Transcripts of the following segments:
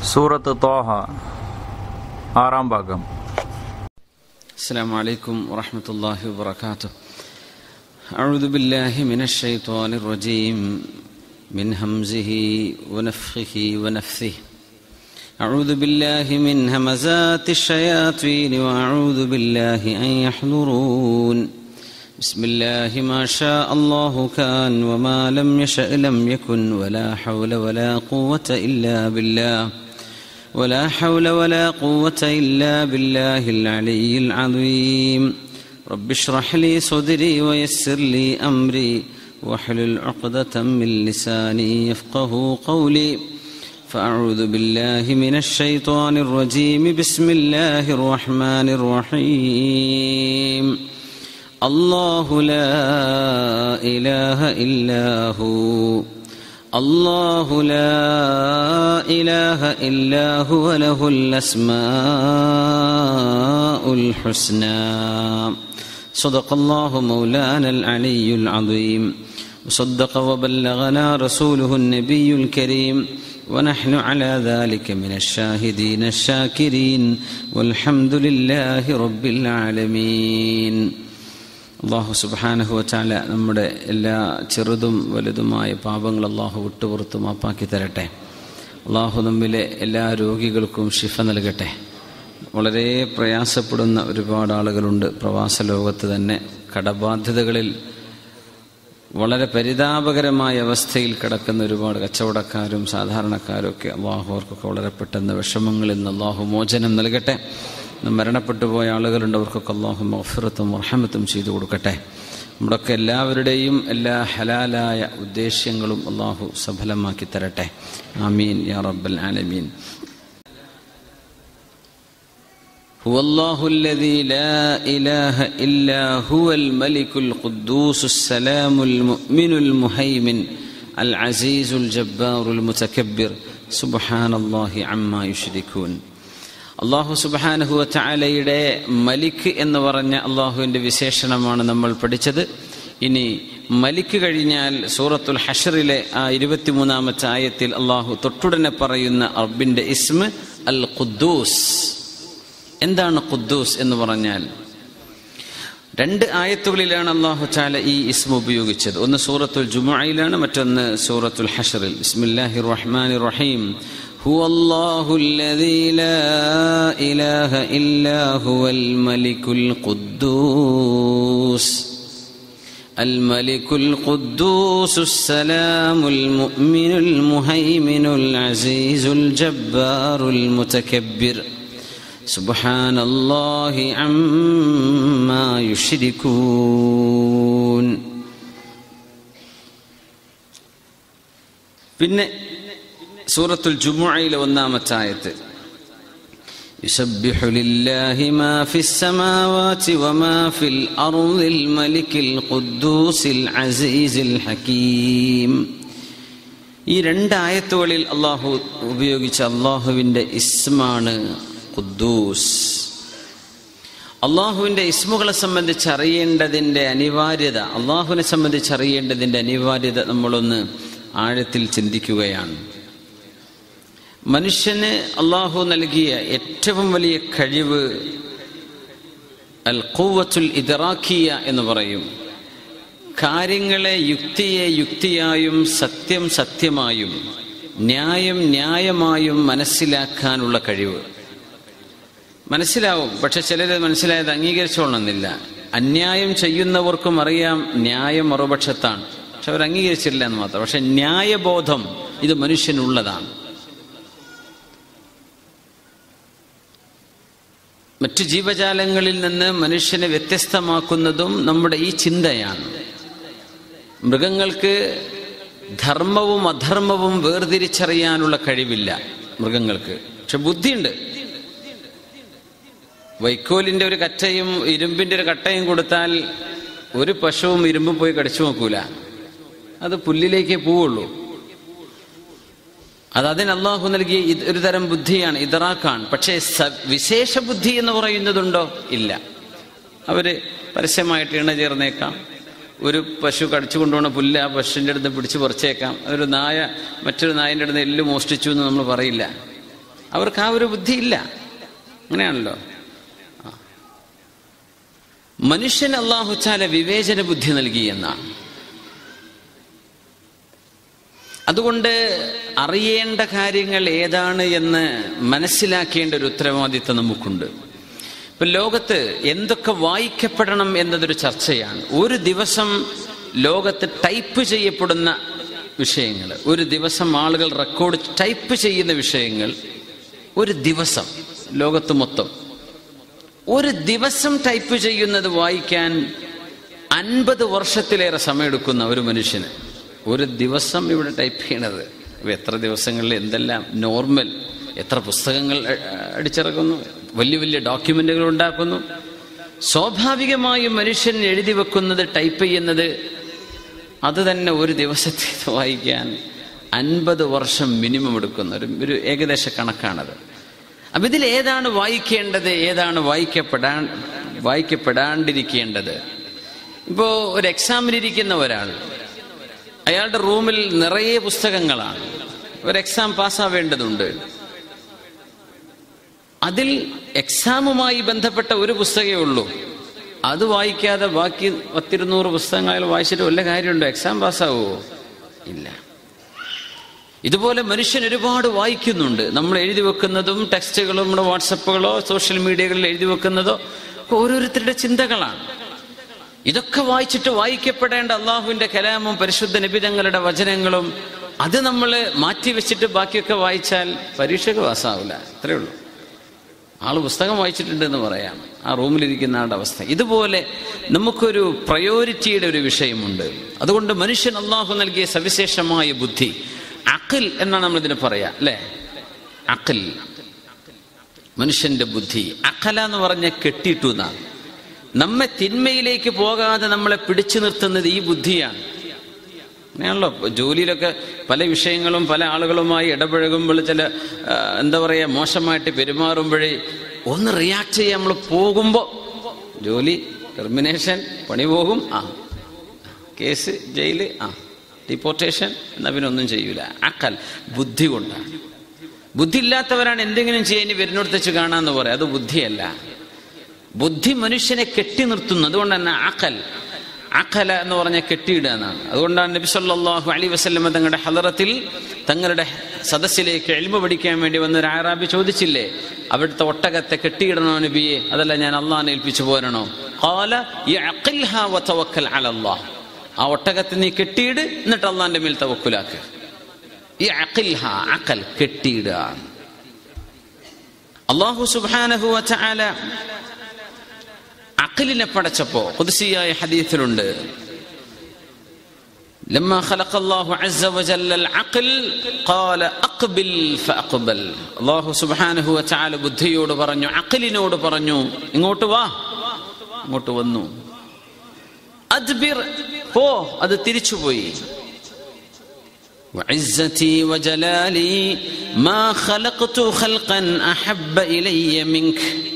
സൂറത്ത് തോഹ ആറാം ഭാഗം السلام عليكم ورحمة الله وبركاته أعوذ بالله من الشيطان الرجيم من همزه ونفخه ونفثه أعوذ بالله من همزات الشياطين وأعوذ بالله أن يحضرون بسم الله ما شاء الله كان وما لم يشأ لم يكن ولا حول ولا قوة إلا بالله ولا حول ولا قوة إلا بالله العلي العظيم رب اشرح لي صدري ويسر لي أمري واحلل عقدة من لساني يفقه قولي فأعوذ بالله من الشيطان الرجيم بسم الله الرحمن الرحيم الله لا إله إلا هو الله لا إله إلا هو له الأسماء الحسنى صدق الله مولانا العلي العظيم وصدق وبلغنا رسوله النبي الكريم ونحن على ذلك من الشاهدين الشاكرين والحمد لله رب العالمين അള്ളാഹു സുബാനഹുവച്ചാല നമ്മുടെ എല്ലാ ചെറുതും വലുതുമായ പാപങ്ങൾ അള്ളാഹു വിട്ടുപുറത്ത് മാപ്പാക്കി തരട്ടെ അള്ളാഹു നമ്മിലെ എല്ലാ രോഗികൾക്കും ശിഫ നൽകട്ടെ വളരെ പ്രയാസപ്പെടുന്ന ഒരുപാട് ആളുകളുണ്ട് പ്രവാസ ലോകത്ത് തന്നെ കടബാധ്യതകളിൽ വളരെ പരിതാപകരമായ അവസ്ഥയിൽ കിടക്കുന്ന ഒരുപാട് കച്ചവടക്കാരും സാധാരണക്കാരും ഒക്കെ അള്ളാഹു അവർക്കൊക്കെ വളരെ പെട്ടെന്ന് വിഷമങ്ങളിൽ നിന്ന് അള്ളാഹു മോചനം നൽകട്ടെ മരണപ്പെട്ടു പോയ ആളുകളുണ്ട് അവർക്കൊക്കെ അള്ളാഹു മഫിറത്തും റഹമത്തും ചെയ്തു കൊടുക്കട്ടെ നമ്മുടെയൊക്കെ എല്ലാവരുടെയും എല്ലാ ഹലാലായ ഉദ്ദേശ്യങ്ങളും അള്ളാഹു സഫലമാക്കി തരട്ടെ ആമീൻ യാ റബ്ബൽ ആലമീൻ هو الله الذي لا إله إلا هو الملك القدوس السلام المؤمن المهيمن العزيز الجبار المتكبر سبحان الله عما يشركون അള്ളാഹു സുബാനഹുവ ചാലയുടെ മലിക്ക് എന്ന് പറഞ്ഞ അള്ളാഹുവിൻ്റെ വിശേഷണമാണ് നമ്മൾ പഠിച്ചത് ഇനി മലിക്ക് കഴിഞ്ഞാൽ സൂറത്തുൽ ഹഷറിലെ ആ ഇരുപത്തിമൂന്നാമത്തെ ആയത്തിൽ അള്ളാഹു തൊട്ടുടനെ പറയുന്ന അറബിൻ്റെ ഇസ്മ അൽ ഖുദ്ദൂസ് എന്താണ് ഖുദ്ദൂസ് എന്ന് പറഞ്ഞാൽ രണ്ട് ആയത്തുകളിലാണ് അള്ളാഹു ചാല ഈ ഇസ്മ ഉപയോഗിച്ചത് ഒന്ന് സൂറത്തുൽ ജുമുഅയിലാണ് മറ്റൊന്ന് സൂറത്തുൽ ഹഷറിൽ ബിസ്മില്ലാഹി റഹ്മാൻ റഹീം هو الله الذي لا إله إلا هو الملك القدوس الملك القدوس السلام المؤمن المهيمن العزيز الجبار المتكبر سبحان الله عما يشركون പിന്നെ സൂറത്തുൽ ജുമുഅയിലെ ഒന്നാമത്തെ ആയത്ത് يسبح لله ما في السماوات وما في الأرض الملك القدوس العزيز الحكيم ഈ രണ്ട് ആയത്തുകളിൽ അള്ളാഹു ഉപയോഗിച്ച അള്ളാഹുവിൻ്റെ ഇസ്മാണ് ഖുദ്ദൂസ് അള്ളാഹുവിൻ്റെ ഇസ്മുകളെ സംബന്ധിച്ച് അറിയേണ്ടതിൻ്റെ അനിവാര്യത അള്ളാഹുവിനെ സംബന്ധിച്ച് അറിയേണ്ടതിൻ്റെ അനിവാര്യത നമ്മളൊന്ന് ആഴത്തിൽ ചിന്തിക്കുകയാണ് മനുഷ്യന് അള്ളാഹു നൽകിയ ഏറ്റവും വലിയ കഴിവ് അൽ ഖൂവത്തുൽ ഇതറാക്കിയ എന്ന് പറയും കാര്യങ്ങളെ യുക്തിയെ യുക്തിയായും സത്യം സത്യമായും ന്യായം ന്യായമായും മനസ്സിലാക്കാനുള്ള കഴിവ് മനസ്സിലാവും പക്ഷെ ചിലർ മനസ്സിലായത് അംഗീകരിച്ചോളണമെന്നില്ല അന്യായം ചെയ്യുന്നവർക്കും അറിയാം ന്യായം മറുപക്ഷത്താണ് പക്ഷെ അവർ അംഗീകരിച്ചില്ല എന്ന് മാത്രം പക്ഷെ ന്യായബോധം ഇത് മനുഷ്യനുള്ളതാണ് മറ്റു ജീവജാലങ്ങളിൽ നിന്ന് മനുഷ്യനെ വ്യത്യസ്തമാക്കുന്നതും നമ്മുടെ ഈ ചിന്തയാണ് മൃഗങ്ങൾക്ക് ധർമ്മവും അധർമ്മവും വേർതിരിച്ചറിയാനുള്ള കഴിവില്ല മൃഗങ്ങൾക്ക് പക്ഷെ ബുദ്ധിയുണ്ട് വൈക്കോലിന്റെ ഒരു കറ്റയും ഇരുമ്പിന്റെ ഒരു കട്ടയും കൊടുത്താൽ ഒരു പശുവും ഇരുമ്പും പോയി കടിച്ചു നോക്കൂല അത് പുല്ലിലേക്കേ പോവുള്ളൂ അത് അതിന് അള്ളാഹു നൽകിയ ഇത് ഒരു തരം ബുദ്ധിയാണ് ഇതറാക്കാണ് പക്ഷേ വിശേഷ ബുദ്ധി എന്ന് പറയുന്നതുണ്ടോ ഇല്ല അവര് പരസ്യമായിട്ട് ഇണ ചേർന്നേക്കാം ഒരു പശു കടിച്ചു കൊണ്ടുപോകുന്ന പുല്ല് ആ പശുവിൻ്റെ അടുത്ത് പിടിച്ച് പറിച്ചേക്കാം ഒരു നായ മറ്റൊരു നായൻ്റെ അടുത്ത് എല്ല് മോഷ്ടിച്ചു എന്ന് നമ്മൾ പറയില്ല അവർക്ക് ആ ഒരു ബുദ്ധിയില്ല അങ്ങനെയാണല്ലോ ആ. മനുഷ്യൻ അള്ളാഹുച്ചാല വിവേചന ബുദ്ധി നൽകി എന്നാണ് അതുകൊണ്ട് അറിയേണ്ട കാര്യങ്ങൾ ഏതാണ് എന്ന് മനസ്സിലാക്കേണ്ട ഒരു ഉത്തരവാദിത്തം നമുക്കുണ്ട് ഇപ്പൊ ലോകത്ത് എന്തൊക്കെ വായിക്കപ്പെടണം എന്നതൊരു ചർച്ചയാണ് ഒരു ദിവസം ലോകത്ത് ടൈപ്പ് ചെയ്യപ്പെടുന്ന വിഷയങ്ങൾ ഒരു ദിവസം ആളുകൾ റെക്കോർഡ് ടൈപ്പ് ചെയ്യുന്ന വിഷയങ്ങൾ ഒരു ദിവസം ലോകത്ത് മൊത്തം ഒരു ദിവസം ടൈപ്പ് ചെയ്യുന്നത് വായിക്കാൻ അൻപത് വർഷത്തിലേറെ സമയമെടുക്കുന്ന ഒരു മനുഷ്യന് ഒരു ദിവസം ഇവിടെ ടൈപ്പ് ചെയ്യണത് ഇപ്പൊ എത്ര ദിവസങ്ങളിൽ എന്തെല്ലാം നോർമൽ എത്ര പുസ്തകങ്ങൾ അ- അടിച്ചിറക്കുന്നു വലിയ വലിയ ഡോക്യുമെന്റുകൾ ഉണ്ടാക്കുന്നു സ്വാഭാവികമായും മനുഷ്യൻ എഴുതി വെക്കുന്നത് ടൈപ്പ് ചെയ്യുന്നത് അത് തന്നെ ഒരു ദിവസത്തെ വായിക്കാൻ അൻപത് വർഷം മിനിമം എടുക്കുന്ന ഒരു ഒരു ഏകദേശ കണക്കാണത് അപ്പൊ ഇതിൽ ഏതാണ് വായിക്കേണ്ടത് ഏതാണ് വായിക്കപ്പെടാൻ വായിക്കപ്പെടാണ്ടിരിക്കേണ്ടത് ഇപ്പോ ഒരു എക്സാമിനിരിക്കുന്ന ഒരാൾ അയാളുടെ റൂമിൽ നിറയെ പുസ്തകങ്ങളാണ് ഒരു എക്സാം പാസ്സാവേണ്ടതുണ്ട് അതിൽ എക്സാമുമായി ബന്ധപ്പെട്ട ഒരു പുസ്തകമേ ഉള്ളൂ അത് വായിക്കാതെ ബാക്കി പത്തിരുന്നൂറ് പുസ്തകങ്ങൾ വായിച്ചിട്ട് വല്ല കാര്യമുണ്ടോ എക്സാം പാസ്സാവുമോ ഇല്ല ഇതുപോലെ മനുഷ്യൻ ഒരുപാട് വായിക്കുന്നുണ്ട് നമ്മൾ എഴുതി വെക്കുന്നതും ടെക്സ്റ്റുകളും നമ്മുടെ വാട്സപ്പുകളോ സോഷ്യൽ മീഡിയകളിൽ എഴുതി വെക്കുന്നതോ ഒക്കെ ഓരോരുത്തരുടെ ചിന്തകളാണ് ഇതൊക്കെ വായിച്ചിട്ട് വായിക്കപ്പെടേണ്ട അള്ളാഹുവിന്റെ കലാമും പരിശുദ്ധ നിബിതങ്ങളുടെ വചനങ്ങളും അത് നമ്മൾ മാറ്റിവെച്ചിട്ട് ബാക്കിയൊക്കെ വായിച്ചാൽ പരീക്ഷയ്ക്ക് പാസ്സാവില്ല അത്രേ ഉള്ളൂ ആള് പുസ്തകം വായിച്ചിട്ടുണ്ട് എന്ന് പറയാം ആ റൂമിലിരിക്കുന്ന ആളുടെ അവസ്ഥ ഇതുപോലെ നമുക്കൊരു പ്രയോറിറ്റിയുടെ ഒരു വിഷയമുണ്ട് അതുകൊണ്ട് മനുഷ്യൻ അള്ളാഹു നൽകിയ സവിശേഷമായ ബുദ്ധി അഖിൽ എന്നാണ് നമ്മൾ ഇതിന് പറയാ അല്ലേ അഖിൽ മനുഷ്യന്റെ ബുദ്ധി അഖല എന്ന് പറഞ്ഞ കെട്ടിയിട്ടു എന്നാണ് നമ്മെ തിന്മയിലേക്ക് പോകാതെ നമ്മളെ പിടിച്ചു നിർത്തുന്നത് ഈ ബുദ്ധിയാണ് അങ്ങനെയാണല്ലോ ഇപ്പൊ ജോലിയിലൊക്കെ പല വിഷയങ്ങളും പല ആളുകളുമായി ഇടപഴകുമ്പോൾ ചില ആ, എന്താ പറയുക മോശമായിട്ട് പെരുമാറുമ്പോഴേ ഒന്ന് റിയാക്ട് ചെയ്യാൻ നമ്മൾ പോകുമ്പോൾ ജോലി ടെർമിനേഷൻ പണി പോകും ആ കേസ് ജയില് ആ ഡിപ്പോർട്ടേഷൻ എന്നാ പിന്നെ ഒന്നും ചെയ്യൂല അക്കൽ ബുദ്ധി കൊണ്ടാണ് ബുദ്ധി ഇല്ലാത്തവരാണ് എന്തെങ്കിലും ചെയ്യാൻ വരുന്നിടത്ത് വെച്ച് കാണാന്ന് പറയാം അത് ബുദ്ധിയല്ല ബുദ്ധി മനുഷ്യനെ കെട്ടി നിർത്തുന്നു അതുകൊണ്ട് തന്നെ അക്കൽ അക്കല എന്ന് പറഞ്ഞ കെട്ടിയിടുക എന്നാണ് അതുകൊണ്ടാണ് നബി സല്ലല്ലാഹു അലൈഹി വസല്ലമ തങ്ങളുടെ ഹലറത്തിൽ തങ്ങളുടെ സദസ്സിലേക്ക് എൽമ പഠിക്കാൻ വേണ്ടി വന്ന ഒരു ആറാബി ചോദിച്ചില്ലേ അവിടുത്തെ ഒട്ടകത്തെ കെട്ടിയിടണോ നബിയെ അതല്ല ഞാൻ അള്ളാഹിനെ ഏൽപ്പിച്ചു പോരണോ ഖാല യഅഖിൽഹാ വതവക്കൽ അലല്ലാഹ് ആ ഒട്ടകത്തെ നീ കെട്ടിയിട് എന്നിട്ട് അള്ളാന്റെ മേൽ തവക്കുലാക്ക് ഈ അഖിൽഹ അക്കൽ കെട്ടിയിടുക അള്ളാഹു സുബ്ഹാനഹു വതആല അഖിലിനെ പടച്ചപ്പോ ഖുദ്സിയായ ഹദീസിലുണ്ട് لما خلق الله عز وجل العقل قال أقبل فأقبل الله سبحانه وتعالى ബുദ്ധിയോട് പറഞ്ഞു അഖിലിനോട് പറഞ്ഞു ഇങ്ങോട്ട് വാ ഇങ്ങോട്ട് വന്നു അദ്ബിർ പോ അത് തിരിച്ചുപോയി وعزتي وجلالي ما خلقت خلقا أحب إلي منك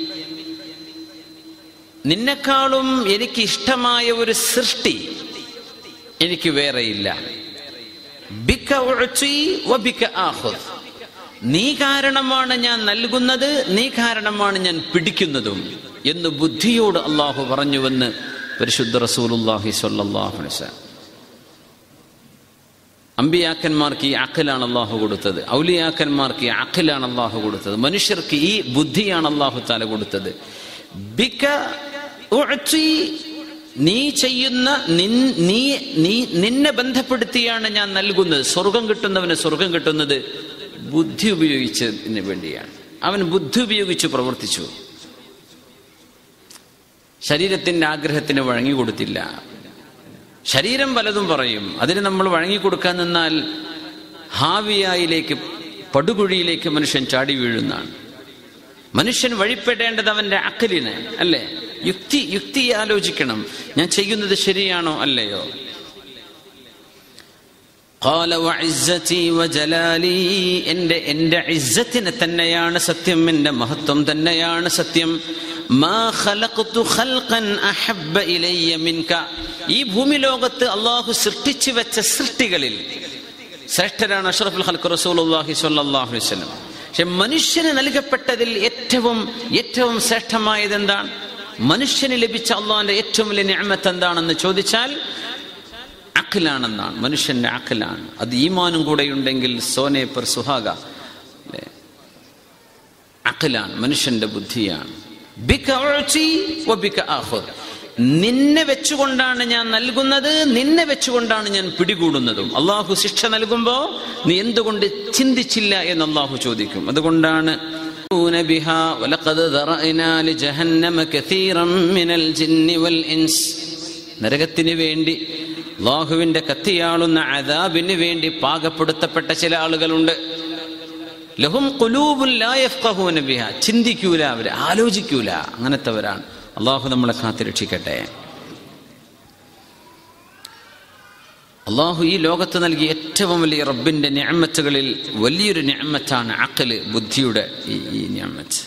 നിന്നെക്കാളും എനിക്ക് ഇഷ്ടമായ ഒരു സൃഷ്ടി എനിക്ക് വേറെയില്ല ബിക ഉഅ്തി വബിക ആഖുദ്. നീ കാരണമാണ് ഞാൻ നൽകുന്നത് നീ കാരണമാണ് ഞാൻ പിടിക്കുന്നതും എന്ന് ബുദ്ധിയോട് അള്ളാഹു പറഞ്ഞുവെന്ന് പരിശുദ്ധ റസൂലുള്ളാഹി സ്വല്ലല്ലാഹു അലൈഹി വസല്ലം അമ്പിയാക്കന്മാർക്ക് ഈ അഖലാണ് അള്ളാഹു കൊടുത്തത് ഔലിയാക്കന്മാർക്ക് ഈ അഖലാണ് അള്ളാഹു കൊടുത്തത് മനുഷ്യർക്ക് ഈ ബുദ്ധിയാണ് അള്ളാഹു താല കൊടുത്തത് ബിക ഉഅ്തി നീ ചെയ്യുന്ന നിൻ- നീ നീ നിന്നെ ബന്ധപ്പെടുത്തിയാണ് ഞാൻ നൽകുന്നത് സ്വർഗം കിട്ടുന്നവന് സ്വർഗം കിട്ടുന്നത് ബുദ്ധി ഉപയോഗിച്ചതിന് വേണ്ടിയാണ് അവൻ ബുദ്ധി ഉപയോഗിച്ച് പ്രവർത്തിച്ചു ശരീരത്തിന്റെ ആഗ്രഹത്തിന് വഴങ്ങിക്കൊടുത്തില്ല ശരീരം പലതും പറയും അതിന് നമ്മൾ വഴങ്ങിക്കൊടുക്കാൻ നിന്നാൽ ഹാവിയായിലേക്ക് പടുകുഴിയിലേക്ക് മനുഷ്യൻ ചാടി വീഴുന്നതാണ് മനുഷ്യൻ വഴിപ്പെടേണ്ടത് അവന്റെ അക്കലിന് അല്ലേ യുക്തി യുക്തി ആലോചിക്കണം ഞാൻ ചെയ്യുന്നത് ശരിയാണോ അല്ലയോ قال وعزتي وجلالي എൻ്റെ എൻ്റെ ഇസ്സത്തിന് തന്നെയാണ് സത്യം എൻ്റെ മഹത്വം തന്നെയാണ് സത്യം മാ ഖലഖ്തു ഖൽഖൻ അഹബ്ബ ഇലയ്യ മിൻക ഈ ഭൂമി ലോകത്ത് അള്ളാഹു സൃഷ്ടിച്ചു വെച്ച സൃഷ്ടികളിൽ ശ്രേഷ്ഠരാണ് അഷ്റഫുൽ ഖൽഖ് റസൂലുള്ളാഹി സ്വല്ലല്ലാഹു അലൈഹി വസല്ലം പക്ഷെ മനുഷ്യന് നൽകപ്പെട്ടതിൽ ഏറ്റവും ഏറ്റവും ശ്രേഷ്ഠമായത് എന്താണ് മനുഷ്യന് ലഭിച്ച അള്ളാഹിന്റെ ഏറ്റവും വലിയ ഞാമത്ത് എന്താണെന്ന് ചോദിച്ചാൽ അഖിലാണെന്നാണ് മനുഷ്യന്റെ അഖിലാണ് അത് ഈമാനും കൂടെ ഉണ്ടെങ്കിൽ സോനെ പെർ സുഹാഗ അല്ലേ അഖിലാണ് മനുഷ്യന്റെ ബുദ്ധിയാണ് ബിക ഉഅ്തി വബിക ആഖുദ്. നിന്നെ വെച്ചുകൊണ്ടാണ് ഞാൻ നൽകുന്നത് നിന്നെ വെച്ചുകൊണ്ടാണ് ഞാൻ പിടികൂടുന്നതും അള്ളാഹു ശിക്ഷ നൽകുമ്പോ നീ എന്തുകൊണ്ട് ചിന്തിച്ചില്ല എന്ന് അള്ളാഹു ചോദിക്കും അതുകൊണ്ടാണ് بها ولقد ذرأنا لجهنم كثيرا من الجن والإنس നരകത്തിന് വേണ്ടി അള്ളാഹുവിന്റെ കത്തിയാളുന്ന അദാബിന് വേണ്ടി പാകപ്പെടുത്തപ്പെട്ട ചില ആളുകളുണ്ട് ലഹും കുലൂബുൻ ലാ യഫ്ഖഹൂന ബിഹ ചിന്തിക്കൂല അവര് ആലോചിക്കൂല അങ്ങനത്തെവരാണ് അള്ളാഹു നമ്മളെ കാത്തുരക്ഷിക്കട്ടെ അള്ളാഹു ഈ ലോകത്ത് നൽകിയ ഏറ്റവും വലിയ റബ്ബിന്റെ ഞാമത്തുകളിൽ വലിയൊരു ഞാമത്താണ് അക്കല് ബുദ്ധിയുടെ ഈ ഈ ഞാമത്ത്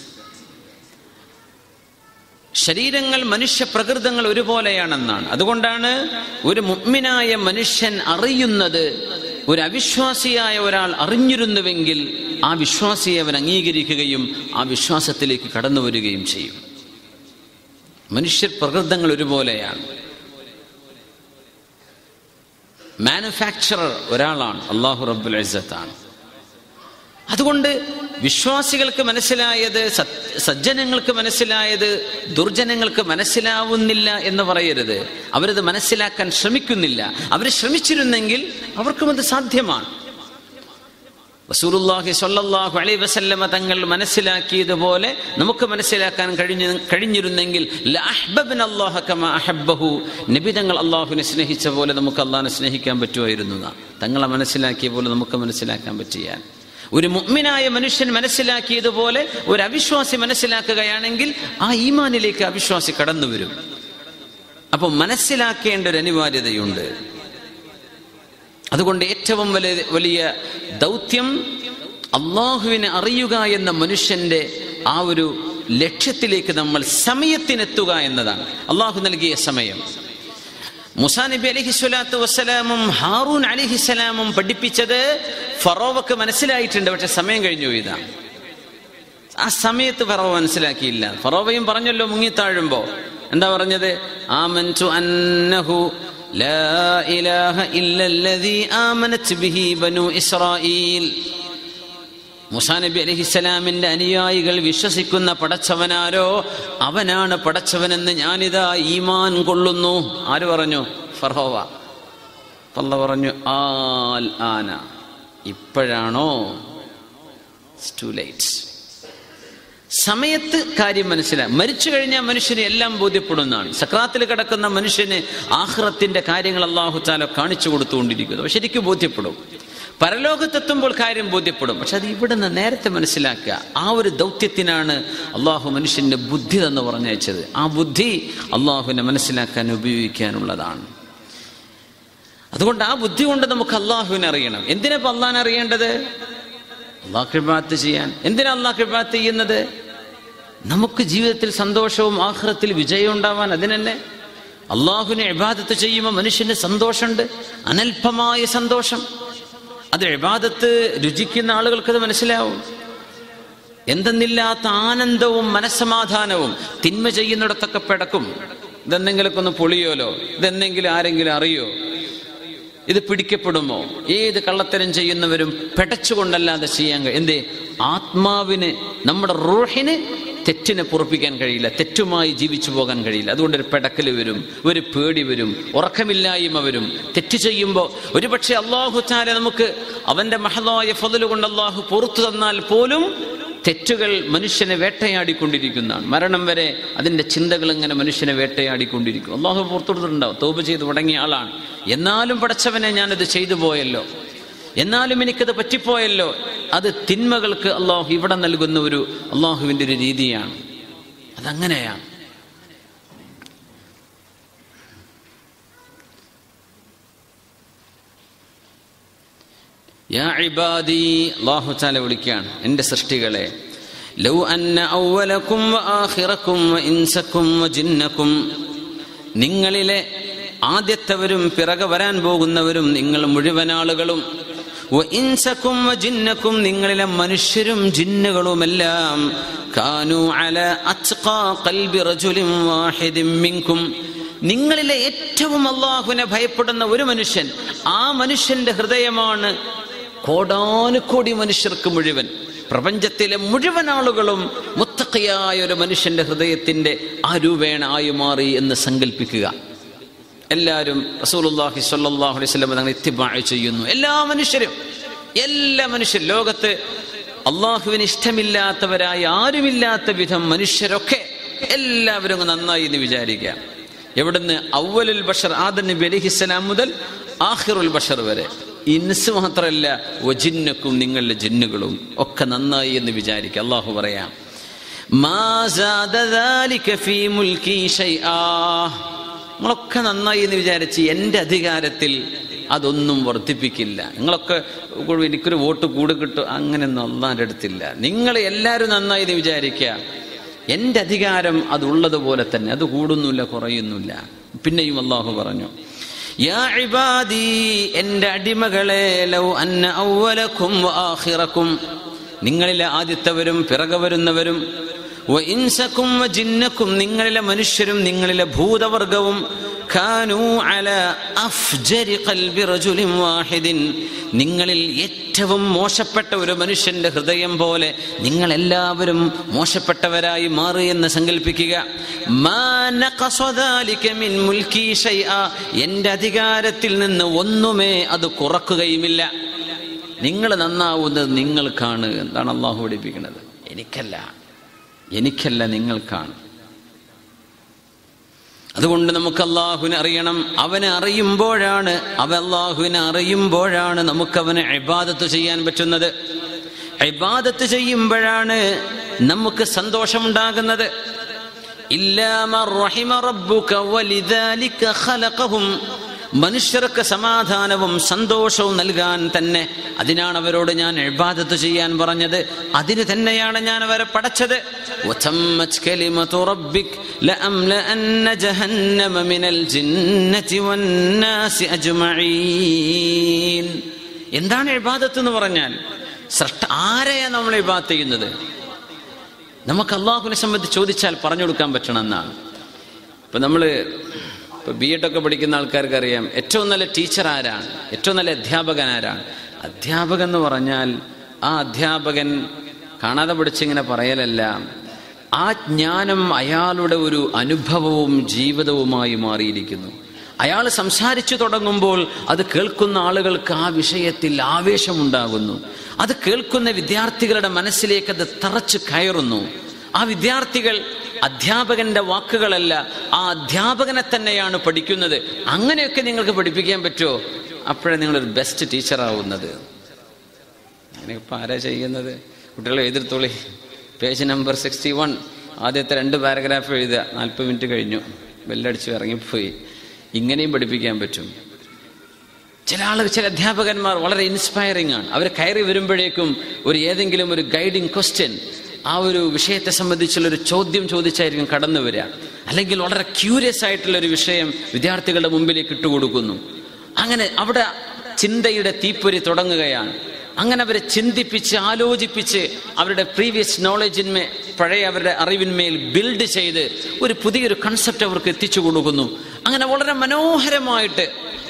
ശരീരങ്ങൾ മനുഷ്യ പ്രകൃതങ്ങൾ ഒരുപോലെയാണെന്നാണ് അതുകൊണ്ടാണ് ഒരു മുഗ്മിനായ മനുഷ്യൻ അറിയുന്നത് ഒരു അവിശ്വാസിയായ ഒരാൾ അറിഞ്ഞിരുന്നുവെങ്കിൽ ആ വിശ്വാസിയെ അവൻ അംഗീകരിക്കുകയും ആ വിശ്വാസത്തിലേക്ക് കടന്നു വരികയും ചെയ്യും മനുഷ്യ പ്രകൃതങ്ങൾ ഒരുപോലെയാണ് മാനുഫാക്ചറർ ഒരാളാണ് അള്ളാഹു റബ്ബുൽ ഇസ്സത്താണ് അതുകൊണ്ട് വിശ്വാസികൾക്ക് മനസ്സിലായത് സത്- സജ്ജനങ്ങൾക്ക് മനസ്സിലായത് ദുർജനങ്ങൾക്ക് മനസ്സിലാവുന്നില്ല എന്ന് പറയരുത് അവരത് മനസ്സിലാക്കാൻ ശ്രമിക്കുന്നില്ല അവർ ശ്രമിച്ചിരുന്നെങ്കിൽ അവർക്കും അത് സാധ്യമാണ് റസൂലുള്ളാഹി സ്വല്ലല്ലാഹു അലൈഹി വസല്ലമ തങ്ങൾ മനസ്സിലാക്കിയതുപോലെ നമുക്ക് മനസ്സിലാക്കാൻ കഴിഞ്ഞ കഴിഞ്ഞിരുന്നെങ്കിൽ ലഅഹ്ബബ്ന അല്ലാഹ കമാ അഹബ്ബഹു നബി തങ്ങൾ അള്ളാഹുവിനെ സ്നേഹിച്ച പോലെ നമുക്ക് അള്ളാഹിനെ സ്നേഹിക്കാൻ പറ്റുമായിരുന്നു എന്നാ. തങ്ങളെ മനസ്സിലാക്കിയ പോലെ നമുക്ക് മനസ്സിലാക്കാൻ പറ്റിയാൽ ഒരു മുഅ്മിനായ മനുഷ്യൻ മനസ്സിലാക്കിയതുപോലെ ഒരു അവിശ്വാസി മനസ്സിലാക്കുകയാണെങ്കിൽ ആ ഈമാനിലേക്ക് അവിശ്വാസി കടന്നു വരും അപ്പൊ മനസ്സിലാക്കേണ്ട ഒരു അനിവാര്യതയുണ്ട് അതുകൊണ്ട് ഏറ്റവും വലിയ വലിയ ദൗത്യം അള്ളാഹുവിനെ അറിയുക എന്ന മനുഷ്യന്റെ ആ ഒരു ലക്ഷ്യത്തിലേക്ക് നമ്മൾ സമയത്തിനെത്തുക എന്നതാണ് അള്ളാഹു നൽകിയ സമയം മുസാ നബി അലഹി സ്വലാത്തു വസ്സലാമും ഹാറൂൻ അലിഹിസ്സലാമും പഠിപ്പിച്ചത് ഫറോവക്ക് മനസ്സിലായിട്ടുണ്ട് പക്ഷെ സമയം കഴിഞ്ഞു ഇതാണ് ആ സമയത്ത് ഫറോവ മനസ്സിലാക്കിയില്ല ഫറോവയും പറഞ്ഞല്ലോ മുങ്ങിത്താഴുമ്പോ എന്താ പറഞ്ഞത് ആമൻതു അന്നഹു ലാ ഇലാഹ ഇല്ലല്ലദീ ആമനത് ബിഹി ബനു ഇസ്രായീൽ മുസാ നബി അലഹിസ്സലാമിന്റെ അനുയായികൾ വിശ്വസിക്കുന്ന പടച്ചവനാരോ അവനാണ് പടച്ചവനെന്ന് ഞാനിതാ ഈമാൻ കൊള്ളുന്നു ആര് പറഞ്ഞു ഫറോവ പല്ല പറഞ്ഞു ആൽ ആന ഇപ്പോഴാണോ ടു ലേറ്റ് സമയത്ത് കാര്യം മനസ്സിലായി മരിച്ചു കഴിഞ്ഞാൽ മനുഷ്യന് എല്ലാം ബോധ്യപ്പെടുന്നതാണ് സക്രാത്തിൽ കിടക്കുന്ന മനുഷ്യന് ആഹ്റത്തിന്റെ കാര്യങ്ങൾ അള്ളാഹു താല കാണിച്ചു കൊടുത്തുകൊണ്ടിരിക്കുന്നു പക്ഷെ ശരിക്കും ബോധ്യപ്പെടും പരലോകത്തെത്തുമ്പോൾ കാര്യം ബോധ്യപ്പെടും പക്ഷെ അത് ഇവിടെ നിന്ന് നേരത്തെ മനസ്സിലാക്കുക ആ ഒരു ദൗത്യത്തിനാണ് അള്ളാഹു മനുഷ്യന്റെ ബുദ്ധി എന്ന് പറഞ്ഞയച്ചത് ആ ബുദ്ധി അള്ളാഹുവിനെ മനസ്സിലാക്കാൻ ഉപയോഗിക്കാനുള്ളതാണ് അതുകൊണ്ട് ആ ബുദ്ധി കൊണ്ട് നമുക്ക് അള്ളാഹുവിനെ അറിയണം എന്തിനാ ഇപ്പൊ അള്ളാഹിനെ അറിയേണ്ടത് അള്ളാഹ് കൃപാത്ത് ചെയ്യാൻ എന്തിനാ അള്ളാഹ് കൃപാത്ത് ചെയ്യുന്നത് നമുക്ക് ജീവിതത്തിൽ സന്തോഷവും ആഹ്റത്തിൽ വിജയം ഉണ്ടാവാൻ അതിനെന്നെ അള്ളാഹുവിനെ ഇബാദത്ത് ചെയ്യുമ്പോൾ മനുഷ്യന് സന്തോഷമുണ്ട് അനൽപമായ സന്തോഷം അത് ഇബാദത്ത് രുചിക്കുന്ന ആളുകൾക്ക് അത് മനസ്സിലാവും എന്തെന്നില്ലാത്ത ആനന്ദവും മനസ്സമാധാനവും തിന്മ ചെയ്യുന്നിടത്തൊക്കെ പിടക്കും ഇതെന്തെങ്കിലുമൊക്കെ ഒന്ന് പൊളിയോലോ ഇതെന്തെങ്കിലും ആരെങ്കിലും അറിയോ ഇത് പിടിക്കപ്പെടുമോ ഏത് കള്ളത്തരം ചെയ്യുന്നവരും പെടച്ചുകൊണ്ടല്ലാതെ ചെയ്യാൻ കഴിയും എന്തേ ആത്മാവിന് നമ്മുടെ റൂഹിന് തെറ്റിനെ പൊറപ്പിക്കാൻ കഴിയില്ല തെറ്റുമായി ജീവിച്ചു പോകാൻ കഴിയില്ല അതുകൊണ്ട് ഒരു പെടക്കല് വരും ഒരു പേടി വരും ഉറക്കമില്ലായ്മ വരും തെറ്റ് ചെയ്യുമ്പോൾ ഒരുപക്ഷെ അള്ളാഹു ചാല നമുക്ക് അവന്റെ മഹദായ ഫതല് കൊണ്ട് അള്ളാഹു പുറത്തു തന്നാൽ പോലും തെറ്റുകൾ മനുഷ്യനെ വേട്ടയാടിക്കൊണ്ടിരിക്കുന്നതാണ് മരണം വരെ അതിന്റെ ചിന്തകൾ ഇങ്ങനെ മനുഷ്യനെ വേട്ടയാടിക്കൊണ്ടിരിക്കും അള്ളാഹു പുറത്തുകൊടുത്തിട്ടുണ്ടാവും തോപ് ചെയ്ത് തുടങ്ങിയ ആളാണ് എന്നാലും പടച്ചവനെ ഞാനത് ചെയ്തു പോയല്ലോ എന്നാലും എനിക്കത് പറ്റിപ്പോയല്ലോ അത് തിന്മകൾക്ക് അള്ളാഹു ഇവിടെ നൽകുന്ന ഒരു അള്ളാഹുവിൻ്റെ ഒരു രീതിയാണ് അതങ്ങനെയാണ് യാ ഇബാദി അല്ലാഹു തആല വിളിക്കുകയാണ് എൻ്റെ സൃഷ്ടികളെ ലൗ അന്ന അവലക്കും വആഖിറക്കും വഇൻസക്കും വജിന്നക്കും നിങ്ങളിലെ ആദ്യത്തവരും പിറകെ വരാൻ പോകുന്നവരും നിങ്ങൾ മുഴുവൻ ആളുകളും വഇൻസക്കും വജിന്നക്കും നിങ്ങളിലെ മനുഷ്യരും ജിന്നുകളുമെല്ലാം കാനു അല അത്ഖാ ഖൽബി റജുലിൻ വാഹിദിൻ മിൻകും നിങ്ങളിലെ ഏറ്റവും അള്ളാഹുവിനെ ഭയപ്പെടുന്ന ഒരു മനുഷ്യൻ ആ മനുഷ്യന്റെ ഹൃദയമാണ് കോടാനുകോടി മനുഷ്യർക്ക് മുഴുവൻ പ്രപഞ്ചത്തിലെ മുഴുവൻ ആളുകളും മുത്തക്കയായ ഒരു മനുഷ്യന്റെ ഹൃദയത്തിന്റെ ആ രൂപേണ ആയി മാറി എന്ന് സങ്കല്പിക്കുക എല്ലാവരും റസൂലുള്ളാഹി സ്വല്ലല്ലാഹു അലൈഹി വസല്ലം തങ്ങൾ ഇത്തിബാഴ് ചെയ്യുന്നു എല്ലാ മനുഷ്യരും എല്ലാ മനുഷ്യരും ലോകത്ത് അള്ളാഹുവിന് ഇഷ്ടമില്ലാത്തവരായി ആരുമില്ലാത്ത വിധം മനുഷ്യരൊക്കെ എല്ലാവരും അങ്ങ് നന്നായി എന്ന് വിചാരിക്കുക എവിടുന്ന് അവലുൽ ബഷർ ആദൻ നബി അലിഹിസ്സലാം മുതൽ ആഹിറുൽ ബഷർ വരെ ഇൻസ് മാത്രമല്ല വജിന്നക്കും നിങ്ങളുടെ ജിന്നുകളും ഒക്കെ നന്നായി എന്ന് വിചാരിക്കുക അള്ളാഹു പറയാം മാ സാദ ذلك في മുൽക്കി ശൈആ നിങ്ങളൊക്കെ നന്നായി എന്ന് വിചാരിച്ച് എൻ്റെ അധികാരത്തിൽ അതൊന്നും വർദ്ധിപ്പിക്കില്ല നിങ്ങളൊക്കെ കൂടി എനിക്കൊരു വോട്ട് കൂടെ കിട്ടും അങ്ങനെയൊന്നും അള്ളാൻ്റെ അടുത്തില്ല നിങ്ങൾ എല്ലാവരും നന്നായി എന്ന് വിചാരിക്കുക എൻ്റെ അധികാരം അതുള്ളതുപോലെ തന്നെ അത് കൂടുന്നില്ല കുറയുന്നില്ല പിന്നെയും അള്ളാഹു പറഞ്ഞു യാ ഇബാദി എൻ്റെ അടിമകളെ ലൗ അന്ന ഔവലക്കും ആഖിറക്കും നിങ്ങളിലെ ആദ്യത്തവരും പിറകെ വരുന്നവരും വഇൻസക്കും വജിന്നക്കും നിങ്ങളിലെ മനുഷ്യരും നിങ്ങളിലെ ഭൂതവർഗവും ഖാനൂ അല അഫ്ജരി ഖൽബി റജുലിൻ വാഹിദിൻ നിങ്ങളിൽ ഏറ്റവും മോശപ്പെട്ട ഒരു മനുഷ്യന്റെ ഹൃദയം പോലെ നിങ്ങൾ എല്ലാവരും മോശപ്പെട്ടവരായി മാറി എന്ന് സങ്കല്പിക്കുക മാ നഖസ ദാലിക മിൻ മുൽക്കി ശൈആ എൻ്റെ അധികാരത്തിൽ നിന്ന് ഒന്നുമേ അത് കുറക്കുകയുമില്ല നിങ്ങൾ നന്നാവുന്നത് നിങ്ങൾക്കാണ് എന്താണ് അള്ളാഹു പഠിപ്പിക്കുന്നത് എനിക്കല്ല എനിക്കല്ല നിങ്ങൾക്കാണ് അതുകൊണ്ട് നമുക്ക് അള്ളാഹുവിനെ അറിയണം അവനെ അറിയുമ്പോഴാണ് അവ അള്ളാഹുവിനെ അറിയുമ്പോഴാണ് നമുക്ക് അവനെ ഇബാദത്ത് ചെയ്യാൻ പറ്റുന്നത് ഇബാദത്ത് ചെയ്യുമ്പോഴാണ് നമുക്ക് സന്തോഷമുണ്ടാകുന്നത് ഇല്ലാമ റഹിമ റബ്ബുക വലിദാലിക ഖലഖഹും മനുഷ്യർക്ക് സമാധാനവും സന്തോഷവും നൽകാൻ തന്നെ അതിനാണ് അവരോട് ഞാൻ എഴുബാദത്ത് ചെയ്യാൻ പറഞ്ഞത് അതിന് തന്നെയാണ് ഞാൻ അവരെ പടച്ചത് وتمت كلمة ربك لأملأن جهنم من الجنة والناس أجمعين എന്താണ് എഴുബാദത്ത് എന്ന് പറഞ്ഞാൽ സൃഷ്ട ആരെയാ നമ്മൾ എഴുബാദത്ത് ചെയ്യുന്നത് നമുക്ക് അള്ളാഹുവിനെ സംബന്ധിച്ച് ചോദിച്ചാൽ പറഞ്ഞു കൊടുക്കാൻ പറ്റണമെന്നാണ് ഇപ്പൊ നമ്മള് ഇപ്പൊ ബി എഡ് ഒക്കെ പഠിക്കുന്ന ആൾക്കാർക്ക് അറിയാം ഏറ്റവും നല്ല ടീച്ചർ ആരാണ് ഏറ്റവും നല്ല അധ്യാപകൻ ആരാണ് അധ്യാപകൻ എന്ന് പറഞ്ഞാൽ ആ അധ്യാപകൻ കാണാതെ പഠിച്ചിങ്ങനെ പറയലല്ല ആ ജ്ഞാനം അയാളുടെ ഒരു അനുഭവവും ജീവിതവുമായി മാറിയിരിക്കുന്നു അയാൾ സംസാരിച്ചു തുടങ്ങുമ്പോൾ അത് കേൾക്കുന്ന ആളുകൾക്ക് ആ വിഷയത്തിൽ ആവേശമുണ്ടാകുന്നു അത് കേൾക്കുന്ന വിദ്യാർത്ഥികളുടെ മനസ്സിലേക്ക് അത് തറച്ചു കയറുന്നു ആ വിദ്യാർത്ഥികൾ അധ്യാപകന്റെ വാക്കുകളല്ല ആ അധ്യാപകനെ തന്നെയാണ് പഠിക്കുന്നത് അങ്ങനെയൊക്കെ നിങ്ങൾക്ക് പഠിപ്പിക്കാൻ പറ്റുമോ അപ്പോഴേ നിങ്ങളൊരു ബെസ്റ്റ് ടീച്ചറാവുന്നത് അങ്ങനെ ഇപ്പം ആരാ ചെയ്യുന്നത് കുട്ടികളെ എതിർത്തോളി പേജ് നമ്പർ സിക്സ്റ്റി വൺ ആദ്യത്തെ രണ്ട് പാരഗ്രാഫ് എഴുതുക നാൽപ്പത് മിനിറ്റ് കഴിഞ്ഞു ബെല്ലടിച്ച് ഇറങ്ങിപ്പോയി ഇങ്ങനെയും പഠിപ്പിക്കാൻ പറ്റും ചില ആളുകൾ ചില അധ്യാപകന്മാർ വളരെ ഇൻസ്പയറിംഗ് ആണ് അവർ കയറി വരുമ്പോഴേക്കും ഒരു ഏതെങ്കിലും ഒരു ഗൈഡിങ് ക്വസ്റ്റ്യൻ ആ ഒരു വിഷയത്തെ സംബന്ധിച്ചുള്ള ഒരു ചോദ്യം ചോദിച്ചായിരിക്കും കടന്നു വരിക അല്ലെങ്കിൽ വളരെ ക്യൂരിയസ് ആയിട്ടുള്ള ഒരു വിഷയം വിദ്യാർത്ഥികളുടെ മുമ്പിലേക്ക് ഇട്ടുകൊടുക്കുന്നു അങ്ങനെ അവിടെ ചിന്തയുടെ തീപ്പൊരി തുടങ്ങുകയാണ് അങ്ങനെ അവരെ ചിന്തിപ്പിച്ച് ആലോചിപ്പിച്ച് അവരുടെ പ്രീവിയസ് നോളജിന്മേ പഴയ അവരുടെ അറിവിന്മേൽ ബിൽഡ് ചെയ്ത് ഒരു പുതിയൊരു കൺസെപ്റ്റ് അവർക്ക് എത്തിച്ചു കൊടുക്കുന്നു അങ്ങനെ വളരെ മനോഹരമായിട്ട്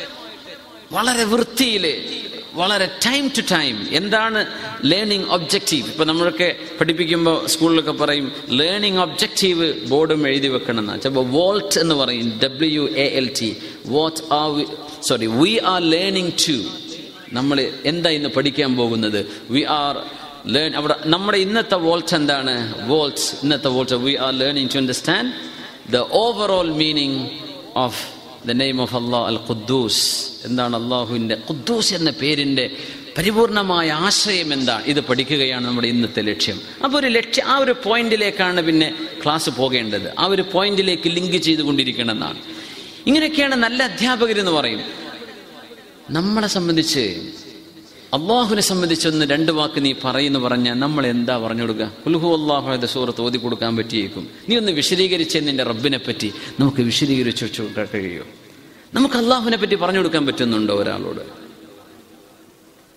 വളരെ വൃത്തിയിൽ വളരെ ടൈം ടു ടൈം എന്താണ് ലേണിംഗ് ഒബ്ജക്റ്റീവ് ഇപ്പൊ നമ്മളൊക്കെ പഠിപ്പിക്കുമ്പോൾ സ്കൂളിലൊക്കെ പറയും ലേണിംഗ് ഒബ്ജക്റ്റീവ് ബോർഡും എഴുതി വെക്കണം എന്നാ ചിലപ്പോൾ വോൾട്ട് എന്ന് പറയും W A L T what are sorry we are learning to നമ്മൾ എന്താ ഇന്ന് പഠിക്കാൻ പോകുന്നത് വി ആർ ലേൺ അവിടെ നമ്മുടെ ഇന്നത്തെ വോൾട്ട് എന്താണ് വോൾട്ട് ഇന്നത്തെ WALT we are learning to understand the overall meaning of the name of Allah Al Quddus എന്താണ് അള്ളാഹുവിൻ്റെ ഖുദ്ദൂസ് എന്ന പേരിൻ്റെ പരിപൂർണമായ ആശയം എന്താണ് ഇത് പഠിക്കുകയാണ് നമ്മുടെ ഇന്നത്തെ ലക്ഷ്യം അപ്പോൾ ഒരു ലക്ഷ്യം ആ ഒരു പോയിന്റിലേക്കാണ് പിന്നെ ക്ലാസ് പോകേണ്ടത് ആ ഒരു പോയിന്റിലേക്ക് ലിങ്ക് ചെയ്തുകൊണ്ടിരിക്കണം എന്നാണ് ഇങ്ങനെയൊക്കെയാണ് നല്ല അധ്യാപകരെന്ന് പറയും നമ്മളെ സംബന്ധിച്ച് അള്ളാഹുവിനെ സംബന്ധിച്ചൊന്ന് രണ്ട് വാക്ക് നീ പറയുന്നു പറഞ്ഞാൽ നമ്മൾ എന്താ പറഞ്ഞു കൊടുക്കുക കുൽഹു അള്ളാഹുയുടെ സൂറത്ത് ഓതി കൊടുക്കാൻ പറ്റിയേക്കും നീ ഒന്ന് വിശദീകരിച്ച് നിന്റെ റബ്ബിനെ പറ്റി നമുക്ക് വിശദീകരിച്ച് വെച്ച് കൊടുക്കാൻ കഴിയുമോ നമുക്ക് അള്ളാഹുവിനെ പറ്റി പറഞ്ഞു കൊടുക്കാൻ പറ്റുന്നുണ്ടോ ഒരാളോട്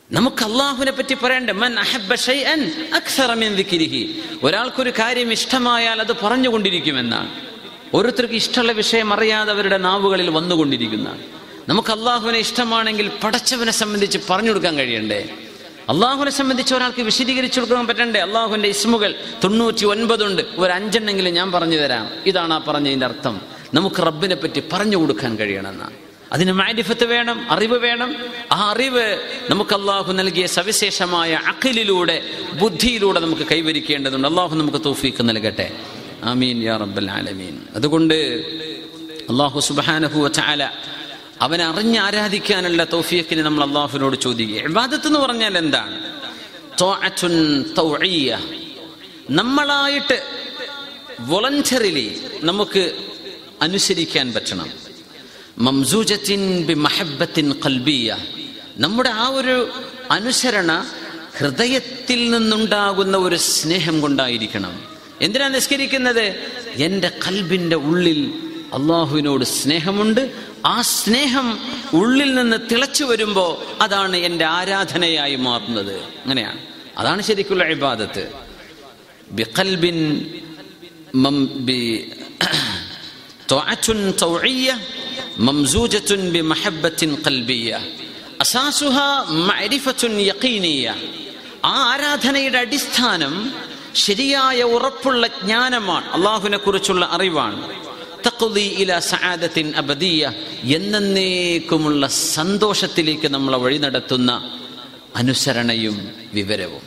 നമുക്ക് അള്ളാഹുവിനെ പറ്റി പറയണ്ടേ മൻ അഹബ്ബ ഷൈഅൻ അക്സറ മിൻ ദിക്രിഹി ഒരാൾക്കൊരു കാര്യം ഇഷ്ടമായാൽ അത് പറഞ്ഞുകൊണ്ടിരിക്കുമെന്നാണ് ഓരോരുത്തർക്ക് ഇഷ്ടമുള്ള വിഷയം അറിയാതെ അവരുടെ നാവുകളിൽ വന്നുകൊണ്ടിരിക്കുന്നതാണ് നമുക്ക് അള്ളാഹുവിനെ ഇഷ്ടമാണെങ്കിൽ പടച്ചവനെ സംബന്ധിച്ച് പറഞ്ഞു കൊടുക്കാൻ കഴിയണ്ടേ അള്ളാഹുവിനെ സംബന്ധിച്ച് ഒരാൾക്ക് വിശദീകരിച്ചു കൊടുക്കാൻ പറ്റണ്ടേ അള്ളാഹുവിന്റെ ഇസ്മുകൾ തൊണ്ണൂറ്റി ഒൻപതുണ്ട് ഒരു അഞ്ചെണ്ണെങ്കിലും ഞാൻ പറഞ്ഞു തരാം ഇതാണ് ആ പറഞ്ഞതിന്റെ അർത്ഥം നമുക്ക് റബ്ബിനെ പറ്റി പറഞ്ഞു കൊടുക്കാൻ കഴിയണമെന്നാണ് അതിന് മാരിഫത്ത് വേണം അറിവ് വേണം ആ അറിവ് നമുക്ക് അള്ളാഹു നൽകിയ സവിശേഷമായ അഖിലിലൂടെ ബുദ്ധിയിലൂടെ നമുക്ക് കൈവരിക്കേണ്ടതുണ്ട് അള്ളാഹു നമുക്ക് തൗഫീക്ക് നൽകട്ടെ ആമീൻ യാ റബ്ബൽ ആലമീൻ അതുകൊണ്ട് അള്ളാഹു സുബാനഹു ചാല അവനെ അറിഞ്ഞ് ആരാധിക്കാനുള്ള തൗഫീഖിന് നമ്മൾ അള്ളാഹുവിനോട് ചോദിക്കുക ഇബാദത്ത് എന്ന് പറഞ്ഞാൽ എന്താണ് ത്വഅത്തുൻ തൗഇയ്യ. നമ്മളായിട്ട് വോളണ്ടറിലി നമുക്ക് അനുസരിക്കാൻ പറ്റണം മംസൂജത്തിൻ ബി മഹബത്തിൻ കൽബിയ നമ്മുടെ ആ ഒരു അനുസരണ ഹൃദയത്തിൽ നിന്നുണ്ടാകുന്ന ഒരു സ്നേഹം കൊണ്ടായിരിക്കണം എന്തിനാ നിസ്കരിക്കുന്നത് എൻ്റെ കൽബിൻ്റെ ഉള്ളിൽ അള്ളാഹുവിനോട് സ്നേഹമുണ്ട് ആ സ്നേഹം ഉള്ളിൽ നിന്ന് തിളച്ചു വരുമ്പോൾ അതാണ് എൻ്റെ ആരാധനയായി മാറുന്നത് അങ്ങനെയാണ് അതാണ് ശരിക്കുള്ള ഇബാദത്ത് ബിഖൽബിൻ മം ബി طاعة طوعية ممزوجة بمحبة قلبية أساسها معرفة يقينية ആ ആരാധനയുടെ അടിസ്ഥാനം ശരിയായ ഉറപ്പുള്ള ജ്ഞാനമാണ് അള്ളാഹുവിനെ കുറിച്ചുള്ള അറിവാണ് തഖ്ദി ഇല സആദത്തിൻ അബദിയ എന്നേക്കുമുള്ള സന്തോഷത്തിലേക്ക് നമ്മളെ വഴി നടത്തുന്ന അനുസരണയും വിവരവും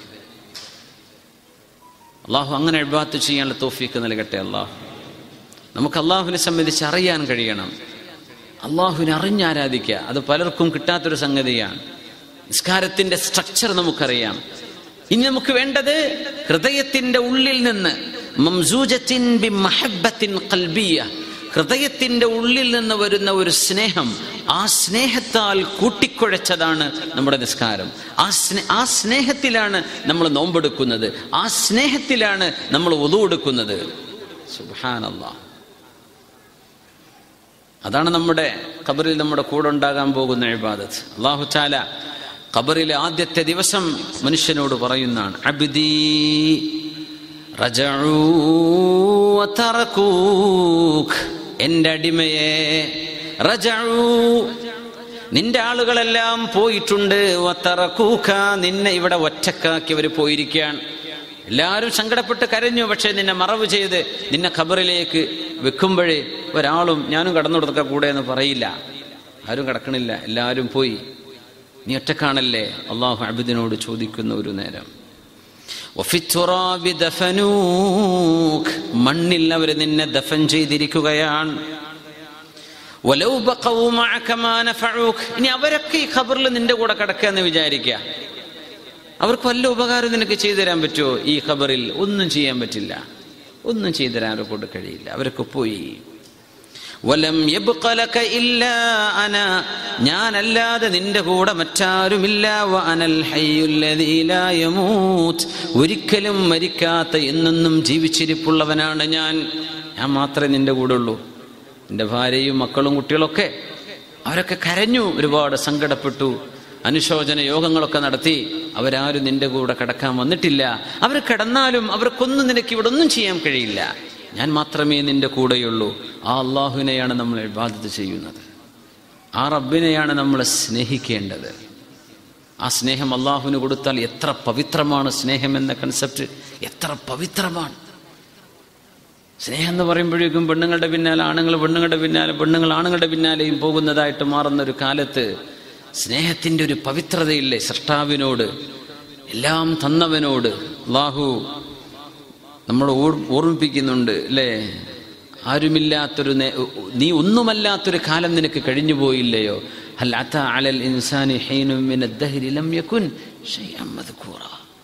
അള്ളാഹു അങ്ങനെ എഴുപാത്ത് ചെയ്യാനുള്ള തോഫീക്ക് നൽകട്ടെ അള്ളാഹു നമുക്ക് അള്ളാഹുവിനെ സംബന്ധിച്ച് അറിയാൻ കഴിയണം അള്ളാഹുവിനെ അറിഞ്ഞാരാധിക്കുക അത് പലർക്കും കിട്ടാത്തൊരു സംഗതിയാണ് നിസ്കാരത്തിന്റെ സ്ട്രക്ചർ നമുക്കറിയാം ഇനി നമുക്ക് വേണ്ടത് ഹൃദയത്തിന്റെ ഉള്ളിൽ നിന്ന് മംസൂജത്തിൻ ബി മഹബത്തിൻ കൽബിയ ഹൃദയത്തിന്റെ ഉള്ളിൽ നിന്ന് വരുന്ന ഒരു സ്നേഹം ആ സ്നേഹത്താൽ കൂട്ടിക്കുഴച്ചതാണ് നമ്മുടെ നിസ്കാരം ആ സ്നേ ആ സ്നേഹത്തിലാണ് നമ്മൾ നോമ്പെടുക്കുന്നത് ആ സ്നേഹത്തിലാണ് നമ്മൾ ഒതു കൊടുക്കുന്നത് സുബാനല്ലാ അതാണ് നമ്മുടെ ഖബറിൽ നമ്മുടെ കൂടെ ഉണ്ടാകാൻ പോകുന്ന ഇബാദത്ത് അള്ളാഹു ചാല ഖബറിലെ ആദ്യത്തെ ദിവസം മനുഷ്യനോട് പറയുന്നതാണ് അബ്ദീ റജഊ വതറകൂക് എൻ്റെ അടിമയെ റജഊ നിന്റെ ആളുകളെല്ലാം പോയിട്ടുണ്ട് വതറകൂക നിന്നെ ഇവിടെ ഒറ്റക്കാക്കി അവർ പോയിരിക്കുകയാണ് എല്ലാവരും സങ്കടപ്പെട്ട് കരഞ്ഞു പക്ഷെ നിന്നെ മറവ് ചെയ്ത് നിന്നെ ഖബറിലേക്ക് വെക്കുമ്പോഴേ ഒരാളും ഞാനും കടന്നു കൊടുക്ക കൂടെ എന്ന് പറയില്ല ആരും കിടക്കണില്ല എല്ലാവരും പോയി നീ ഒറ്റക്കാണല്ലേ അള്ളാഹു അബിദിനോട് ചോദിക്കുന്ന ഒരു നേരം വഫിത്തുറാബി ദഫനൂക്. മണ്ണിൽ അവർ നിന്നെ ദഫൻ ചെയ്തിരിക്കുകയാണ് വലൗ ബഖൗ മഅക മാ നഫഊക്. ഇനി അവരൊക്കെ ഈ ഖബറിൽ നിന്റെ കൂടെ കിടക്കുക എന്ന് വിചാരിക്കുക അവർക്ക് വല്ല ഉപകാരം നിനക്ക് ചെയ്തു തരാൻ പറ്റുമോ ഈ ഖബറിൽ ഒന്നും ചെയ്യാൻ പറ്റില്ല ഒന്നും ചെയ്തു തരാൻ അവരെ കൊണ്ട് കഴിയില്ല അവരൊക്കെ പോയി വലം യബ്ഖ ലക ഇല്ലാ അന ഞാനല്ലാതെ നിന്റെ കൂടെ മറ്റാരുമില്ല വ അനൽ ഹയ്യുൽ ലദീ ലാ യമൂത്ത് ഒരിക്കലും മരിക്കാത്ത എന്നെന്നും ജീവിച്ചിരിപ്പുള്ളവനാണ് ഞാൻ ഞാൻ മാത്രമേ നിന്റെ കൂടെ ഉള്ളൂ എൻ്റെ ഭാര്യയും മക്കളും കുട്ടികളൊക്കെ അവരൊക്കെ കരഞ്ഞു ഒരുപാട് സങ്കടപ്പെട്ടു അനുശോചന യോഗങ്ങളൊക്കെ നടത്തി അവരാരും നിന്റെ കൂടെ കിടക്കാൻ വന്നിട്ടില്ല അവർ കിടന്നാലും അവർക്കൊന്നും നിനക്ക് ഇവിടെ ഒന്നും ചെയ്യാൻ കഴിയില്ല ഞാൻ മാത്രമേ നിന്റെ കൂടെയുള്ളൂ ആ അള്ളാഹുവിനെയാണ് നമ്മൾ ഇബാദത്ത് ചെയ്യുന്നത് ആ റബ്ബിനെയാണ് നമ്മൾ സ്നേഹിക്കേണ്ടത് ആ സ്നേഹം അള്ളാഹുവിന് കൊടുത്താൽ എത്ര പവിത്രമാണ് സ്നേഹം എന്ന കൺസെപ്റ്റ് എത്ര പവിത്രമാണ് സ്നേഹം എന്ന് പറയുമ്പോഴേക്കും പെണ്ണുങ്ങളുടെ പിന്നാലെ ആണുങ്ങൾ പെണ്ണുങ്ങളുടെ പിന്നാലെ പെണ്ണുങ്ങൾ ആണുങ്ങളുടെ പിന്നാലെയും പോകുന്നതായിട്ട് മാറുന്ന ഒരു കാലത്ത് സ്നേഹത്തിന്റെ ഒരു പവിത്രതയില്ലേ സൃഷ്ടാവിനോട് എല്ലാം തന്നവനോട് അള്ളാഹു നമ്മൾ ഓർ- ഓർമ്മിപ്പിക്കുന്നുണ്ട് അല്ലേ ആരുമില്ലാത്തൊരു നേ- നീ ഒന്നുമല്ലാത്തൊരു കാലം നിനക്ക് കഴിഞ്ഞു പോയില്ലയോ ഹൽ അത അലൽ ഇൻസാനി ഹീനും മിന الدهر ലം യകുൻ ശൈഅൻ മദ്കൂറ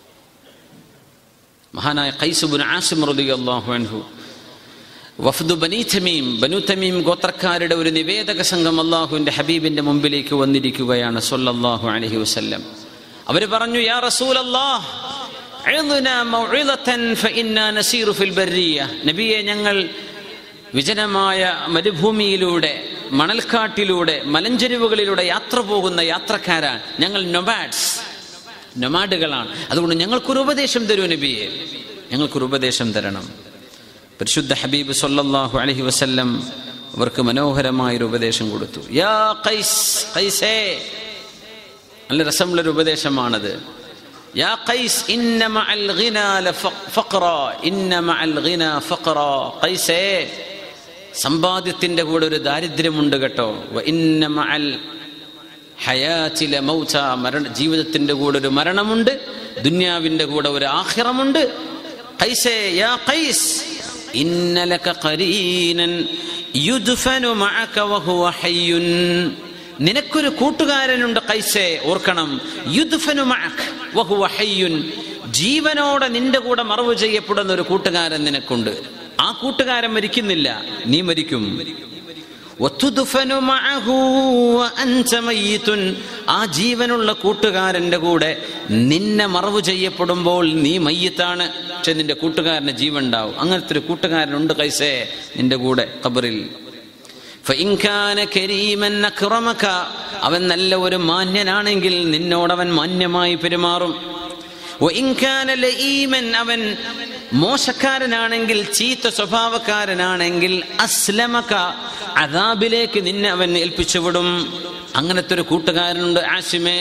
മഹാനായ ഖൈസുബുൻ ആസിം റളിയല്ലാഹു അൻഹു വഫ്ദു ബനി തമീം ബനു തമീം ഗോത്രക്കാരുടെ ഒരു നിവേദക സംഘം അള്ളാഹുവിന്റെ ഹബീബിന്റെ മുമ്പിലേക്ക് വന്നിരിക്കുകയാണ് സല്ലല്ലാഹു അലൈഹി വസല്ലം അവർ പറഞ്ഞു യാ റസൂലല്ലാഹ് അഇദ്നാ മൗഇദതൻ ഫഇന്നാ നസീറു ഫിൽ ബർരിയ നബിയെ ഞങ്ങൾ വിജനമായ മരുഭൂമിയിലൂടെ മണൽക്കാട്ടിലൂടെ മലഞ്ചെരിവുകളിലൂടെ യാത്ര പോകുന്ന യാത്രക്കാരാണ് ഞങ്ങൾ നൊബാഡ്സ് നൊമാഡുകളാണ് അതുകൊണ്ട് ഞങ്ങൾക്കൊരു ഉപദേശം തരൂ നബിയെ ഞങ്ങൾക്കൊരു ഉപദേശം തരണം പരിശുദ്ധ ഹബീബ് സല്ലല്ലാഹു അലൈഹി വസല്ലം അവർക്ക് മനോഹരമായൊരു ഉപദേശം കൊടുത്തു യാ ഖൈസ് ഖൈസേ നല്ല രസമുള്ളൊരു ഉപദേശമാണത് യാ ഖൈസ് ഇന്ന മഅൽ ഗിനാ ലഫഖറ ഇന്ന മഅൽ ഗിനാ ഫഖറ ഖൈസേ സമ്പാദ്യത്തിന്റെ കൂടെ ഒരു ദാരിദ്ര്യമുണ്ട് കേട്ടോ വ ഇന്ന മഅൽ ഹയാത്തിലെ മൗച്ച മരണ ജീവിതത്തിന്റെ കൂടെ ഒരു മരണമുണ്ട് ദുന്യാവിന്റെ കൂടെ ഒരു ആഖിറമുണ്ട് ഖൈസേ യാ ഖൈസ് ഇന്ന ലക ഖരീനൻ യുദ്ഫനു മഅക വഹുവ ഹയ്യുൻ നിനക്കൊരു കൂട്ടുകാരനുണ്ട് കൈസേ ഓർക്കണം യുദ്ഫനു മഅക് വഹുവ ഹയ്യുൻ ജീവനോടെ നിന്റെ കൂടെ മറവ് ചെയ്യപ്പെടുന്ന ഒരു കൂട്ടുകാരൻ നിനക്കുണ്ട് ആ കൂട്ടുകാരൻ മരിക്കുന്നില്ല നീ മരിക്കും വതുദ്ഫനു മഅഹു വഅൻത മയ്യിതുൻ. ആ ജീവനുള്ള കൂട്ടുകാരന്റെ കൂടെ നിന്നെ മറവ് ചെയ്യപ്പെടുമ്പോൾ നീ മയ്യത്താണ് പക്ഷെ നിന്റെ കൂട്ടുകാരന് ജീവൻ ഉണ്ടാവും അങ്ങനത്തെ ഒരു കൂട്ടുകാരനുണ്ട് കൈസേ നിന്റെ കൂടെ ഖബറിൽ فإن كان كريما أكرمك അവൻ നല്ല ഒരു മാന്യനാണെങ്കിൽ നിന്നോടവൻ മാന്യമായി പെരുമാറും وإن كان لئيما അവൻ മോശക്കാരനാണെങ്കിൽ ചീത്ത സ്വഭാവക്കാരനാണെങ്കിൽ അസ്ലമക അദാബിലേക്ക് നിന്നെ അവൻ ഏൽപ്പിച്ചുവിടും അങ്ങനത്തെ ഒരു കൂട്ടുകാരനുണ്ട് ആസിമേ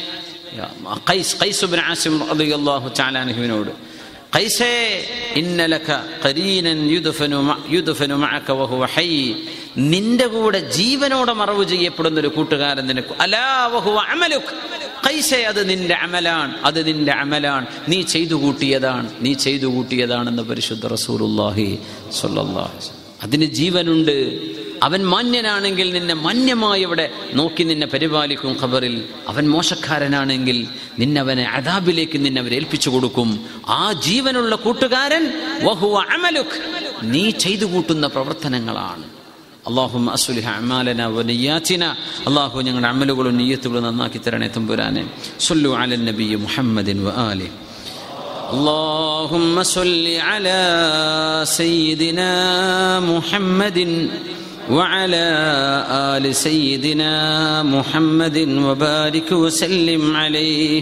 ഖൈസ് ഖൈസ് ബിൻ ആസിം റളിയല്ലാഹു തആല അൻഹുവിനോട് ഖൈസേ ഇന്നലക ഖരീനൻ യുദ്ഫനു മ- യുദ്ഫനു മഅക വഹുവ ഹയ്യ് നിന്റെ കൂടെ ജീവനോടെ മറവ് ചെയ്യപ്പെടുന്ന ഒരു കൂട്ടുകാരൻ നിനക്ക് അലാ വഹുവ അമലുക് ഖൈസേ അത് നിന്റെ അമലാണ് അത് നിന്റെ അമലാണ് നീ ചെയ്തു കൂട്ടിയതാണ് നീ ചെയ്തു കൂട്ടിയതാണെന്ന് പരിശുദ്ധ റസൂലുള്ളാഹി സ്വല്ലല്ലാഹു അലൈഹി വസല്ലം. അതിന് ജീവനുണ്ട് അവൻ മാന്യനാണെങ്കിൽ നിന്നെ മാന്യമായി അവിടെ നോക്കി നിന്നെ പരിപാലിക്കും ഖബറിൽ അവൻ മോശക്കാരനാണെങ്കിൽ നിന്നെ അവനെ അദാബിലേക്ക് നിന്നെ അവർ ഏൽപ്പിച്ചു കൊടുക്കും ആ ജീവനുള്ള കൂട്ടുകാരൻ വഹുവ അമലുക് നീ ചെയ്തു കൂട്ടുന്ന പ്രവർത്തനങ്ങളാണ് അള്ളാഹു അസുലിഹ അമാലന വനിയാത്തിന അള്ളാഹു ഞങ്ങളുടെ അമലുകളും നീയത്തുകളും നന്നാക്കി തരണേ തമ്പുരാനെ സൊല്ലു അലൻ നബി മുഹമ്മദിൻ വ ആലി اللهم صل على سيدنا محمد وعلى آل سيدنا محمد وبارك وسلم عليه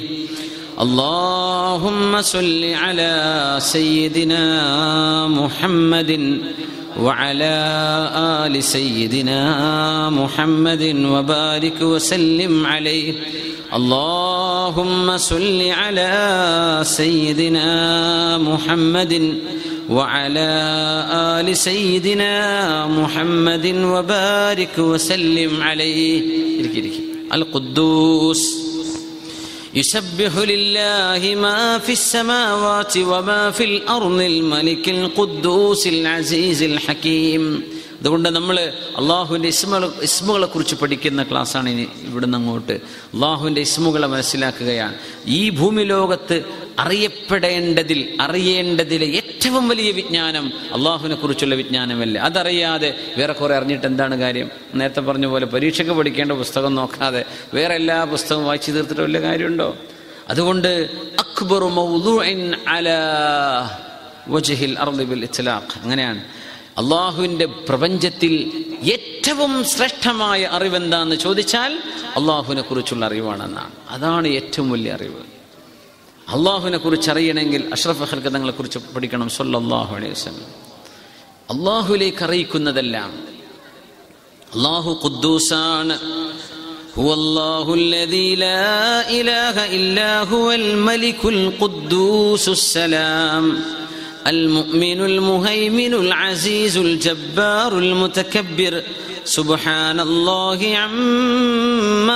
اللهم صل على سيدنا محمد وعلى آل سيدنا محمد وبارك وسلم عليه اللهم صل على سيدنا محمد وعلى آل سيدنا محمد وبارك وسلم عليه ഇരിക്ക് ഇരിക്ക്. القدوس يسبح لله ما في السماوات وما في الأرض الملك القدوس العزيز الحكيم അതുകൊണ്ട് നമ്മൾ അള്ളാഹുവിൻ്റെ ഇസ്മുകളെ ഇസ്മുകളെ കുറിച്ച് പഠിക്കുന്ന ക്ലാസ്സാണ് ഇനി ഇവിടുന്ന് അങ്ങോട്ട് അള്ളാഹുവിൻ്റെ ഇസ്മുകളെ മനസ്സിലാക്കുകയാണ് ഈ ഭൂമി ലോകത്ത് അറിയപ്പെടേണ്ടതിൽ അറിയേണ്ടതിലെ ഏറ്റവും വലിയ വിജ്ഞാനം അള്ളാഹുവിനെ കുറിച്ചുള്ള വിജ്ഞാനമല്ല അതറിയാതെ വേറെ കുറെ അറിഞ്ഞിട്ട് എന്താണ് കാര്യം നേരത്തെ പറഞ്ഞ പോലെ പരീക്ഷയ്ക്ക് പഠിക്കേണ്ട പുസ്തകം നോക്കാതെ വേറെ എല്ലാ പുസ്തകവും വായിച്ചു തീർത്തിട്ട് വല്ല കാര്യമുണ്ടോ അതുകൊണ്ട് അക്ബറു മൗദൂഇൻ അലാ വജ്ഹിൽ അർളി ബിൽ ഇത്ലാഖ് അങ്ങനെയാണ് അള്ളാഹുവിൻ്റെ പ്രപഞ്ചത്തിൽ ഏറ്റവും ശ്രേഷ്ഠമായ അറിവെന്താന്ന് ചോദിച്ചാൽ അള്ളാഹുവിനെ കുറിച്ചുള്ള അറിവാണെന്നാണ് അതാണ് ഏറ്റവും വലിയ അറിവ് അള്ളാഹുവിനെ കുറിച്ച് അറിയണമെങ്കിൽ അഷ്റഫ് ഹൽക്കതങ്ങളെ കുറിച്ച് പഠിക്കണം സല്ലല്ലാഹു അലൈഹി വസല്ലം അള്ളാഹുലേക്ക് അറിയിക്കുന്നതെല്ലാം അള്ളാഹു ഖുദ്ദൂസാണ് هو الله الذي لا إله إلا هو الملك القدوس السلام المؤمن المهيمن العزيز الجبار المتكبر سبحان الله عما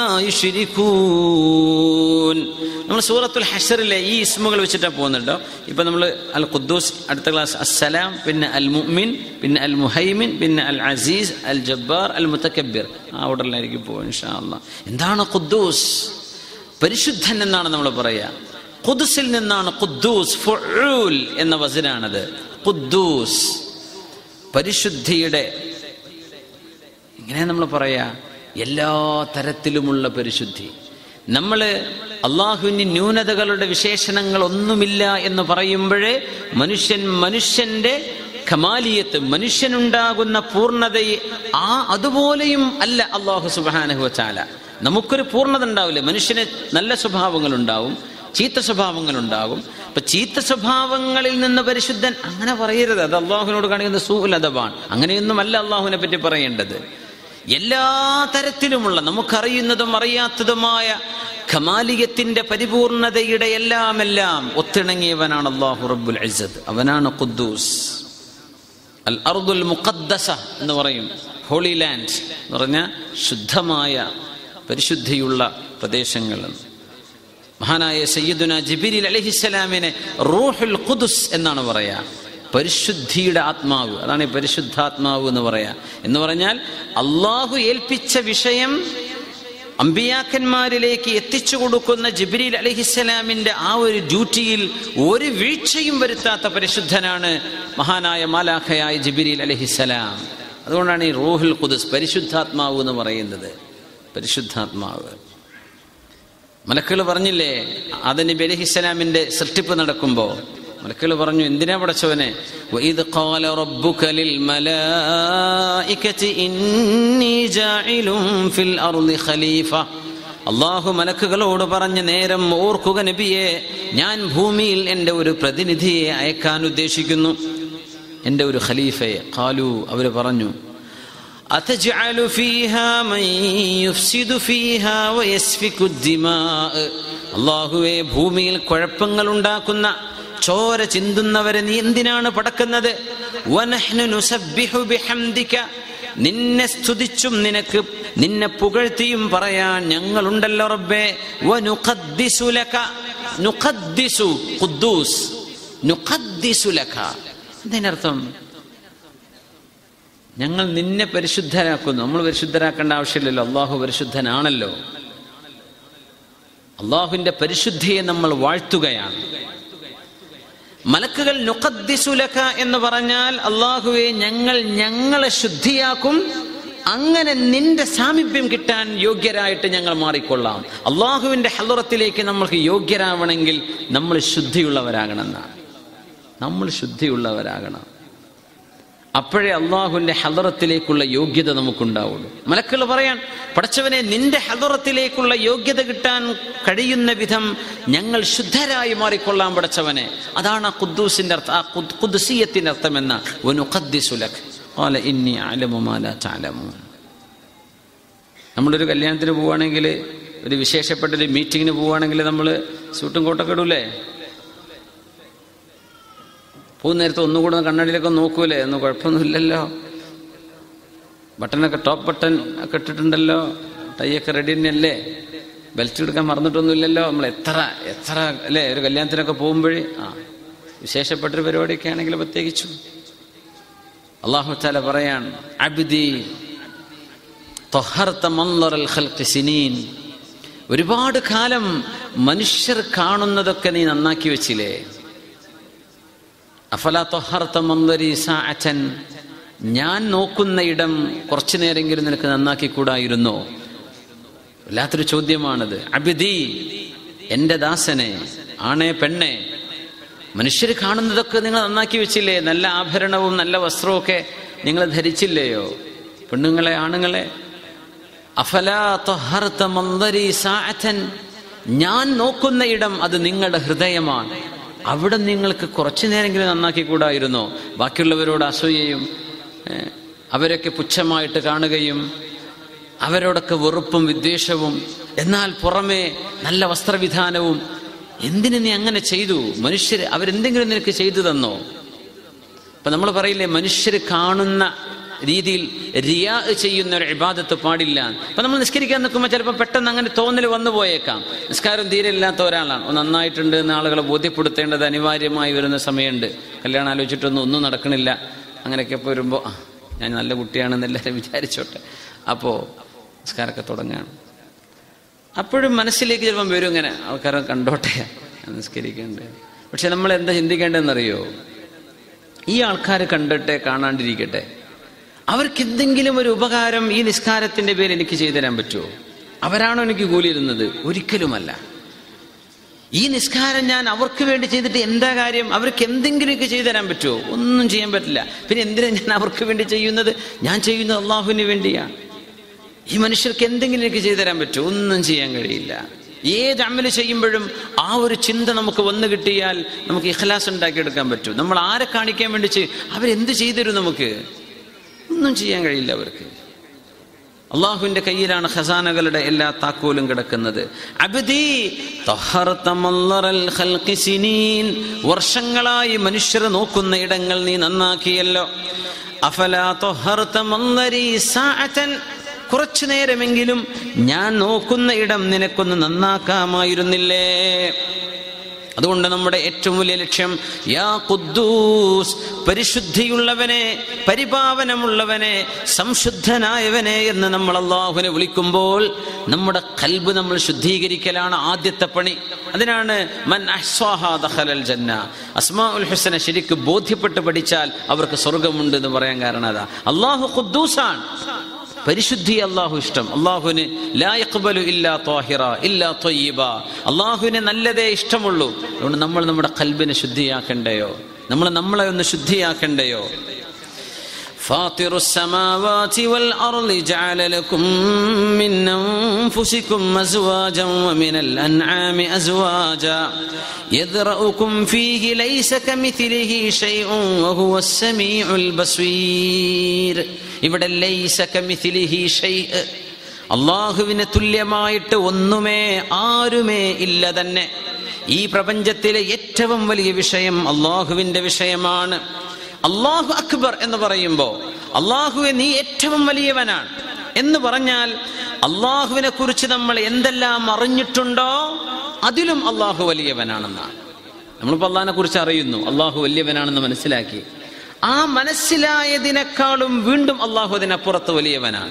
يشركون നമ്മൾ സൂറത്തുൽ ഹഷറിലെ ഈ ഇസ്മുകൾ വെച്ചിട്ടാണ് പോകുന്നുണ്ടോ ഇപ്പൊ നമ്മൾ അൽ ഖുദ്ദൂസ് അടുത്ത ക്ലാസ് അസ്സലാം പിന്നെ അൽ മുഅ്മിൻ പിന്നെ അൽ മുഹൈമിൻ പിന്നെ അൽ അസീസ് അൽ ജബ്ബാർ അൽ മുത്തക്കബിർ ആ ഓർഡറിലായിരിക്കും പോകും ഇൻഷാ അല്ലാ എന്താണ് ഖുദ്ദൂസ് പരിശുദ്ധൻ എന്നാണ് നമ്മൾ പറയുക ഖുദ്സിൽ നിന്നാണ് ഖുദ്ദൂസ് ഫുഊൽ എന്ന വസനാണത് ഖുദ്ദൂസ് പരിശുദ്ധിയുടെ ഇങ്ങനെ നമ്മൾ പറയാ എല്ലാ തരത്തിലുമുള്ള പരിശുദ്ധി നമ്മൾ അള്ളാഹുവിന് ന്യൂനതകളുടെ വിശേഷണങ്ങൾ ഒന്നുമില്ല എന്ന് പറയുമ്പോഴേ മനുഷ്യൻ മനുഷ്യന്റെ ഖമാലിയത്ത് മനുഷ്യനുണ്ടാകുന്ന പൂർണ്ണതയെ ആ അതുപോലെയും അല്ല അള്ളാഹു സുബാനഹു ചാല നമുക്കൊരു പൂർണ്ണത ഉണ്ടാവില്ല മനുഷ്യന് നല്ല സ്വഭാവങ്ങൾ ഉണ്ടാവും ചീത്ത സ്വഭാവങ്ങൾ ഉണ്ടാകും അപ്പൊ ചീത്ത സ്വഭാവങ്ങളിൽ നിന്ന് പരിശുദ്ധൻ അങ്ങനെ പറയരുത് അത് അള്ളാഹുവിനോട് കാണിക്കുന്ന സൂലതബാണ് അങ്ങനെയൊന്നുമല്ല അള്ളാഹുവിനെ പറ്റി പറയേണ്ടത് എല്ലാ തരത്തിലുമുള്ള നമുക്കറിയുന്നതും അറിയാത്തതുമായ ഖമാലിയത്തിന്റെ പരിപൂർണതയുടെ എല്ലാം എല്ലാം ഒത്തിണങ്ങിയവനാണ് അള്ളാഹു റബ്ബുൽ ഇസ്സത്ത് അവനാണ് ഖുദ്ദൂസ് അൽ അർദുൽ മുഖദ്ദസ എന്ന് പറയും ഹോളി ലാൻഡ് എന്ന് പറഞ്ഞാൽ ശുദ്ധമായ പരിശുദ്ധിയുള്ള പ്രദേശങ്ങൾ മഹാനായ സയ്യിദുന ജിബിരിൽ അലഹിസ്സലാമിനെ റൂഹുൽ ഖുദുസ് എന്നാണ് പറയാ പരിശുദ്ധിയുടെ ആത്മാവ് അതാണ് ഈ പരിശുദ്ധാത്മാവ് എന്ന് പറയാ എന്ന് പറഞ്ഞാൽ അള്ളാഹു ഏൽപ്പിച്ച വിഷയം അമ്പിയാക്കന്മാരിലേക്ക് എത്തിച്ചു കൊടുക്കുന്ന ജിബ്രീൽ അലഹിസ്സലാമിന്റെ ആ ഒരു ഡ്യൂട്ടിയിൽ ഒരു വീഴ്ചയും വരുത്താത്ത പരിശുദ്ധനാണ് മഹാനായ മാലാഖയായ ജിബിരിൽ അലഹിസ്സലാം അതുകൊണ്ടാണ് ഈ റൂഹുൽ ഖുദുസ് പരിശുദ്ധാത്മാവ് എന്ന് പറയുന്നത് പരിശുദ്ധാത്മാവ് മലക്കുകൾ പറഞ്ഞില്ലേ ആദനബി അലഹിസ്സലാമിന്റെ സൃഷ്ടിപ്പ് നടക്കുമ്പോൾ മലക്കുകൾ പറഞ്ഞു എന്തിനാ പടച്ചവനെ وَإِذْ قَالَ رَبُّكَ لِلْمَلَائِكَةِ إِنِّي جَاعِلٌ فِي الْأَرْضِ خَلِيفَةً അള്ളാഹു മലക്കുകളോട് പറഞ്ഞ നേരം ഓർക്കുക നബിയെ ഞാൻ ഭൂമിയിൽ എൻ്റെ ഒരു പ്രതിനിധിയെ അയക്കാൻ ഉദ്ദേശിക്കുന്നു എൻ്റെ ഒരു ഖലീഫയെ ഖാലു അവർ പറഞ്ഞു أتجعل فيها من يفسد فيها ويسفك الدماء അള്ളാഹുവെ ഭൂമിയിൽ കുഴപ്പങ്ങൾ ഉണ്ടാക്കുന്ന ചോര ചിന്തുന്നവരെ നീ എന്തിനാണ് പടക്കുന്നത് വനഹ്നു നുസബ്ബിഹു ബിഹംദിക നിന്നെ സ്തുതിച്ചും നിനക്ക് നിന്നെ പുകഴ്ത്തിയും പറയാൻ ഞങ്ങളുണ്ടല്ലോ റബ്ബേ വനുഖദ്ദിസു ലക നുഖദ്ദിസു ഖുദ്ദൂസ് നുഖദ്ദിസു ലക അതിനർത്ഥം ഞങ്ങൾ നിന്നെ പരിശുദ്ധരാക്കുന്നു നമ്മൾ പരിശുദ്ധരാക്കേണ്ട ആവശ്യമില്ലല്ലോ അള്ളാഹു പരിശുദ്ധനാണല്ലോ അള്ളാഹുവിന്റെ പരിശുദ്ധിയെ നമ്മൾ വാഴ്ത്തുകയാണ് മലക്കുകൾ നുഖദ്ദിസുലക എന്ന് പറഞ്ഞാൽ അള്ളാഹുവെ ഞങ്ങൾ ഞങ്ങളെ ശുദ്ധിയാക്കും അങ്ങനെ നിന്റെ സാമീപ്യം കിട്ടാൻ യോഗ്യരായിട്ട് ഞങ്ങൾ മാറിക്കൊള്ളാം അള്ളാഹുവിന്റെ ഹലുറത്തിലേക്ക് നമ്മൾക്ക് യോഗ്യരാവണമെങ്കിൽ നമ്മൾ ശുദ്ധിയുള്ളവരാകണം എന്നാണ് നമ്മൾ ശുദ്ധിയുള്ളവരാകണം അപ്പോഴേ അള്ളാഹുവിന്റെ ഹലറത്തിലേക്കുള്ള യോഗ്യത നമുക്കുണ്ടാവുള്ളൂ മലക്കൾ പറയാൻ പടച്ചവനെ നിന്റെ ഹലറത്തിലേക്കുള്ള യോഗ്യത കിട്ടാൻ കഴിയുന്ന വിധം ഞങ്ങൾ ശുദ്ധരായി മാറിക്കൊള്ളാൻ പടച്ചവനെ അതാണ് ആ ഖുദ്ദൂസിന്റെ അർത്ഥം ആ ഖുദ്സിയത്തിന്റെ അർത്ഥം എന്ന വനുഖദ്ദിസുലക് ഖാല ഇന്നി അലമു മാ ലാ തഅലമൂൻ നമ്മളൊരു കല്യാണത്തിന് പോവുകയാണെങ്കിൽ ഒരു വിശേഷപ്പെട്ട ഒരു മീറ്റിങ്ങിന് പോവുകയാണെങ്കിൽ നമ്മൾ സൂട്ടും കോട്ടൊക്കെ ഇടൂലേ പോകുന്ന നേരത്തെ ഒന്നുകൂടെ കണ്ണാടിയിലൊക്കെ നോക്കൂലേ ഒന്നും കുഴപ്പമൊന്നുമില്ലല്ലോ ബട്ടനൊക്കെ ടോപ്പ് ബട്ടൺ ഒക്കെ ഇട്ടിട്ടുണ്ടല്ലോ ടൈയൊക്കെ റെഡി തന്നെയല്ലേ ബെൽറ്റ് എടുക്കാൻ മറന്നിട്ടൊന്നുമില്ലല്ലോ നമ്മൾ എത്ര എത്ര അല്ലേ ഒരു കല്യാണത്തിനൊക്കെ പോകുമ്പോഴേ ആ വിശേഷപ്പെട്ടൊരു പരിപാടിയൊക്കെ ആണെങ്കിൽ പ്രത്യേകിച്ചു അള്ളാഹു താല പറയാൻ അബിദി സിനീൻ ഒരുപാട് കാലം മനുഷ്യർ കാണുന്നതൊക്കെ നീ നന്നാക്കി വെച്ചില്ലേ അഫല തൊഹർത്ത മന്ദരി സാഅച്ചൻ ഞാൻ നോക്കുന്ന ഇടം കുറച്ചു നേരെങ്കിലും നിനക്ക് നന്നാക്കിക്കൂടായിരുന്നോ വല്ലാത്തൊരു ചോദ്യമാണത് അബിദി എന്റെ ദാസനെ ആണേ പെണ്ണെ മനുഷ്യർ കാണുന്നതൊക്കെ നിങ്ങൾ നന്നാക്കി വെച്ചില്ലേ നല്ല ആഭരണവും നല്ല വസ്ത്രവും നിങ്ങൾ ധരിച്ചില്ലയോ പെണ്ണുങ്ങളെ ആണുങ്ങളെ അഫലാ തൊഹർത്ത മന്ദരി സാഅച്ചൻ ഞാൻ നോക്കുന്ന ഇടം അത് നിങ്ങളുടെ ഹൃദയമാണ് അവിടെ നിങ്ങൾക്ക് കുറച്ചു നേരമെങ്കിലും നന്നാക്കി കൂടായിരുന്നോ ബാക്കിയുള്ളവരോട് അസൂയയും അവരൊക്കെ പുച്ഛമായിട്ട് കാണുകയും അവരോടൊക്കെ വെറുപ്പും വിദ്വേഷവും എന്നാൽ പുറമേ നല്ല വസ്ത്രവിധാനവും എന്തിനു നീ അങ്ങനെ ചെയ്തു മനുഷ്യർ അവരെന്തെങ്കിലും നിനക്ക് ചെയ്തു തന്നോ ഇപ്പൊ നമ്മൾ പറയില്ലേ മനുഷ്യർ കാണുന്ന രീതിയിൽ റിയാ ചെയ്യുന്ന ഒരു ഇബാദത്ത് പാടില്ല അപ്പൊ നമ്മൾ നിസ്കരിക്കാൻ നിൽക്കുമ്പോൾ ചിലപ്പോൾ പെട്ടെന്ന് അങ്ങനെ തോന്നൽ വന്നു പോയേക്കാം നിസ്കാരം തീരെ ഇല്ലാത്ത ഒരാളാണ് ഒന്ന് നന്നായിട്ടുണ്ട് എന്ന് ആളുകളെ ബോധ്യപ്പെടുത്തേണ്ടത് അനിവാര്യമായി വരുന്ന സമയമുണ്ട് കല്യാണം ആലോചിച്ചിട്ടൊന്നും ഒന്നും നടക്കണില്ല അങ്ങനെയൊക്കെ വരുമ്പോൾ ആ ഞാൻ നല്ല കുട്ടിയാണെന്ന് എല്ലാവരും വിചാരിച്ചോട്ടെ അപ്പോൾ നിസ്കാരമൊക്കെ തുടങ്ങുകയാണ് അപ്പോഴും മനസ്സിലേക്ക് ചിലപ്പം വരും ഇങ്ങനെ ആൾക്കാരെ കണ്ടോട്ടെ നിസ്കരിക്കേണ്ടത് പക്ഷെ നമ്മൾ എന്താ ചിന്തിക്കേണ്ടതെന്നറിയോ ഈ ആൾക്കാർ കണ്ടിട്ടെ കാണാണ്ടിരിക്കട്ടെ അവർക്ക് എന്തെങ്കിലും ഒരു ഉപകാരം ഈ നിസ്കാരത്തിന്റെ പേര് എനിക്ക് ചെയ്തു തരാൻ പറ്റുമോ അവരാണോ എനിക്ക് കൂലിയിരുന്നത് ഒരിക്കലുമല്ല ഈ നിസ്കാരം ഞാൻ അവർക്ക് വേണ്ടി ചെയ്തിട്ട് എന്താ കാര്യം അവർക്ക് എന്തെങ്കിലുമൊക്കെ ചെയ്തു തരാൻ പറ്റുമോ ഒന്നും ചെയ്യാൻ പറ്റില്ല പിന്നെ എന്തിനാ ഞാൻ അവർക്ക് വേണ്ടി ചെയ്യുന്നത് ഞാൻ ചെയ്യുന്നത് അള്ളാഹുവിന് വേണ്ടിയാണ് ഈ മനുഷ്യർക്ക് എന്തെങ്കിലും എനിക്ക് ചെയ്തു തരാൻ പറ്റുമോ ഒന്നും ചെയ്യാൻ കഴിയില്ല ഏത് അമല് ചെയ്യുമ്പോഴും ആ ഒരു ചിന്ത നമുക്ക് വന്നു കിട്ടിയാൽ നമുക്ക് ഇഖ്ലാസ് ഉണ്ടാക്കിയെടുക്കാൻ പറ്റും നമ്മൾ ആരെ കാണിക്കാൻ വേണ്ടി ചെയ്യും അവരെന്ത് ചെയ്തരും നമുക്ക് ഒന്നും ചെയ്യാൻ കഴിയില്ല അവർക്ക് അള്ളാഹുവിന്റെ കയ്യിലാണ് ഖസാനകളുടെ എല്ലാ താക്കോലും കിടക്കുന്നത് അബ്ദീ തഹർത മല്ലറൽ ഖൽഖി സിനീൻ വർഷങ്ങളായി മനുഷ്യരെ നോക്കുന്ന ഇടങ്ങൾ നീ നന്നാക്കിയല്ലോ അഫലാ തഹർത മല്ലരി സാഅതൻ കുറച്ചു നേരമെങ്കിലും ഞാൻ നോക്കുന്ന ഇടം നിനക്കൊന്ന് നന്നാക്കാമായിരുന്നില്ലേ അതുകൊണ്ട് നമ്മുടെ ഏറ്റവും വലിയ ലക്ഷ്യം യാ ഖുദ്ദൂസ് പരിശുദ്ധിയുള്ളവനെ പരിപാവനമുള്ളവനെ സംശുദ്ധനായവനെ എന്ന് നമ്മൾ അള്ളാഹുവിനെ വിളിക്കുമ്പോൾ നമ്മുടെ കൽബ് നമ്മൾ ശുദ്ധീകരിക്കലാണ് ആദ്യത്തെ പണി അതിനാണ് മൻ അഹ്സ്വാഹാ ദഖലൽ ജന്ന അസ്മാ ഉൽ ഹുസനെ ശരിക്ക് ബോധ്യപ്പെട്ട് പഠിച്ചാൽ അവർക്ക് സ്വർഗമുണ്ട് എന്ന് പറയാൻ കാരണം അതാ അള്ളാഹു ഖുദ്ദൂസാണ് പരിശുദ്ധി അള്ളാഹു ഇഷ്ടം അള്ളാഹുവിന് ലായക്ബലു ഇല്ലാ ത്വാഹിറ ഇല്ലാ ത്വയ്യിബ അള്ളാഹുവിന് നല്ലതേ ഇഷ്ടമുള്ളൂ അതുകൊണ്ട് നമ്മൾ നമ്മുടെ കൽബിനെ ശുദ്ധിയാക്കണ്ടയോ നമ്മൾ നമ്മളെ ഒന്ന് ശുദ്ധിയാക്കണ്ടയോ فاطر السماوات والأرض جعل لكم من أنفسكم أزواجا ومن الأنعام أزواجا يذرأكم فيه ليس كمثله شيء وهو السميع البصير ഇവിടെ ലൈസ കമിഥിലിഹി ഷൈഅ് അള്ളാഹുവിന് തുല്യമായിട്ട് ഒന്നുമേ ആരുമേ ഇല്ല തന്നെ ഈ പ്രപഞ്ചത്തിലെ ഏറ്റവും വലിയ വിഷയം അള്ളാഹുവിന്റെ വിഷയമാണ് അള്ളാഹു അക്ബർ എന്ന് പറയുമ്പോൾ അള്ളാഹുവെ നീ ഏറ്റവും വലിയവനാണ് എന്ന് പറഞ്ഞാൽ അള്ളാഹുവിനെ കുറിച്ച് നമ്മൾ എന്തെല്ലാം അറിഞ്ഞിട്ടുണ്ടോ അതിലും അള്ളാഹു വലിയവനാണെന്നാണ് നമ്മളിപ്പോൾ അള്ളാഹിനെ കുറിച്ച് അറിയുന്നു അള്ളാഹു വലിയവനാണെന്ന് മനസ്സിലാക്കി ആ മനസ്സിലായതിനേക്കാളും വീണ്ടും അള്ളാഹു അതിനപ്പുറത്ത് വലിയവനാണ്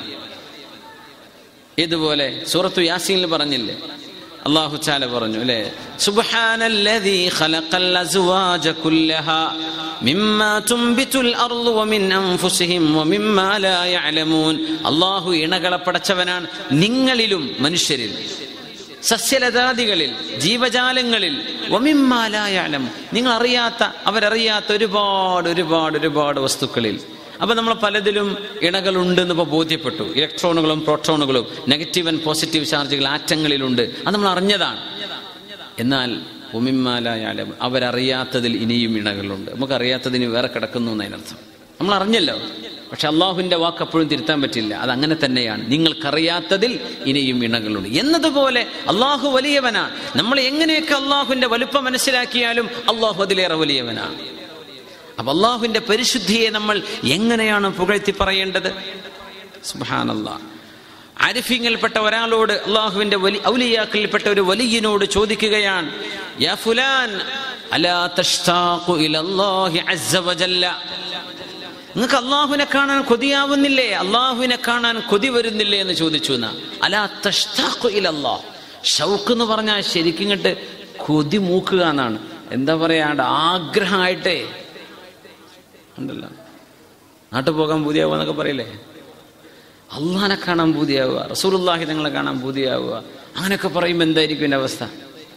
ഇതുപോലെ സൂറത്തു യാസീനിൽ പറഞ്ഞില്ലേ അള്ളാഹു ചാല പറഞ്ഞു അല്ലേ സുബ്ഹാനല്ലദീ ഖലഖൽ അസ്വാജ കുല്ലഹാ മിമ്മാ തുംബിതുൽ അർളു വമിൻ അൻഫുസിഹിം വമിമ്മാ ലാ യഅലമൂൻ അള്ളാഹു ഇണകളെ പടച്ചവനാണ് നിങ്ങളിലും മനുഷ്യരിൽ സസ്യലതാദികളിൽ ജീവജാലങ്ങളിൽ വമിമ്മാലായാലും നിങ്ങൾ അറിയാത്ത അവരറിയാത്ത ഒരുപാട് ഒരുപാട് ഒരുപാട് വസ്തുക്കളിൽ അപ്പൊ നമ്മൾ പലതിലും ഇണകളുണ്ടെന്ന് ഇപ്പോൾ ബോധ്യപ്പെട്ടു ഇലക്ട്രോണുകളും പ്രോട്ടോണുകളും നെഗറ്റീവ് ആൻഡ് പോസിറ്റീവ് ചാർജുകൾ ആറ്റങ്ങളിലുണ്ട് അത് നമ്മൾ അറിഞ്ഞതാണ് എന്നാൽ ഉമിമാലായാലും അവരറിയാത്തതിൽ ഇനിയും ഇണകളുണ്ട് നമുക്കറിയാത്തതിന് വേറെ കിടക്കുന്നു എന്നതിനർത്ഥം നമ്മൾ അറിഞ്ഞല്ലോ പക്ഷെ അള്ളാഹുവിന്റെ വാക്ക് അപ്പോഴും തിരുത്താൻ പറ്റില്ല അത് അങ്ങനെ തന്നെയാണ് നിങ്ങൾക്കറിയാത്തതിൽ ഇനിയും ഇണകളുണ്ട് എന്നതുപോലെ അള്ളാഹു വലിയവനാണ് നമ്മൾ എങ്ങനെയൊക്കെ അള്ളാഹുവിന്റെ വലുപ്പം മനസ്സിലാക്കിയാലും അള്ളാഹു അതിലേറെ വലിയവനാണ് അപ്പൊ അള്ളാഹുവിന്റെ പരിശുദ്ധിയെ നമ്മൾ എങ്ങനെയാണ് പുകഴ്ത്തി പറയേണ്ടത് സുബാനല്ലാ ആരിഫ്യങ്ങളിൽപ്പെട്ട ഒരാളോട് അള്ളാഹുവിന്റെ വലി ഔലിയാക്കളിൽപ്പെട്ട ഒരു വലിയനോട് ചോദിക്കുകയാണ് യാ ഫുലാൻ അലാ തഷ്താഖു ഇലല്ലാഹി അസ്സ വജല്ല നിങ്ങൾക്ക് അള്ളാഹുവിനെ കാണാൻ കൊതിയാവുന്നില്ലേ അള്ളാഹുവിനെ കാണാൻ കൊതി വരുന്നില്ലേ എന്ന് ചോദിച്ചു എന്നാ അലാ തഷ്താഖു ഇലല്ലാഹ് ഷൗക്ക് എന്ന് പറഞ്ഞാൽ ശരിക്കും ഇങ്ങോട്ട് കൊതി മൂക്കുക എന്നാണ് എന്താ പറയാണ്ട് ആഗ്രഹമായിട്ടേ ഉണ്ടല്ലോ നാട്ടിൽ പോകാൻ പൂതിയാവുക എന്നൊക്കെ പറയില്ലേ അള്ളാഹിനെ കാണാൻ പൂതിയാവുക റസൂലുള്ളാഹി തങ്ങളെ കാണാൻ പൂതിയാവുക അങ്ങനെയൊക്കെ പറയുമ്പോൾ എന്തായിരിക്കും എൻ്റെ അവസ്ഥ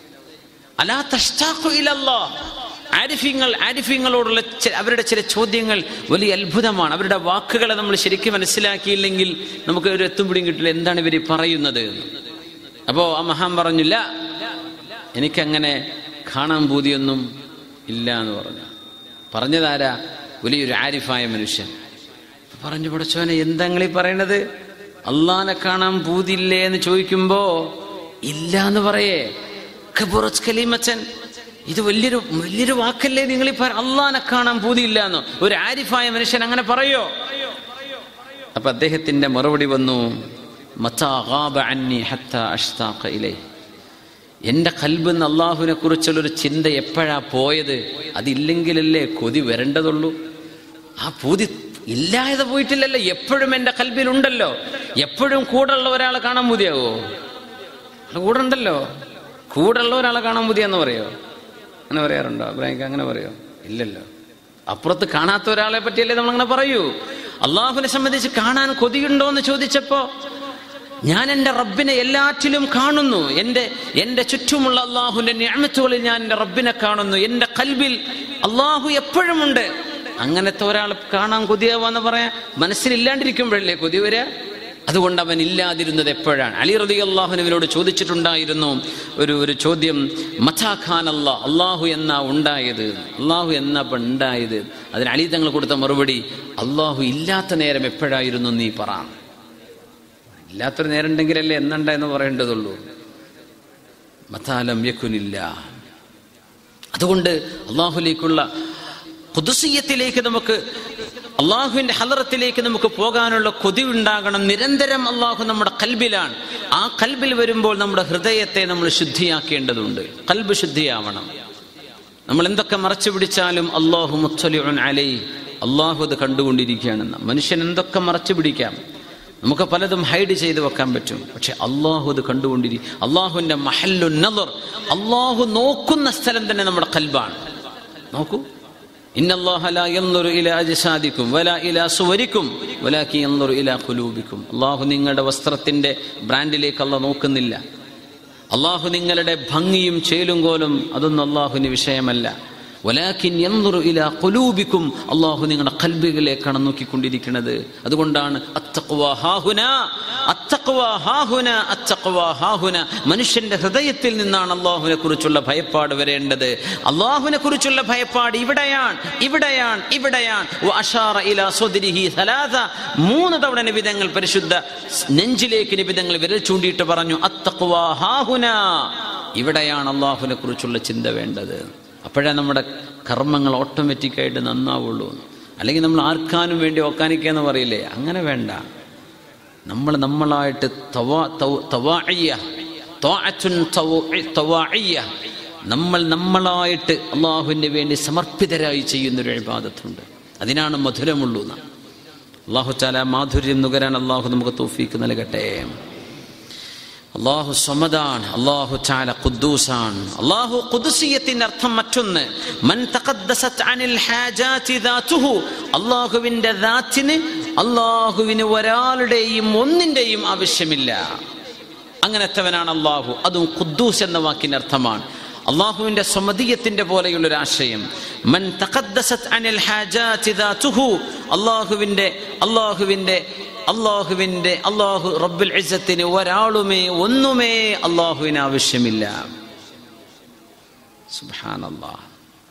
അലാ തഷ്താഖു ഇലല്ലാഹ് ആരിഫ്യങ്ങൾ ആരിഫ്യങ്ങളോടുള്ള ചെ- അവരുടെ ചില ചോദ്യങ്ങൾ വലിയ അത്ഭുതമാണ് അവരുടെ വാക്കുകളെ നമ്മൾ ശരിക്കും മനസ്സിലാക്കിയില്ലെങ്കിൽ നമുക്ക് ഒരു എത്തും പിടിയും കിട്ടില്ല എന്താണ് ഇവർ പറയുന്നത് എന്ന്. അപ്പോ ആ മഹാൻ പറഞ്ഞില്ല എനിക്കങ്ങനെ കാണാൻ പൂതിയൊന്നും ഇല്ല എന്ന് പറഞ്ഞു പറഞ്ഞതാരാ വലിയൊരു ആരിഫായ മനുഷ്യൻ പറഞ്ഞു പടച്ചോനെ എന്താ നിങ്ങൾ ഈ പറയണത് അള്ളാനെ കാണാൻ പൂതിയില്ലേ എന്ന് ചോദിക്കുമ്പോ ഇല്ല എന്ന് പറയേ ഖബറത്ത് കലീമച്ചൻ ഇത് വലിയൊരു വലിയൊരു വാക്കല്ലേ നിങ്ങൾ ഈ പറ അള്ളാനെ കാണാൻ പൂതിയില്ല എന്ന് ഒരു ആരിഫായ മനുഷ്യൻ അങ്ങനെ പറയോ അപ്പൊ അദ്ദേഹത്തിന്റെ മറുപടി വന്നു മത്താ ഗാബ അന്നി ഹത്താ അഷ്താഖ ഇലൈഹി എൻ്റെ കൽബെന്ന് അള്ളാഹുവിനെ കുറിച്ചുള്ളൊരു ചിന്ത എപ്പോഴാ പോയത് അതില്ലെങ്കിലല്ലേ കൊതി വരേണ്ടതുള്ളൂ ആ പൂതി ഇല്ലാതെ പോയിട്ടില്ലല്ലോ എപ്പോഴും എൻ്റെ കൽബിലുണ്ടല്ലോ എപ്പോഴും കൂടുള്ള ഒരാളെ കാണാൻ പൂതിയാവോ ആള് കൂടെ ഉണ്ടല്ലോ കൂടുള്ള ഒരാളെ കാണാൻ പൂതിയാന്ന് പറയോ അങ്ങനെ പറയാറുണ്ടോ അബ്രാഹിക്ക് അങ്ങനെ പറയോ ഇല്ലല്ലോ അപ്പുറത്ത് കാണാത്ത ഒരാളെ പറ്റിയല്ലേ നമ്മൾ അങ്ങനെ പറയൂ അള്ളാഹുവിനെ സംബന്ധിച്ച് കാണാൻ കൊതിയുണ്ടോ എന്ന് ചോദിച്ചപ്പോ ഞാൻ എൻ്റെ റബ്ബിനെ എല്ലാറ്റിലും കാണുന്നു എൻ്റെ എൻ്റെ ചുറ്റുമുള്ള അള്ളാഹുവിൻ്റെ ഞാമത്തുകളിൽ ഞാൻ എൻ്റെ റബ്ബിനെ കാണുന്നു എൻ്റെ കൽബിൽ അള്ളാഹു എപ്പോഴും ഉണ്ട് അങ്ങനത്തെ ഒരാൾ കാണാൻ കൊതിയാവാന്ന് പറയാൻ മനസ്സിലില്ലാണ്ടിരിക്കുമ്പോഴല്ലേ കൊതി വരിക അതുകൊണ്ട് അവൻ ഇല്ലാതിരുന്നത് എപ്പോഴാണ് അലി റതി അള്ളാഹുനുവിനോട് ചോദിച്ചിട്ടുണ്ടായിരുന്നു ഒരു ഒരു ചോദ്യം മഥാ ഖാൻ അല്ലാ അള്ളാഹു എന്നാ ഉണ്ടായത് അള്ളാഹു എന്നാ ഇപ്പം ഉണ്ടായത് അതിന് അലി തങ്ങൾ കൊടുത്ത മറുപടി അള്ളാഹു ഇല്ലാത്ത നേരം എപ്പോഴായിരുന്നു നീ പറ ഇല്ലാത്തൊരു നേരം ഉണ്ടെങ്കിലല്ലേ എന്നുണ്ട എന്ന് പറയേണ്ടതുള്ളൂ മതാലം യക്കുനില്ല അതുകൊണ്ട് അള്ളാഹുലേക്കുള്ള പുതുസീയത്തിലേക്ക് നമുക്ക് അള്ളാഹുവിന്റെ ഹലറത്തിലേക്ക് നമുക്ക് പോകാനുള്ള കൊതി ഉണ്ടാകണം നിരന്തരം അള്ളാഹു നമ്മുടെ കൽബിലാണ് ആ കൽബിൽ വരുമ്പോൾ നമ്മുടെ ഹൃദയത്തെ നമ്മൾ ശുദ്ധിയാക്കേണ്ടതുണ്ട് കൽബ് ശുദ്ധിയാവണം നമ്മൾ എന്തൊക്കെ മറച്ചു പിടിച്ചാലും അള്ളാഹു മുത്തലിഉൻ അലൈ അള്ളാഹു അത് കണ്ടുകൊണ്ടിരിക്കുകയാണെന്ന് മനുഷ്യൻ എന്തൊക്കെ മറച്ചു പിടിക്കാം നമുക്ക് പലതും ഹൈഡ് ചെയ്ത് വെക്കാൻ പറ്റും പക്ഷെ അള്ളാഹു അത് കണ്ടുകൊണ്ടിരി അള്ളാഹുവിന്റെ മഹല്ലു നദർ അള്ളാഹു നോക്കുന്ന സ്ഥലം തന്നെ നമ്മുടെ കൽബാണ് നോക്കൂ അള്ളാഹു നിങ്ങളുടെ വസ്ത്രത്തിന്റെ ബ്രാൻഡിലേക്ക് അല്ല നോക്കുന്നില്ല അള്ളാഹു നിങ്ങളുടെ ഭംഗിയും ചേലും കോലും അതൊന്നും അള്ളാഹുവിന് വിഷയമല്ല വലാക്കിൻ യൻദുറു ഇലാ ഖുലൂബിക്കും അള്ളാഹു നിങ്ങളുടെ കൽബികളിലേക്കാണ് നോക്കിക്കൊണ്ടിരിക്കുന്നത് അതുകൊണ്ടാണ് അത്തഖ്വ ഹാഹുന അത്തഖ്വ ഹാഹുന അത്തഖ്വ ഹാഹുന മനുഷ്യന്റെ ഹൃദയത്തിൽ നിന്നാണ് അള്ളാഹുവിനെ കുറിച്ചുള്ള ഭയപ്പാട് വരേണ്ടത് അള്ളാഹുവിനെ കുറിച്ചുള്ള ഭയപ്പാട് ഇവിടെയാണ് ഇവിടെയാണ് ഇവിടെയാണ് വഅശാറ ഇലാ സ്വദ്രിഹി സലാസ മൂന്ന് തവണ നിബിതങ്ങൾ പരിശുദ്ധ നെഞ്ചിലേക്ക് നിബിതങ്ങൾ വിരൽ ചൂണ്ടിയിട്ട് പറഞ്ഞു അത്തഖ്വ ഹാഹുന ഇവിടെയാണ് അള്ളാഹുവിനെ കുറിച്ചുള്ള ചിന്ത വേണ്ടത് അപ്പോഴേ നമ്മുടെ കർമ്മങ്ങൾ ഓട്ടോമാറ്റിക്കായിട്ട് നന്നാവുള്ളൂ അല്ലെങ്കിൽ നമ്മൾ ആർക്കാനും വേണ്ടി ഒക്കാനിക്കുക എന്ന് പറയില്ലേ അങ്ങനെ വേണ്ട നമ്മൾ നമ്മളായിട്ട് തവാ തൗ- തവാഇയ്യ, ത്വാഅത്തുൻ തവ- തവാഇയ്യ. നമ്മൾ നമ്മളായിട്ട് അള്ളാഹുവിന് വേണ്ടി സമർപ്പിതരായി ചെയ്യുന്നൊരു ഇബാദത്തുണ്ട് അതിനാണ് മധുരമുള്ളൂ നാം അള്ളാഹു ചാല മാധുര്യം നുകരാൻ അള്ളാഹു നമുക്ക് തൗഫീക്ക് നൽകട്ടെ അള്ളാഹു സ്വമദാൻ അള്ളാഹു ചാല ഖുദ്ദൂസാണ് അള്ളാഹു ഖുദ്സിയത്തിന്റെ അർത്ഥം മറ്റൊന്ന് മൻ തഖദ്ദസത് അനിൽ ഹാജാതി ദാതുഹു അള്ളാഹുവിന്റെ ദാത്തിന് അള്ളാഹുവിന് ഒരാളുടെയും ഒന്നിന്റെയും ആവശ്യമില്ല അങ്ങനത്തവനാണ് അള്ളാഹു അതും ഖുദ്ദൂസ് എന്ന വാക്കിന്റെ അർത്ഥമാണ് അള്ളാഹുവിന്റെ സ്വമതീയത്തിന്റെ പോലെയുള്ള ഒരു ആശയം മൻ തഖദ്ദസത് അനിൽ ഹാജാതി ദാതുഹു അള്ളാഹുവിന്റെ അള്ളാഹുവിന്റെ അള്ളാഹുവിന്റെ അള്ളാഹു റബ്ബുൽ ഇസ്സത്തിന് ഒരാളുമേ ഒന്നുമേ അള്ളാഹുവിന് ആവശ്യമില്ല സുബ്ഹാനല്ലാഹ്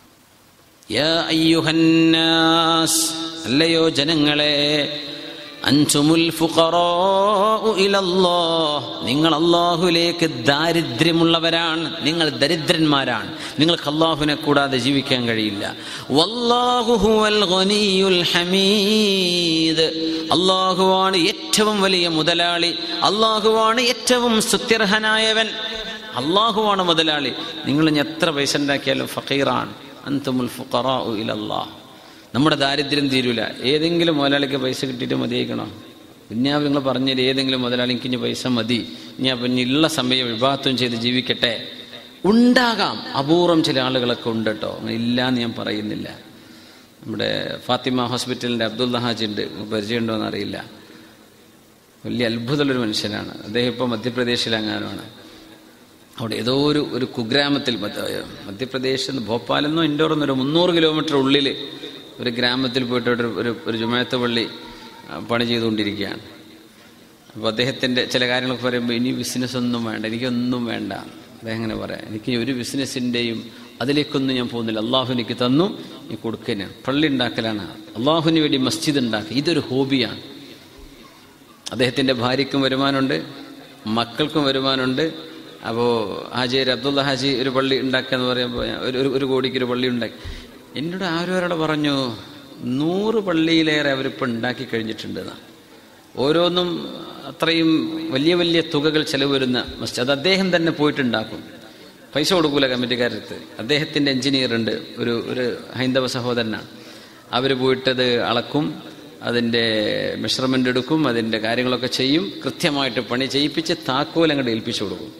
യാ അയ്യുഹന്നാസ് അല്ലയോ ജനങ്ങളെ അൻതുമുൽ ഫുഖറാഉ ഇലല്ലാഹ് നിങ്ങൾ അള്ളാഹുലേക്ക് ദാരിദ്ര്യമുള്ളവരാണ് നിങ്ങൾ ദരിദ്രന്മാരാണ് നിങ്ങൾക്ക് അള്ളാഹുവിനെ കൂടാതെ ജീവിക്കാൻ കഴിയില്ല വല്ലാഹു ഹുവൽ ഗനിയുൽ ഹമീദ് അള്ളാഹുവാണ് ഏറ്റവും വലിയ മുതലാളി അള്ളാഹുവാണ് ഏറ്റവും സ്തുത്യർഹനായവൻ അള്ളാഹുവാണ് മുതലാളി നിങ്ങൾ ഇനി എത്ര പൈസ ഉണ്ടാക്കിയാലും ഫക്കീറാണ് അൻതുമുൽ ഫുഖറാഉ ഇലല്ലാഹ് നമ്മുടെ ദാരിദ്ര്യം തീരൂല ഏതെങ്കിലും മുതലാളിക്ക് പൈസ കിട്ടിയിട്ട് മതിയായിക്കണോ കുഞ്ഞാവ് നിങ്ങൾ പറഞ്ഞാൽ ഏതെങ്കിലും മുതലാളിക്ക് ഇനി പൈസ മതി ഞാൻ പിന്നെ ഉള്ള സമയം വിഭാഗത്വം ചെയ്ത് ജീവിക്കട്ടെ ഉണ്ടാകാം അപൂർവം ചില ആളുകളൊക്കെ ഉണ്ട് കേട്ടോ അങ്ങനെ ഇല്ല എന്ന് ഞാൻ പറയുന്നില്ല നമ്മുടെ ഫാത്തിമ ഹോസ്പിറ്റലിൻ്റെ അബ്ദുൽ ഹാജി ഉണ്ട് പരിചയമുണ്ടോ എന്നറിയില്ല വലിയ അത്ഭുതമുള്ളൊരു മനുഷ്യനാണ് അദ്ദേഹം ഇപ്പോൾ മധ്യപ്രദേശിലെങ്ങാനുമാണ് അവിടെ ഏതോ ഒരു ഒരു കുഗ്രാമത്തിൽ മധ്യ- മധ്യപ്രദേശിൽ നിന്ന് ഭോപ്പാലെന്നോ ഇൻഡോറെന്നോ ഒരു മുന്നൂറ് കിലോമീറ്റർ ഉള്ളിൽ ഒരു ഗ്രാമത്തിൽ പോയിട്ട് അവിടെ ഒരു ഒരു ഒരു ജുമായത്ത് പള്ളി ആ, പണി ചെയ്തുകൊണ്ടിരിക്കുകയാണ് അപ്പോൾ അദ്ദേഹത്തിൻ്റെ ചില കാര്യങ്ങളൊക്കെ പറയുമ്പോൾ ഇനി ബിസിനസ് ഒന്നും വേണ്ട എനിക്കൊന്നും വേണ്ട അദ്ദേഹം അങ്ങനെ പറയാം എനിക്ക് ഒരു ബിസിനസ്സിൻ്റെയും അതിലേക്കൊന്നും ഞാൻ പോകുന്നില്ല അള്ളാഹു എനിക്ക് തന്നു ഈ കൊടുക്കനാണ് പള്ളി ഉണ്ടാക്കലാണ് അള്ളാഹുവിന് വേണ്ടി മസ്ജിദ് ഉണ്ടാക്കുക ഇതൊരു ഹോബിയാണ് അദ്ദേഹത്തിൻ്റെ ഭാര്യയ്ക്കും വരുമാനമുണ്ട് മക്കൾക്കും വരുമാനമുണ്ട് അപ്പോൾ ഹാജി അബ്ദുള്ള ഹാജി ഒരു പള്ളി ഉണ്ടാക്കുക എന്ന് പറയുമ്പോൾ ഞാൻ ഒരു ഒരു- ഒരു കോടിക്ക് ഒരു പള്ളി ഉണ്ടാക്കി എന്നോട് ആരോരോടെ പറഞ്ഞു നൂറ് പള്ളിയിലേറെ അവരിപ്പോൾ ഉണ്ടാക്കി കഴിഞ്ഞിട്ടുണ്ട് എന്നാ. ഓരോന്നും അത്രയും വലിയ വലിയ തുകകൾ ചെലവ് വരുന്ന മസ്ജിദ് അത് അദ്ദേഹം തന്നെ പോയിട്ടുണ്ടാക്കും പൈസ കൊടുക്കൂല കമ്മിറ്റിക്കാരടുത്ത് അദ്ദേഹത്തിൻ്റെ എഞ്ചിനീയർ ഉണ്ട് ഒരു ഒരു ഹൈന്ദവ സഹോദരനാണ് അവർ പോയിട്ടത് അളക്കും അതിൻ്റെ മെഷർമെൻ്റ് എടുക്കും അതിൻ്റെ കാര്യങ്ങളൊക്കെ ചെയ്യും കൃത്യമായിട്ട് പണി ചെയ്യിപ്പിച്ച് താക്കോൽ അങ്ങോട്ട് ഏൽപ്പിച്ചു കൊടുക്കും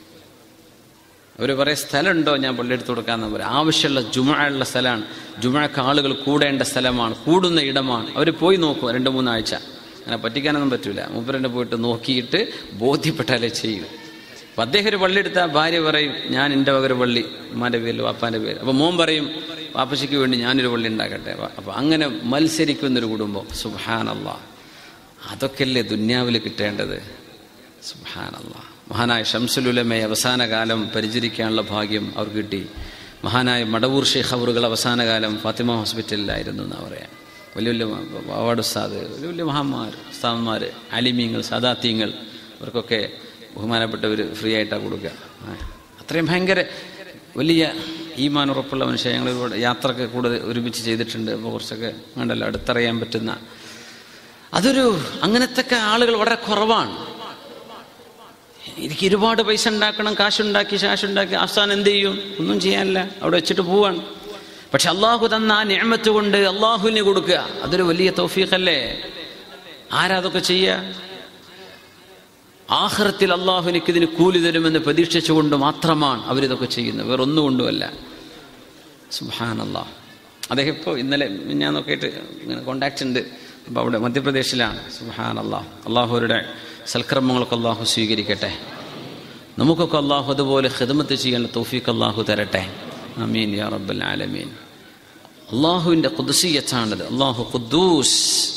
അവർ പറയും സ്ഥലമുണ്ടോ ഞാൻ പള്ളി എടുത്ത് കൊടുക്കാമെന്ന് പറയും ആവശ്യമുള്ള ജുമയുള്ള സ്ഥലമാണ് ജുമഴക്ക് ആളുകൾ കൂടേണ്ട സ്ഥലമാണ് കൂടുന്ന ഇടമാണ് അവർ പോയി നോക്കും രണ്ട് മൂന്നാഴ്ച അങ്ങനെ പറ്റിക്കാനൊന്നും പറ്റൂല മൂപ്പരൻ്റെ പോയിട്ട് നോക്കിയിട്ട് ബോധ്യപ്പെട്ടാലേ ചെയ്യൂ അപ്പം അദ്ദേഹം ഒരു പള്ളി എടുത്താൽ ഭാര്യ പറയും ഞാൻ എൻ്റെ വക ഒരു പള്ളി ഉമ്മാൻ്റെ പേരിൽ വാപ്പാൻ്റെ പേര് അപ്പോൾ മോൻ പറയും വാപ്പശിക്ക് വേണ്ടി ഞാനൊരു പള്ളി ഉണ്ടാക്കട്ടെ അപ്പോൾ അങ്ങനെ മത്സരിക്കുന്നൊരു കുടുംബം സുഹാനല്ലാ അതൊക്കെയല്ലേ ദുന്യാവിൽ കിട്ടേണ്ടത് സുഹാനല്ല മഹാനായ ഷംസുലുലമയെ അവസാന കാലം പരിചരിക്കാനുള്ള ഭാഗ്യം അവർക്ക് കിട്ടി മഹാനായ മടവൂർ ഷെയ്ഖ് അവറുകൾ അവസാന കാലം ഫാത്തിമ ഹോസ്പിറ്റലിലായിരുന്നു എന്നാ പറയാം വലിയ വലിയ അവാർഡ് ഉസ്താദ് വലിയ വലിയ മഹാന്മാർ ഉസ്താദന്മാർ അലിമീങ്ങൾ സാദാത്യങ്ങൾ അവർക്കൊക്കെ ബഹുമാനപ്പെട്ടവർ ഫ്രീ ആയിട്ടാണ് കൊടുക്കുക ആ, അത്രയും ഭയങ്കര വലിയ ഈമാൻ ഉറപ്പുള്ള മനുഷ്യ ഞങ്ങൾ ഇവിടെ യാത്രയൊക്കെ കൂടുതൽ ഒരുമിച്ച് ചെയ്തിട്ടുണ്ട് അപ്പോൾ കുറച്ചൊക്കെ വേണ്ടല്ലോ അടുത്തറിയാൻ പറ്റുന്ന അതൊരു അങ്ങനത്തെ ആളുകൾ വളരെ കുറവാണ് എനിക്ക് ഒരുപാട് പൈസ ഉണ്ടാക്കണം കാശുണ്ടാക്കി ശാശുണ്ടാക്കി അവസാനം എന്ത് ചെയ്യും ഒന്നും ചെയ്യാനില്ല അവിടെ വെച്ചിട്ട് പോവാണ് പക്ഷെ അള്ളാഹു തന്ന ആ ഞാമത്ത് കൊണ്ട് അള്ളാഹുവിന് കൊടുക്കുക അതൊരു വലിയ തൗഫീഖല്ലേ ആരാ അതൊക്കെ ചെയ്യുക ആഹ്റത്തിൽ അള്ളാഹു എനിക്ക് ഇതിന് കൂലി തരുമെന്ന് പ്രതീക്ഷിച്ചുകൊണ്ട് മാത്രമാണ് അവരിതൊക്കെ ചെയ്യുന്നത് വേറെ ഒന്നുകൊണ്ടുമല്ല സുഹാൻ അള്ളാഹ് അദ്ദേഹം ഇപ്പോൾ ഇന്നലെ ഞാൻ നോക്കിയിട്ട് ഇങ്ങനെ കോണ്ടാക്റ്റ് ഉണ്ട് അപ്പോൾ അവിടെ മധ്യപ്രദേശിലാണ് സുഹാൻ അള്ളാഹ് അള്ളാഹുരുടെ സൽക്കർമ്മങ്ങളൊക്കെ അള്ളാഹു സ്വീകരിക്കട്ടെ നമുക്കൊക്കെ അള്ളാഹു അതുപോലെ ഹിദമത്ത് ചെയ്യാനുള്ള തൗഫീഖ് അള്ളാഹു തരട്ടെ അമീൻ യാ റബ്ബൽ ആലമീൻ അള്ളാഹുവിൻ്റെ കുദ്സീയത്താണിത് അള്ളാഹു ഖുദ്ദൂസ്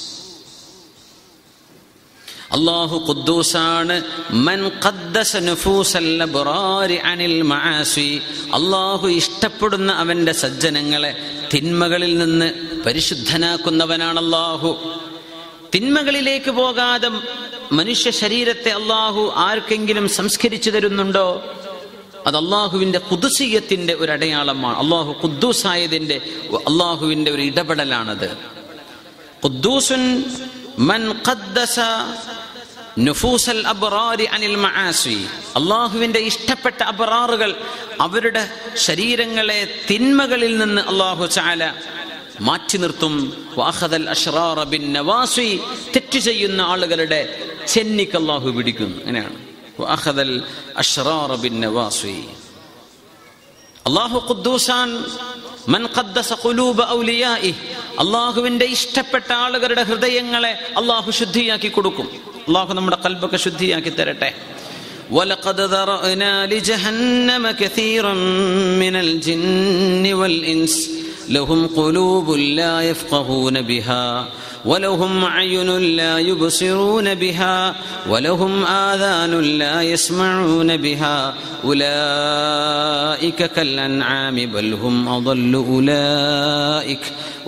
അള്ളാഹു ഖുദ്ദൂസാണ് മൻ ഖദ്ദസ നുഫൂസൽ അബ്റാരി അനിൽ മആസി അള്ളാഹു ഇഷ്ടപ്പെടുന്ന അവന്റെ സജ്ജനങ്ങളെ തിന്മകളിൽ നിന്ന് പരിശുദ്ധനാക്കുന്നവനാണ് അള്ളാഹു തിന്മകളിലേക്ക് പോകാതെ മനുഷ്യ ശരീരത്തെ അള്ളാഹു ആർക്കെങ്കിലും സംസ്കരിച്ചു തരുന്നുണ്ടോ അത് അള്ളാഹുവിന്റെ കുതുസീയത്തിന്റെ ഒരു അടയാളമാണ് അള്ളാഹു കുദ്ദൂസായതിന്റെ അള്ളാഹുവിന്റെ ഒരു ഇടപെടലാണത് ഖുദ്ദൂസുൻ മൻ ഖദ്ദസ നുഫൂസൽ അബ്റാരി അനിൽ മആസി അള്ളാഹുവിന്റെ ഇഷ്ടപ്പെട്ട അബ്റാറുകൾ അവരുടെ ശരീരങ്ങളെ തിന്മകളിൽ നിന്ന് അള്ളാഹു ചാല മാറ്റി നിർത്തും വാഹദൽ അഷ്റാറ ബിൻ നവാസി തെറ്റ് ചെയ്യുന്ന ആളുകളുടെ ചെന്നിക്ക് അള്ളാഹു പിടിക്കുന്നു അങ്ങനെയാണ് വാഹദൽ അഷ്റാറ ബിൻ നവാസി അള്ളാഹു ഖുദ്ദൂസാൻ മൻ ഖദ്ദസ ഖുലൂബ ഔലിയാഇ അള്ളാഹുവിന്റെ ഇഷ്ടപ്പെട്ട ആളുകളുടെ ഹൃദയങ്ങളെ അള്ളാഹു ശുദ്ധിയാക്കി കൊടുക്കും അള്ളാഹു നമ്മുടെ കൽബൊക്കെ ശുദ്ധിയാക്കി തരട്ടെ ولقد ذرأنا لجهنم كثيرا من الجن والإنس لهم قلوب لا يفقهون بها ولهم أعين لا يبصرون بها ولهم آذان لا يسمعون بها أولئك كالأنعام بل هم أضل أولئك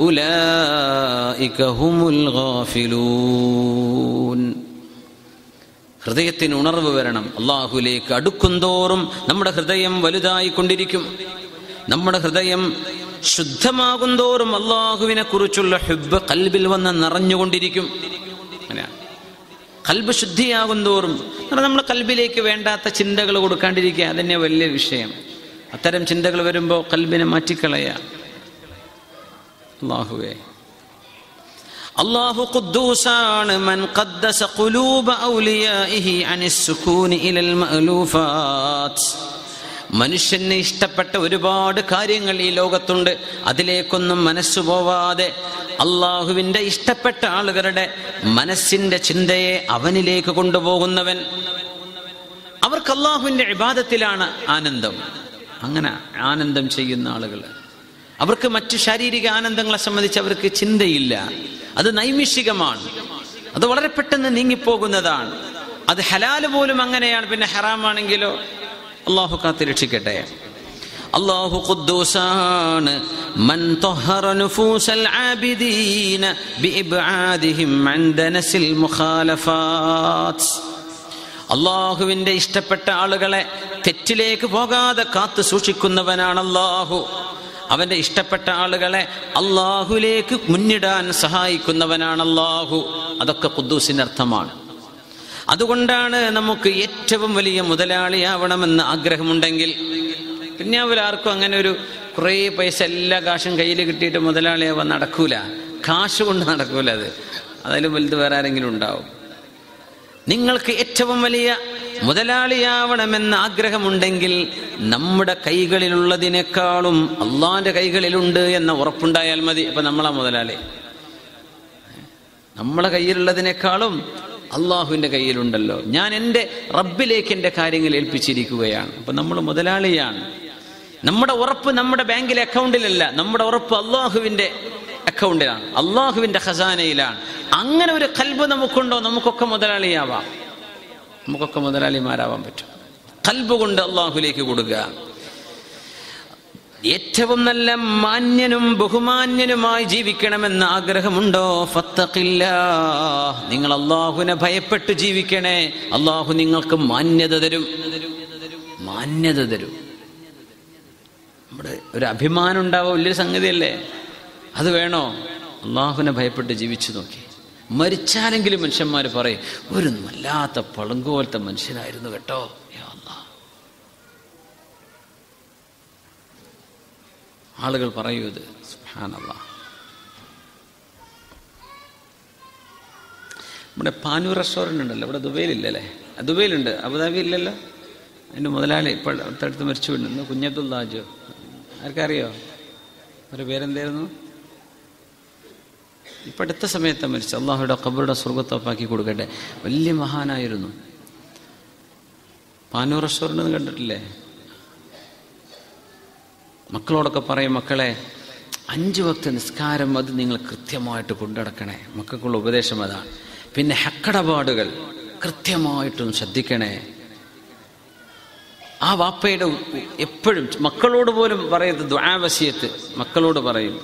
أولئك هم الغافلون ഹൃദയത്തിന് ഉണർവ് വരണം അള്ളാഹുലേക്ക് അടുക്കുന്തോറും നമ്മുടെ ഹൃദയം വലുതായി കൊണ്ടിരിക്കും നമ്മുടെ ഹൃദയം ശുദ്ധമാകുന്തോറും അള്ളാഹുവിനെ കുറിച്ചുള്ള ഹുബ് കൽബിൽ വന്ന് നിറഞ്ഞുകൊണ്ടിരിക്കും അങ്ങനെയാണ് കൽബ് ശുദ്ധിയാകും തോറും നമ്മൾ കൽബിലേക്ക് വേണ്ടാത്ത ചിന്തകൾ കൊടുക്കാണ്ടിരിക്കുക അതന്നെ വലിയ വിഷയം അത്തരം ചിന്തകൾ വരുമ്പോൾ കൽബിനെ മാറ്റിക്കളയ അള്ളാഹുവേ അള്ളാഹു ഖുദ്ദൂസാണ് മൻ ഖദ്ദസ ഖുലൂബ ഔലിയാഇഹി അനിസ് സുകൂനി ഇലൽ മഅലൂഫാത്ത് മനുഷ്യന് ഇഷ്ടപ്പെട്ട ഒരുപാട് കാര്യങ്ങൾ ഈ ലോകത്തുണ്ട് അതിലേക്കൊന്നും മനസ്സു പോവാതെ അള്ളാഹുവിന്റെ ഇഷ്ടപ്പെട്ട ആളുകളുടെ മനസ്സിന്റെ ചിന്തയെ അവനിലേക്ക് കൊണ്ടുപോകുന്നവൻ അവർക്ക് അള്ളാഹുവിന്റെ ഇബാദത്തിലാണ് ആനന്ദം അങ്ങനെ ആനന്ദം ചെയ്യുന്ന ആളുകൾ അവർക്ക് മറ്റു ശാരീരിക ആനന്ദങ്ങളെ സംബന്ധിച്ച് അവർക്ക് ചിന്തയില്ല അത് നൈമിഷികമാണ് അത് വളരെ പെട്ടെന്ന് നീങ്ങിപ്പോകുന്നതാണ് അത് ഹലാല് പോലും അങ്ങനെയാണ് പിന്നെ ഹറാമാണെങ്കിലോ അള്ളാഹു കാത്ത് രക്ഷിക്കട്ടെ അള്ളാഹു ഖുദ്ദൂസാണ് മൻ طهر نفوس العابدين بإبعادهم عن دنس المخالفات അള്ളാഹുവിന്റെ ഇഷ്ടപ്പെട്ട ആളുകളെ തെറ്റിലേക്ക് പോകാതെ കാത്തു സൂക്ഷിക്കുന്നവനാണ് അള്ളാഹു അവന്റെ ഇഷ്ടപ്പെട്ട ആളുകളെ അള്ളാഹുലേക്ക് മുന്നിടാൻ സഹായിക്കുന്നവനാണ് അള്ളാഹു അതൊക്കെ ഖുദ്ദൂസിന്റെ അർത്ഥമാണ് അതുകൊണ്ടാണ് നമുക്ക് ഏറ്റവും വലിയ മുതലാളിയാവണമെന്ന് ആഗ്രഹമുണ്ടെങ്കിൽ പിന്നെ അവരാർക്കും അങ്ങനെ ഒരു കുറേ പൈസ എല്ലാ കാശും കയ്യിൽ കിട്ടിയിട്ട് മുതലാളിയാവാൻ നടക്കൂല കാശ് കൊണ്ട് നടക്കൂല അത് അതിലും വലുത് വേറെ ആരെങ്കിലും ഉണ്ടാവും നിങ്ങൾക്ക് ഏറ്റവും വലിയ മുതലാളിയാവണമെന്ന് ആഗ്രഹമുണ്ടെങ്കിൽ നമ്മുടെ കൈകളിലുള്ളതിനേക്കാളും അള്ളാന്റെ കൈകളിലുണ്ട് എന്ന ഉറപ്പുണ്ടായാൽ മതി അപ്പൊ നമ്മളാ മുതലാളി നമ്മളെ കയ്യിലുള്ളതിനേക്കാളും അള്ളാഹുവിന്റെ കയ്യിലുണ്ടല്ലോ ഞാൻ എൻ്റെ റബ്ബിലേക്ക് എൻ്റെ കാര്യങ്ങൾ ഏൽപ്പിച്ചിരിക്കുകയാണ് അപ്പൊ നമ്മൾ മുതലാളിയാണ് നമ്മുടെ ഉറപ്പ് നമ്മുടെ ബാങ്കിലെ അക്കൗണ്ടിലല്ല നമ്മുടെ ഉറപ്പ് അള്ളാഹുവിന്റെ അക്കൗണ്ടിലാണ് അള്ളാഹുവിന്റെ ഖസാനയിലാണ് അങ്ങനെ ഒരു കൽബ് നമുക്കുണ്ടോ നമുക്കൊക്കെ മുതലാളിയാവാം നമുക്കൊക്കെ മുതലാളിമാരാവാൻ പറ്റും കൽബ് കൊണ്ട് അള്ളാഹുലേക്ക് കൊടുക്കുക ഏറ്റവും നല്ല മാന്യനും ബഹുമാന്യനുമായി ജീവിക്കണമെന്ന് ആഗ്രഹമുണ്ടോ ഫത്തഖില്ല നിങ്ങൾ അള്ളാഹുവിനെ ഭയപ്പെട്ട് ജീവിക്കണേ അള്ളാഹു നിങ്ങൾക്ക് മാന്യത തരും മാന്യത തരും നമ്മുടെ ഒരു അഭിമാനം ഉണ്ടാവുക വലിയൊരു സംഗതിയല്ലേ അത് വേണോ അള്ളാഹുവിനെ ഭയപ്പെട്ട് ജീവിച്ചു നോക്കി മരിച്ചാലെങ്കിലും മനുഷ്യന്മാർ പറയും ഒരു വല്ലാത്ത പളുങ്കോലത്തെ മനുഷ്യനായിരുന്നു കേട്ടോ യാ അല്ലാ. ആളുകൾ പറയൂ ഇത് സുബ്ഹാനല്ലാ നമ്മുടെ പാനൂർ റെസ്റ്റോറൻ്റ് ഉണ്ടല്ലോ ഇവിടെ ദുബൈയിലില്ലല്ലേ ആ, ദുബൈയിലുണ്ട് അബുദാബി ഇല്ലല്ലോ അതിൻ്റെ മുതലാളി ഇപ്പോൾ അടുത്തടുത്ത് മരിച്ചു വീണ്ടുന്നു കുഞ്ഞബ്ദുല്ലാജോ ആർക്കറിയോ ഒരു പേരെന്തായിരുന്നു ഇപ്പം അടുത്ത സമയത്ത് മരിച്ചു അള്ളാഹുയുടെ ഖബറുടെ സ്വർഗത്തോപ്പാക്കി കൊടുക്കട്ടെ വലിയ മഹാനായിരുന്നു പാനൂർ റെസ്റ്റോറൻ്റ് എന്ന് കണ്ടിട്ടില്ലേ മക്കളോടൊക്കെ പറയും മക്കളെ അഞ്ച് വക്ത നിസ്കാരം അത് നിങ്ങൾ കൃത്യമായിട്ട് കൊണ്ടുനടക്കണേ മക്കൾക്കുള്ള ഉപദേശം അതാണ് പിന്നെ ഹക്കടപാടുകൾ കൃത്യമായിട്ടും ശ്രദ്ധിക്കണേ ആ വാപ്പയുടെ ഉ- ഉ- എപ്പോഴും മക്കളോട് പോലും പറയുന്നത് ദ്വാവസ്യത്ത് മക്കളോട് പറയും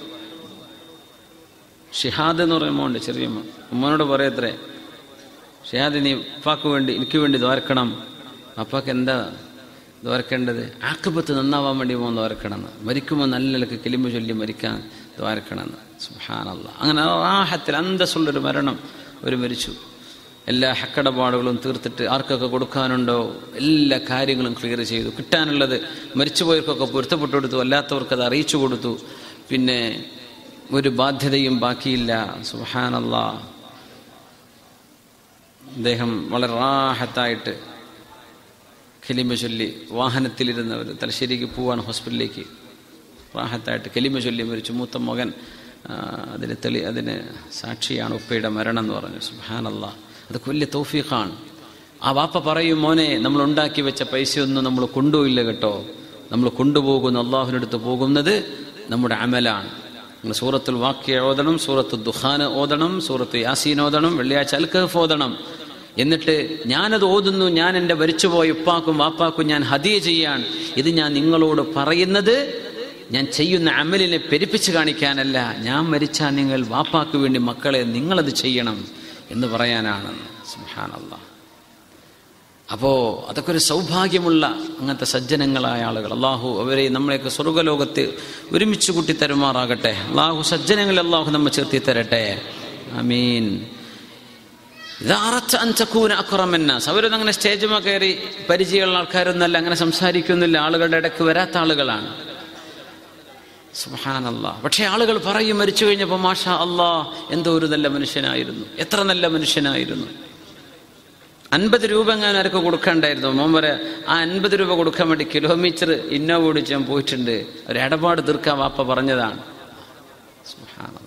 ഷിഹാദ് എന്ന് പറയുമ്പോൾ ചെറിയ ഉമ്മ. ഉമ്മനോട് പറയത്രേ ഷിഹാദ് നീ ഉപ്പാക്ക് വേണ്ടി എനിക്ക് വേണ്ടി ദ്വാരക്കണം അപ്പാക്ക് എന്താ ദ്വാരക്കേണ്ടത് ആക്കബത്ത് നന്നാവാൻ വേണ്ടി പോകുന്ന ദ്വാരക്കണമെന്ന് മരിക്കുമ്പോൾ നല്ല നിലക്ക് കിളിമ്പ് ചൊല്ലി മരിക്കാൻ ദ്വാരക്കണമെന്ന് സുഹാനല്ല അങ്ങനെ ആഹത്തിൽ അന്തസ്സുള്ളൊരു മരണം ഒരു മരിച്ചു എല്ലാ ഹക്കടപാടുകളും തീർത്തിട്ട് ആർക്കൊക്കെ കൊടുക്കാനുണ്ടോ എല്ലാ കാര്യങ്ങളും ക്ലിയർ ചെയ്തു കിട്ടാനുള്ളത് മരിച്ചുപോയവർക്കൊക്കെ പൊരുത്തപ്പെട്ടു കൊടുത്തു അല്ലാത്തവർക്ക് അത് അറിയിച്ചു കൊടുത്തു പിന്നെ ഒരു ബാധ്യതയും ബാക്കിയില്ല സുഹാനല്ല അദ്ദേഹം വളരെ റാഹത്തായിട്ട് കെലിമ ചൊല്ലി വാഹനത്തിലിരുന്നവർ തലശ്ശേരിക്ക് പോവാണ് ഹോസ്പിറ്റലിലേക്ക് റാഹത്തായിട്ട് കെലിമ ചൊല്ലി മരിച്ചു മൂത്ത മകൻ ആ, അതിന് തെളി അതിന് സാക്ഷിയാണ് ഉപ്പയുടെ മരണം എന്ന് പറഞ്ഞു സുഹാനല്ല അതൊക്കെ വലിയ തൗഫീഖാണ് ആ വാപ്പ പറയും മോനെ നമ്മൾ ഉണ്ടാക്കി വെച്ച പൈസയൊന്നും നമ്മൾ കൊണ്ടുപോയില്ല കേട്ടോ നമ്മൾ കൊണ്ടുപോകുന്ന അള്ളാഹുവിനടുത്ത് പോകുന്നത് നമ്മുടെ അമലാണ് നിങ്ങൾ സൂറത്തുൽ വാക്യ ഓതണം സൂറത്ത് ദുഹാൻ ഓതണം സൂറത്ത് യാസീൻ ഓതണം വെള്ളിയാഴ്ച അൽക്കഹഫ് ഓതണം എന്നിട്ട് ഞാനത് ഓതുന്നു ഞാൻ എൻ്റെ മരിച്ചുപോയ ഉപ്പാക്കും വാപ്പാക്കും ഞാൻ ഹദിയ ചെയ്യാൻ ഇത് ഞാൻ നിങ്ങളോട് പറയുന്നത് ഞാൻ ചെയ്യുന്ന അമലിനെ പെരുപ്പിച്ച് കാണിക്കാനല്ല ഞാൻ മരിച്ചാൽ നിങ്ങൾ വാപ്പാക്ക് വേണ്ടി മക്കളെ നിങ്ങളത് ചെയ്യണം എന്ന് പറയാനാണ് സുഹാനല്ല അപ്പോ അതൊക്കെ ഒരു സൗഭാഗ്യമുള്ള അങ്ങനത്തെ സജ്ജനങ്ങളായ ആളുകൾ അള്ളാഹു അവരെ നമ്മളെയൊക്കെ സ്വർഗലോകത്ത് ഒരുമിച്ച് കൂട്ടി തരുമാറാകട്ടെ അള്ളാഹു സജ്ജനങ്ങളെ അള്ളാഹു നമ്മെ ചേർത്തി തരട്ടെ അമീൻ ഇതാറച്ച അഞ്ചക്കൂന അക്കുറമെന്നാസ് അവരൊന്നും അങ്ങനെ സ്റ്റേജുമ കയറി പരിചയമുള്ള ആൾക്കാരൊന്നല്ല അങ്ങനെ സംസാരിക്കുന്നില്ല ആളുകളുടെ ഇടയ്ക്ക് വരാത്ത ആളുകളാണ് സുഹാനല്ല പക്ഷേ ആളുകൾ പറയും മരിച്ചു കഴിഞ്ഞപ്പോൾ മാഷാ അല്ലാ എന്തോ ഒരു നല്ല മനുഷ്യനായിരുന്നു എത്ര നല്ല മനുഷ്യനായിരുന്നു അൻപത് രൂപ എങ്ങാനും ആർക്ക് കൊടുക്കണ്ടായിരുന്നു മോൻ പറയാ ആ അൻപത് രൂപ കൊടുക്കാൻ വേണ്ടി കിലോമീറ്റർ ഇന്നോവ ഓടിച്ച് ഞാൻ പോയിട്ടുണ്ട് ഒരു ഇടപാട് തീർക്കാൻ വാപ്പ പറഞ്ഞതാണ് സുബ്ഹാനല്ലാഹ്.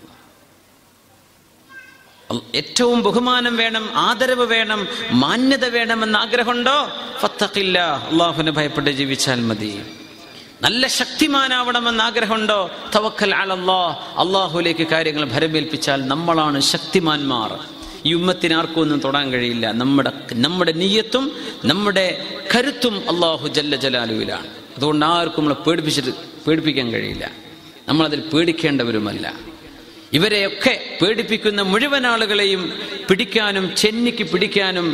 അൽ- ഏറ്റവും ബഹുമാനം വേണം ആദരവ് വേണം മാന്യത വേണമെന്ന് ആഗ്രഹമുണ്ടോ ഫത്തഖില്ല അള്ളാഹുവിനെ ഭയപ്പെട്ട് ജീവിച്ചാൽ മതി നല്ല ശക്തിമാനാവണമെന്ന് ആഗ്രഹമുണ്ടോ തവക്കൽ അലല്ലാ അള്ളാഹുലേക്ക് കാര്യങ്ങൾ ഭരമേൽപ്പിച്ചാൽ നമ്മളാണ് ശക്തിമാന്മാർ ഈ ഉമ്മത്തിന് ആർക്കും ഒന്നും തൊടാൻ കഴിയില്ല നമ്മുടെ നമ്മുടെ നീയത്തും നമ്മുടെ കരുത്തും അള്ളാഹു ജല്ല ജലാലുവിലാണ് അതുകൊണ്ട് ആർക്കും നമ്മളെ പേടിപ്പിച്ചിട്ട് പേടിപ്പിക്കാൻ കഴിയില്ല നമ്മളതിൽ പേടിക്കേണ്ടവരുമല്ല ഇവരെയൊക്കെ പേടിപ്പിക്കുന്ന മുഴുവൻ ആളുകളെയും പിടിക്കാനും ചെന്നിക്ക് പിടിക്കാനും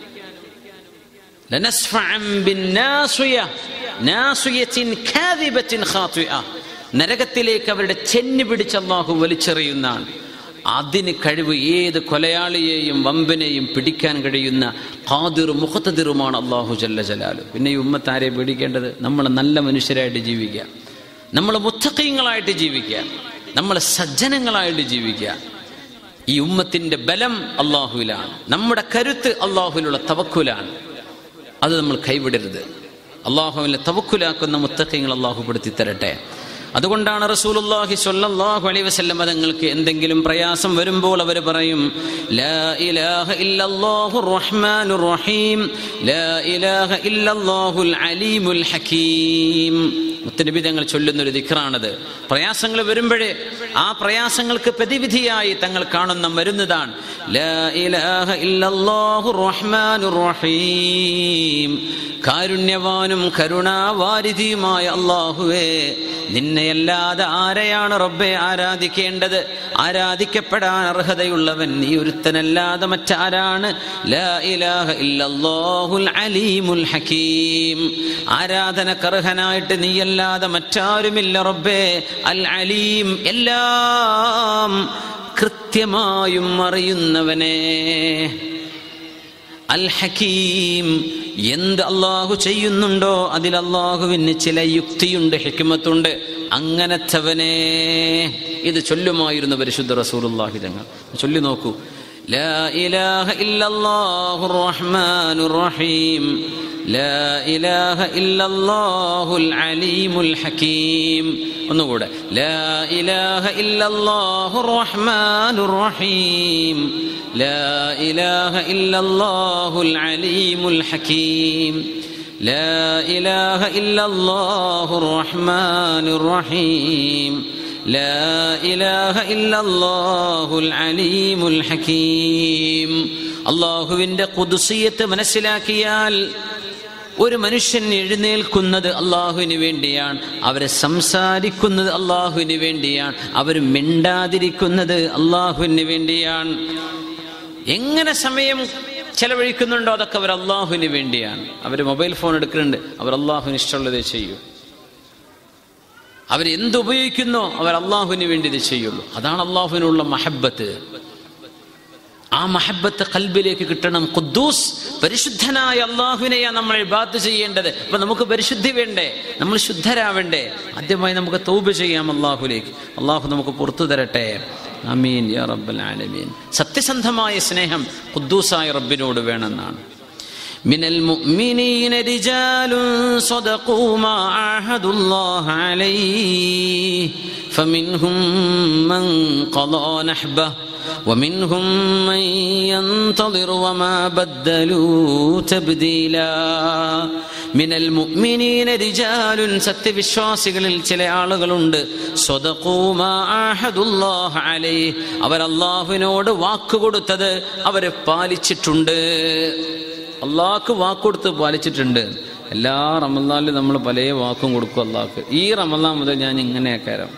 ലനസ്ഫഅൻ ബിന്നാസിയ, നാസിയത്തിൻ കാദിബത്തിൻ ഖാതിഅ. നരകത്തിലേക്ക് അവരുടെ ചെന്നി പിടിച്ച് അള്ളാഹു വലിച്ചെറിയുന്നതാണ് അതിന് കഴിവ് ഏത് കൊലയാളിയെയും വമ്പനെയും പിടിക്കാൻ കഴിയുന്ന ഖാദിറും മുഖത്തതിറുമാണ് അള്ളാഹു ജല്ല ജലാലു പിന്നെ ഈ ഉമ്മത്ത് ആരെ പേടിക്കേണ്ടത് നമ്മൾ നല്ല മനുഷ്യരായിട്ട് ജീവിക്കുക നമ്മൾ മുത്തക്കീങ്ങളായിട്ട് ജീവിക്കുക നമ്മൾ സജ്ജനങ്ങളായിട്ട് ജീവിക്കുക ഈ ഉമ്മത്തിന്റെ ബലം അള്ളാഹുവിലാണ് നമ്മുടെ കരുത്ത് അള്ളാഹുവിലുള്ള തവക്കുലാണ് അത് നമ്മൾ കൈവിടരുത് അള്ളാഹുവിനെ തവക്കുലാക്കുന്ന മുത്തക്കങ്ങൾ അള്ളാഹു പെടുത്തി തരട്ടെ അതുകൊണ്ടാണ് റസൂലുള്ളാഹി സ്വല്ലല്ലാഹു അലൈഹി വസല്ലം തങ്ങൾക്ക് എന്തെങ്കിലും പ്രയാസം വരുമ്പോൾ അവർ പറയും ലാ ഇലാഹ ഇല്ലല്ലാഹുർ റഹ്മാനുർ റഹീം ലാ ഇലാഹ ഇല്ലല്ലാഹുൽ അലീമുൽ ഹകീം മുത്തനബി തങ്ങൾ ചൊല്ലുന്നൊരു ദിക്റാണത് പ്രയാസങ്ങൾ വരുമ്പോഴേ ആ പ്രയാസങ്ങൾക്ക് പ്രതിവിധിയായി തങ്ങൾ കാണുന്ന മരുന്നതാണ് ലാ ഇലാഹ ഇല്ലല്ലാഹു റഹ്മാനുർ റഹീം കാരുണ്യവാനും കരുണാവാരിധിയുമായ അള്ളാഹുവേ നിന്നെയല്ലാതെ ആരെയാണ് റബ്ബെ ആരാധിക്കേണ്ടത് ആരാധിക്കപ്പെടാൻ അർഹതയുള്ളവൻ നീ ഒരുത്തനല്ലാതെ മറ്റാരാണ് ലാ ഇലാഹ ഇല്ലല്ലാഹുൽ അലീമുൽ ഹക്കീം ആരാധനക്കർഹനായിട്ട് നീയല്ലാതെ മറ്റാരുമില്ല റബ്ബേ അൽ അലീം എല്ലാം കൃത്യമായും അറിയുന്നവനേ അൽ ഹക്കീം എന്ത് അള്ളാഹു ചെയ്യുന്നുണ്ടോ അതിൽ അള്ളാഹുവിന് ചില യുക്തിയുണ്ട് ഹിക്മത്തുണ്ട് അങ്ങനത്തവനെ ഇത് ചൊല്ലുമായിരുന്നു പരിശുദ്ധ റസൂലുള്ളാഹി തങ്ങൾ ചൊല്ലി നോക്കൂ ലാ ഇലാഹ ഇല്ലല്ലാഹുർ റഹ്മാനുർ റഹീം ലാ ഇലാഹ ഇല്ലല്ലാഹുൽ അലീമുൽ ഹക്കീം ഒന്നുകൂടെ ലാ ഇലാഹ ഇല്ലല്ലാഹുർ റഹ്മാനുർ റഹീം لا إله إلا الله العليم الحكيم لا إله إلا الله الرحمن الرحيم لا إله إلا الله العليم الحكيم അള്ളാഹുവിൻ്റെ കുതുസിയത്ത് മനസ്സിലാക്കിയാൽ ഒരു മനുഷ്യൻ എഴുന്നേൽക്കുന്നത് അള്ളാഹുവിന് വേണ്ടിയാണ് അവരെ സംസാരിക്കുന്നത് അള്ളാഹുവിന് വേണ്ടിയാണ് അവർ മിണ്ടാതിരിക്കുന്നത് അള്ളാഹുവിന് വേണ്ടിയാണ് എങ്ങനെ സമയം ചെലവഴിക്കുന്നുണ്ടോ അതൊക്കെ അവർ അള്ളാഹുവിന് വേണ്ടിയാണ് അവർ മൊബൈൽ ഫോൺ എടുക്കുന്നുണ്ട് അവർ അള്ളാഹുവിന് ഇഷ്ടമുള്ളതേ ചെയ്യൂ അവർ എന്ത് ഉപയോഗിക്കുന്നോ അവർ അള്ളാഹുവിന് വേണ്ടി ഇത് ചെയ്യുള്ളൂ അതാണ് അള്ളാഹുവിനുള്ള മഹബത്ത് ആ മഹബത്ത് കൽബിലേക്ക് കിട്ടണം ഖുദ്ദൂസ് പരിശുദ്ധനായ അള്ളാഹുവിനെയാ നമ്മൾ ഇബാത്ത് ചെയ്യേണ്ടത് അപ്പൊ നമുക്ക് പരിശുദ്ധി വേണ്ടേ നമ്മൾ ശുദ്ധരാവേണ്ടേ ആദ്യമായി നമുക്ക് തൗബ ചെയ്യാം അള്ളാഹുലേക്ക് അള്ളാഹു നമുക്ക് പുറത്തു തരട്ടെ അമീൻ യാ റബ്ബൽ ആലമീൻ സത്യസന്ധമായ സ്നേഹം ഖുദ്ദൂസായ റബ്ബിനോട് വേണമെന്നാണ് من المؤمنين رجال صدقوا ما عاهدوا الله عليه فمنهم من قضى نحبه ومنهم من ينتظر وما بدلوا تبديلا من المؤمنين رجال സത്യവിശ്വാസികളിൽ ചില ആളുകളുണ്ട് അവർ അള്ളാഹുവിനോട് വാക്ക് കൊടുത്തത് അവരെ പാലിച്ചിട്ടുണ്ട് അള്ളാഹ്ക്ക് വാക്ക് കൊടുത്ത് പാലിച്ചിട്ടുണ്ട് എല്ലാ റമദാനിലും നമ്മൾ പല വാക്കും കൊടുക്കും അള്ളാഹ്ക്ക് ഈ റമദാൻ മുതൽ ഞാൻ ഇങ്ങനെയാക്കാരം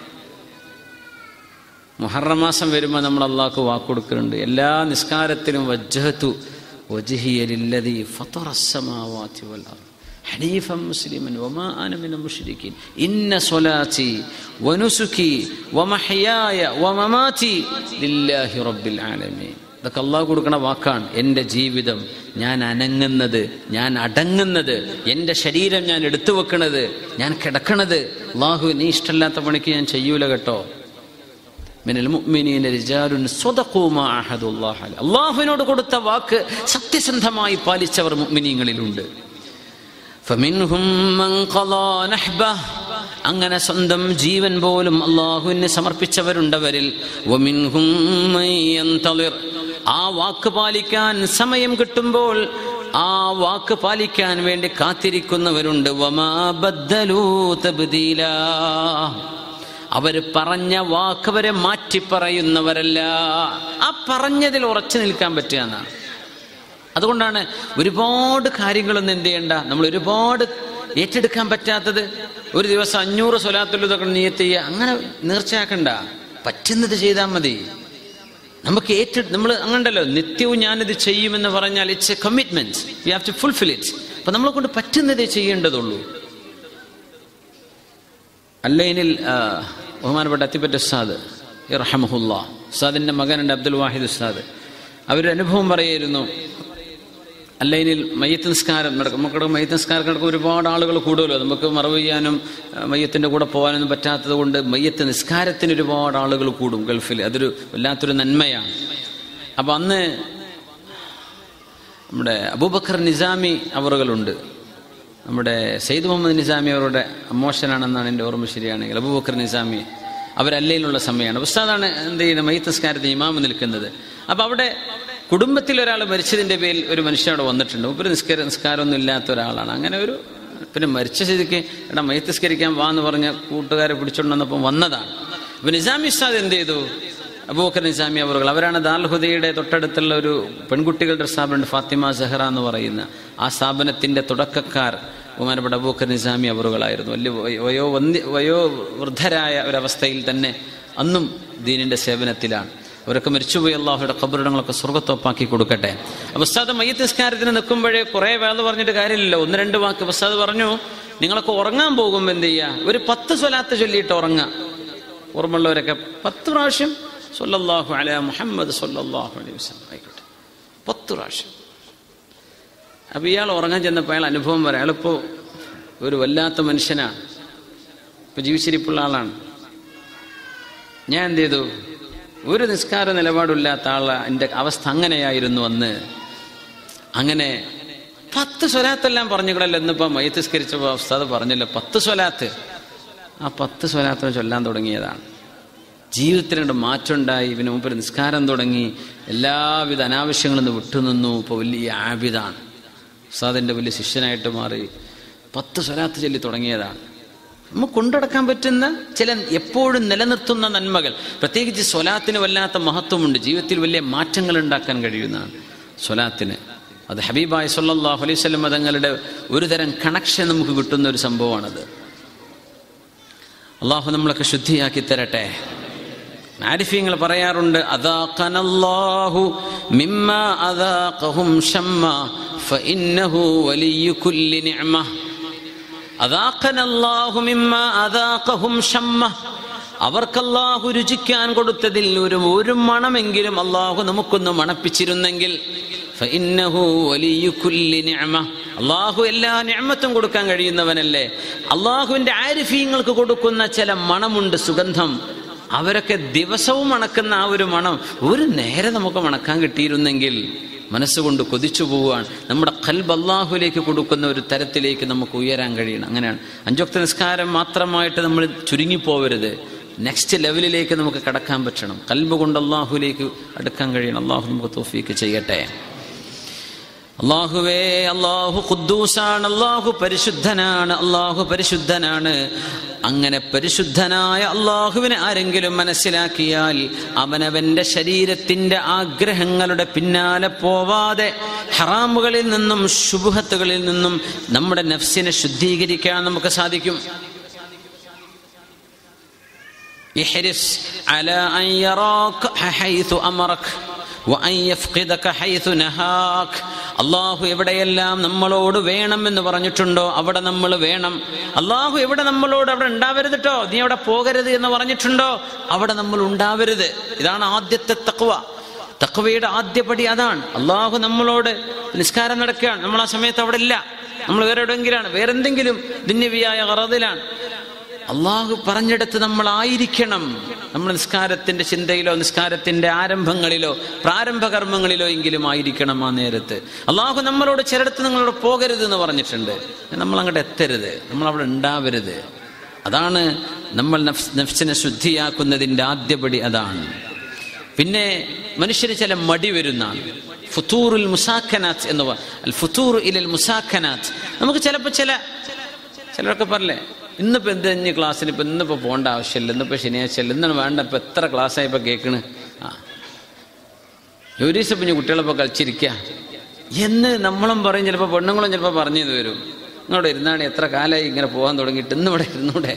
മുഹറം മാസം വരുമ്പോൾ നമ്മൾ അള്ളാഹ്ക്ക് വാക്ക് കൊടുക്കുന്നുണ്ട് എല്ലാ നിസ്കാരത്തിലും വജ്ജഹത്തു വജ്ഹിയലില്ലതി ഫത്തറസ്സമാവാതി വൽ അർദ് حنيفا مسلما وما أنا من المشركين إن صلاتي ونسكي ومحياي ومماتي لله رب العالمين ഇതൊക്കെ അള്ളാഹു കൊടുക്കണ വാക്കാണ് എൻ്റെ ജീവിതം ഞാൻ അനങ്ങുന്നത് ഞാൻ അടങ്ങുന്നത് എൻ്റെ ശരീരം ഞാൻ എടുത്തു വെക്കണത് ഞാൻ കിടക്കണത് അള്ളാഹു നീ ഇഷ്ടമല്ലാത്ത പണിക്ക് ഞാൻ ചെയ്യൂല കേട്ടോ അള്ളാഹുവിനോട് കൊടുത്ത വാക്ക് സത്യസന്ധമായി പാലിച്ചവർ മുഅ്മിനീങ്ങളിലുണ്ട് അങ്ങനെ സ്വന്തം ജീവൻ പോലും അള്ളാഹുവിന് സമർപ്പിച്ചവരുണ്ടവരിൽ ആ വാക്ക് പാലിക്കാൻ സമയം കിട്ടുമ്പോൾ ആ വാക്ക് പാലിക്കാൻ വേണ്ടി കാത്തിരിക്കുന്നവരുണ്ട് അവര് പറഞ്ഞ വാക്കവരെ മാറ്റി പറയുന്നവരല്ല ആ പറഞ്ഞതിൽ ഉറച്ചു നിൽക്കാൻ പറ്റുക എന്നാണ് അതുകൊണ്ടാണ് ഒരുപാട് കാര്യങ്ങളൊന്നും എന്ത് ചെയ്യണ്ട നമ്മൾ ഒരുപാട് ഏറ്റെടുക്കാൻ പറ്റാത്തത് ഒരു ദിവസം അഞ്ഞൂറ് സ്വലാത്തുള്ളതൊക്കെ നീയത്ത് ചെയ്യുക അങ്ങനെ നേർച്ചയാക്കണ്ട പറ്റുന്നത് ചെയ്താൽ മതി നമുക്ക് ഏറ്റെ നമ്മൾ അങ്ങണ്ടല്ലോ നിത്യവും ഞാനിത് ചെയ്യുമെന്ന് പറഞ്ഞാൽ it's a commitment we have to fulfil it അപ്പൊ നമ്മളെ കൊണ്ട് പറ്റുന്നതേ ചെയ്യേണ്ടതുള്ളൂ അല്ലൈനിൽ ബഹുമാനപ്പെട്ട അത്തിപ്പറ്റ ഉസ്താദ് റഹമഹുല്ല ഉസ്താദിന്റെ മകനുണ്ട് അബ്ദുൽ വാഹിദ് ഉസ്താദ് അവരൊരു അനുഭവം പറയായിരുന്നു അല്ലൈനിൽ മയ്യത്ത് നിസ്കാരം നടക്കും നമുക്കിടെ മയ്യത്ത് നിസ്കാരം നടക്കും ഒരുപാട് ആളുകൾ കൂടുമല്ലോ നമുക്ക് മറവ് ചെയ്യാനും മയ്യത്തിൻ്റെ കൂടെ പോകാനൊന്നും പറ്റാത്തത് കൊണ്ട് മയ്യത്ത് നിസ്കാരത്തിന് ഒരുപാട് ആളുകൾ കൂടും ഗൾഫിൽ അതൊരു വല്ലാത്തൊരു നന്മയാണ് അപ്പം അന്ന് നമ്മുടെ അബൂബക്കർ നിസാമി അവറുകളുണ്ട് നമ്മുടെ സെയ്ദ് മുഹമ്മദ് നിസാമി അവരുടെ അമോഷനാണെന്നാണ് എൻ്റെ ഓർമ്മ ശരിയാണെങ്കിൽ അബൂബക്കർ നിസാമി അവരല്ലയിലുള്ള സമയമാണ് ഉസ്താദാണ് എന്ത് ചെയ്യുന്നത് മയ്യത്ത് നിസ്കാരത്തിന് ഇമാമ് നിൽക്കുന്നത് അപ്പം അവിടെ കുടുംബത്തിൽ ഒരാൾ മരിച്ചതിൻ്റെ പേരിൽ ഒരു മനുഷ്യൻ അവിടെ വന്നിട്ടുണ്ട് ഒരു നിസ്കാര നിസ്കാരമൊന്നും ഇല്ലാത്ത ഒരാളാണ് അങ്ങനെ ഒരു പിന്നെ മരിച്ച സ്ഥിതിക്ക് എടാ മയത്തിസ്കരിക്കാൻ വാ എന്ന് പറഞ്ഞ കൂട്ടുകാരെ പിടിച്ചോണ്ട് വന്നപ്പോൾ വന്നതാണ് അപ്പൊ നിസാമി ഉസ്താദ് എന്ത് ചെയ്തു അബൂക്കർ നിസാമി അവർ അവരാണ് ദാൽഹുദയുടെ തൊട്ടടുത്തുള്ള ഒരു പെൺകുട്ടികളുടെ ഒരു സ്ഥാപനമുണ്ട് ഫാത്തിമ സെഹ്റ എന്ന് പറയുന്ന ആ സ്ഥാപനത്തിന്റെ തുടക്കക്കാർ ബഹുമാനപ്പെട്ട അബൂക്കർ നിസാമി അവറുകളായിരുന്നു വലിയ വയ- വയോ വന്യ വയോ വൃദ്ധരായ ഒരവസ്ഥയിൽ തന്നെ അന്നും ദീനിന്റെ സേവനത്തിലാണ് അവരൊക്കെ മരിച്ചുപോയി അള്ളാഹുയുടെ കബറിടങ്ങളൊക്കെ സ്വർഗത്തൊപ്പാക്കി കൊടുക്കട്ടെ അപ്പൊ ഉസ്താദ് മയ്യത്ത് നിസ്കാരത്തിന് നിൽക്കുമ്പോഴേ കുറേ വേദ പറഞ്ഞിട്ട് കാര്യമില്ലല്ലോ ഒന്ന് രണ്ട് വാക്ക് ഉസ്താദ് പറഞ്ഞു നിങ്ങളൊക്കെ ഉറങ്ങാൻ പോകുമ്പോൾ എന്ത് ചെയ്യുക ഒരു പത്ത് സ്വലാത്ത് ചൊല്ലിയിട്ട് ഉറങ്ങാം ഓർമ്മയുള്ളവരൊക്കെ പത്ത് പ്രാവശ്യം സൊല്ലാഹു അല മുഹമ്മദ് സൊല്ലാഹു അലൈഹി വസല്ലം ആയിക്കോട്ടെ പത്ത് പ്രാവശ്യം അപ്പൊ ഇയാൾ ഉറങ്ങാൻ ചെന്നപ്പോൾ അയാൾ അനുഭവം പറയാം അയാളിപ്പോ ഒരു വല്ലാത്ത മനുഷ്യനാണ് ഇപ്പൊ ജീവിച്ചിരിപ്പുള്ള ആളാണ് ഞാൻ എന്ത് ചെയ്തു ഒരു നിസ്കാര നിലപാടില്ലാത്ത ആളെ എൻ്റെ അവസ്ഥ അങ്ങനെയായിരുന്നു അന്ന് അങ്ങനെ പത്ത് സ്വലാത്തെല്ലാം പറഞ്ഞുകളല്ലോ ഇന്നിപ്പോ മയത്തിസ്കരിച്ചപ്പോൾ ഉസ്താദ് പറഞ്ഞല്ലോ പത്ത് സ്വലാത്ത് ആ പത്ത് സ്വലാത്ത് ചൊല്ലാൻ തുടങ്ങിയതാണ് ജീവിതത്തിനുണ്ട് മാറ്റമുണ്ടായി ഇവന് മുമ്പ് ഒരു നിസ്കാരം തുടങ്ങി എല്ലാവിധ അനാവശ്യങ്ങളിൽ നിന്ന് വിട്ടുനിന്നു ഇപ്പോൾ വലിയ ആബിദാണ് ഉസ്താദിൻ്റെ വലിയ ശിഷ്യനായിട്ട് മാറി പത്ത് സ്വലാത്ത് ചൊല്ലി തുടങ്ങിയതാണ് നമുക്ക് കൊണ്ടുനടക്കാൻ പറ്റുന്ന ചില എപ്പോഴും നിലനിർത്തുന്ന നന്മകൾ പ്രത്യേകിച്ച് സ്വലാത്തിന് വല്ലാത്ത മഹത്വമുണ്ട് ജീവിതത്തിൽ വലിയ മാറ്റങ്ങൾ ഉണ്ടാക്കാൻ കഴിയുന്നതാണ് സ്വലാത്തിന് അത് ഹബീബായ് സല്ലാഹു അലൈഹി സ്വലം തങ്ങളുടെ ഒരു തരം കണക്ഷൻ നമുക്ക് കിട്ടുന്ന ഒരു സംഭവമാണത് അള്ളാഹു നമ്മളൊക്കെ ശുദ്ധിയാക്കി തരട്ടെ ആരിഫ്യങ്ങൾ പറയാറുണ്ട് അദാഖനല്ലാഹു മിമ്മ അദാഖഹും ഷമ്മ ഫഇന്നഹു വലിയ കുല്ലി നിഅമ അദാഖനല്ലാഹു മിമ്മ അദാഖഹും ഷമ്മ അവർക്കല്ലാഹു രുചിക്കാൻ കൊടുത്തതിൽ ഒരു ഒരു മണമെങ്കിലും അള്ളാഹു നമുക്കൊന്ന് മണപ്പിച്ചിരുന്നെങ്കിൽ ഫഇന്നഹു വലിയ കുല്ലി നിഅമ അള്ളാഹു എല്ലാ നിഅമത്തും കൊടുക്കാൻ കഴിയുന്നവനല്ലേ അള്ളാഹുവിന്റെ ആരിഫീങ്ങൾക്ക് കൊടുക്കുന്ന ചില മണമുണ്ട് സുഗന്ധം അവരൊക്കെ ദിവസവും മണക്കുന്ന ആ ഒരു മണം ഒരു നേരെ നമുക്ക് മണക്കാൻ കിട്ടിയിരുന്നെങ്കിൽ മനസ്സുകൊണ്ട് കൊതിച്ചു പോവുകയാണ് നമ്മുടെ കൽബ് അള്ളാഹുലേക്ക് കൊടുക്കുന്ന ഒരു തരത്തിലേക്ക് നമുക്ക് ഉയരാൻ കഴിയണം അങ്ങനെയാണ് അഞ്ചൊക്ത നിസ്കാരം മാത്രമായിട്ട് നമ്മൾ ചുരുങ്ങിപ്പോവരുത് നെക്സ്റ്റ് ലെവലിലേക്ക് നമുക്ക് കടക്കാൻ പറ്റണം കൽബ് കൊണ്ട് അള്ളാഹുലേക്ക് അടുക്കാൻ കഴിയണം അള്ളാഹു നമുക്ക് തോഫീക്ക് ചെയ്യട്ടെ അള്ളാഹുവേ അള്ളാഹു ഖുദ്ദൂസാണ് അള്ളാഹു പരിശുദ്ധനാണ് അള്ളാഹു പരിശുദ്ധനാണ് അങ്ങനെ പരിശുദ്ധനായ അള്ളാഹുവിനെ ആരെങ്കിലും മനസ്സിലാക്കിയാൽ അവനവന്റെ ശരീരത്തിന്റെ ആഗ്രഹങ്ങളുടെ പിന്നാലെ പോവാതെ ഹറാമുകളിൽ നിന്നും ശുഭത്തുകളിൽ നിന്നും നമ്മുടെ നഫ്സിനെ ശുദ്ധീകരിക്കാൻ നമുക്ക് സാധിക്കും احرص على أن يراك حيث أمرك وأن يفقدك حيث نهاك അള്ളാഹു എവിടെയെല്ലാം നമ്മളോട് വേണം എന്ന് പറഞ്ഞിട്ടുണ്ടോ അവിടെ നമ്മൾ വേണം അള്ളാഹു എവിടെ നമ്മളോട് അവിടെ ഉണ്ടാവരുത് കേട്ടോ നീ അവിടെ പോകരുത് എന്ന് പറഞ്ഞിട്ടുണ്ടോ അവിടെ നമ്മൾ ഉണ്ടാവരുത് ഇതാണ് ആദ്യത്തെ തക്വ തക്വയുടെ ആദ്യപടി അതാണ് അള്ളാഹു നമ്മളോട് നിസ്കാരം നടക്കുകയാണ് നമ്മൾ ആ സമയത്ത് അവിടെ ഇല്ല നമ്മൾ വേറെ എവിടെയെങ്കിലാണ് വേറെന്തെങ്കിലും ദിന്യവിയായ അറതിലാണ് അള്ളാഹു പറഞ്ഞെടുത്ത് നമ്മളായിരിക്കണം നമ്മൾ നിസ്കാരത്തിന്റെ ചിന്തയിലോ നിസ്കാരത്തിന്റെ ആരംഭങ്ങളിലോ പ്രാരംഭ കർമ്മങ്ങളിലോ എങ്കിലും ആയിരിക്കണം ആ നേരത്ത് അള്ളാഹു നമ്മളോട് ചിലടത്ത് നിങ്ങളോട് പോകരുത് എന്ന് പറഞ്ഞിട്ടുണ്ട് നമ്മൾ അങ്ങോട്ട് എത്തരുത് നമ്മൾ അവിടെ ഉണ്ടാവരുത് അതാണ് നമ്മൾ നഫ്സ് നഫ്സിനെ ശുദ്ധിയാക്കുന്നതിൻ്റെ ആദ്യപടി അതാണ് പിന്നെ മനുഷ്യന് ചില മടി വരുന്നതാണ് ഫുത്തൂറുൽ മുസാഖനാത്ത് എന്ന് പറ അൽ ഫുത്തൂർ ഇലൽ മുസാഖനാത്ത് നമുക്ക് ചിലപ്പോൾ ചില ചിലരൊക്കെ പറയല്ലേ ഇന്നിപ്പോൾ എന്ത് ഇനി ക്ലാസ്സിന് ഇപ്പം ഇന്നിപ്പോൾ പോകേണ്ട ആവശ്യമില്ല ഇന്നിപ്പോൾ ശനിയാഴ്ച അല്ല ഇന്നാണ് വേണ്ട ഇപ്പം എത്ര ക്ലാസ്സായി ഇപ്പം കേൾക്കണ് ആ ഒരു ദിവസം പിന്നെ കുട്ടികളിപ്പോൾ കളിച്ചിരിക്കുക എന്ന് നമ്മളും പറയും ചിലപ്പോൾ പെണ്ണുങ്ങളും ചിലപ്പോൾ പറഞ്ഞു ഇത് വരും ഇങ്ങോട്ട് ഇരുന്നാണ് എത്ര കാലമായി ഇങ്ങനെ പോകാൻ തുടങ്ങിയിട്ട് ഇന്ന് ഇവിടെ ഇരുന്നൂടെ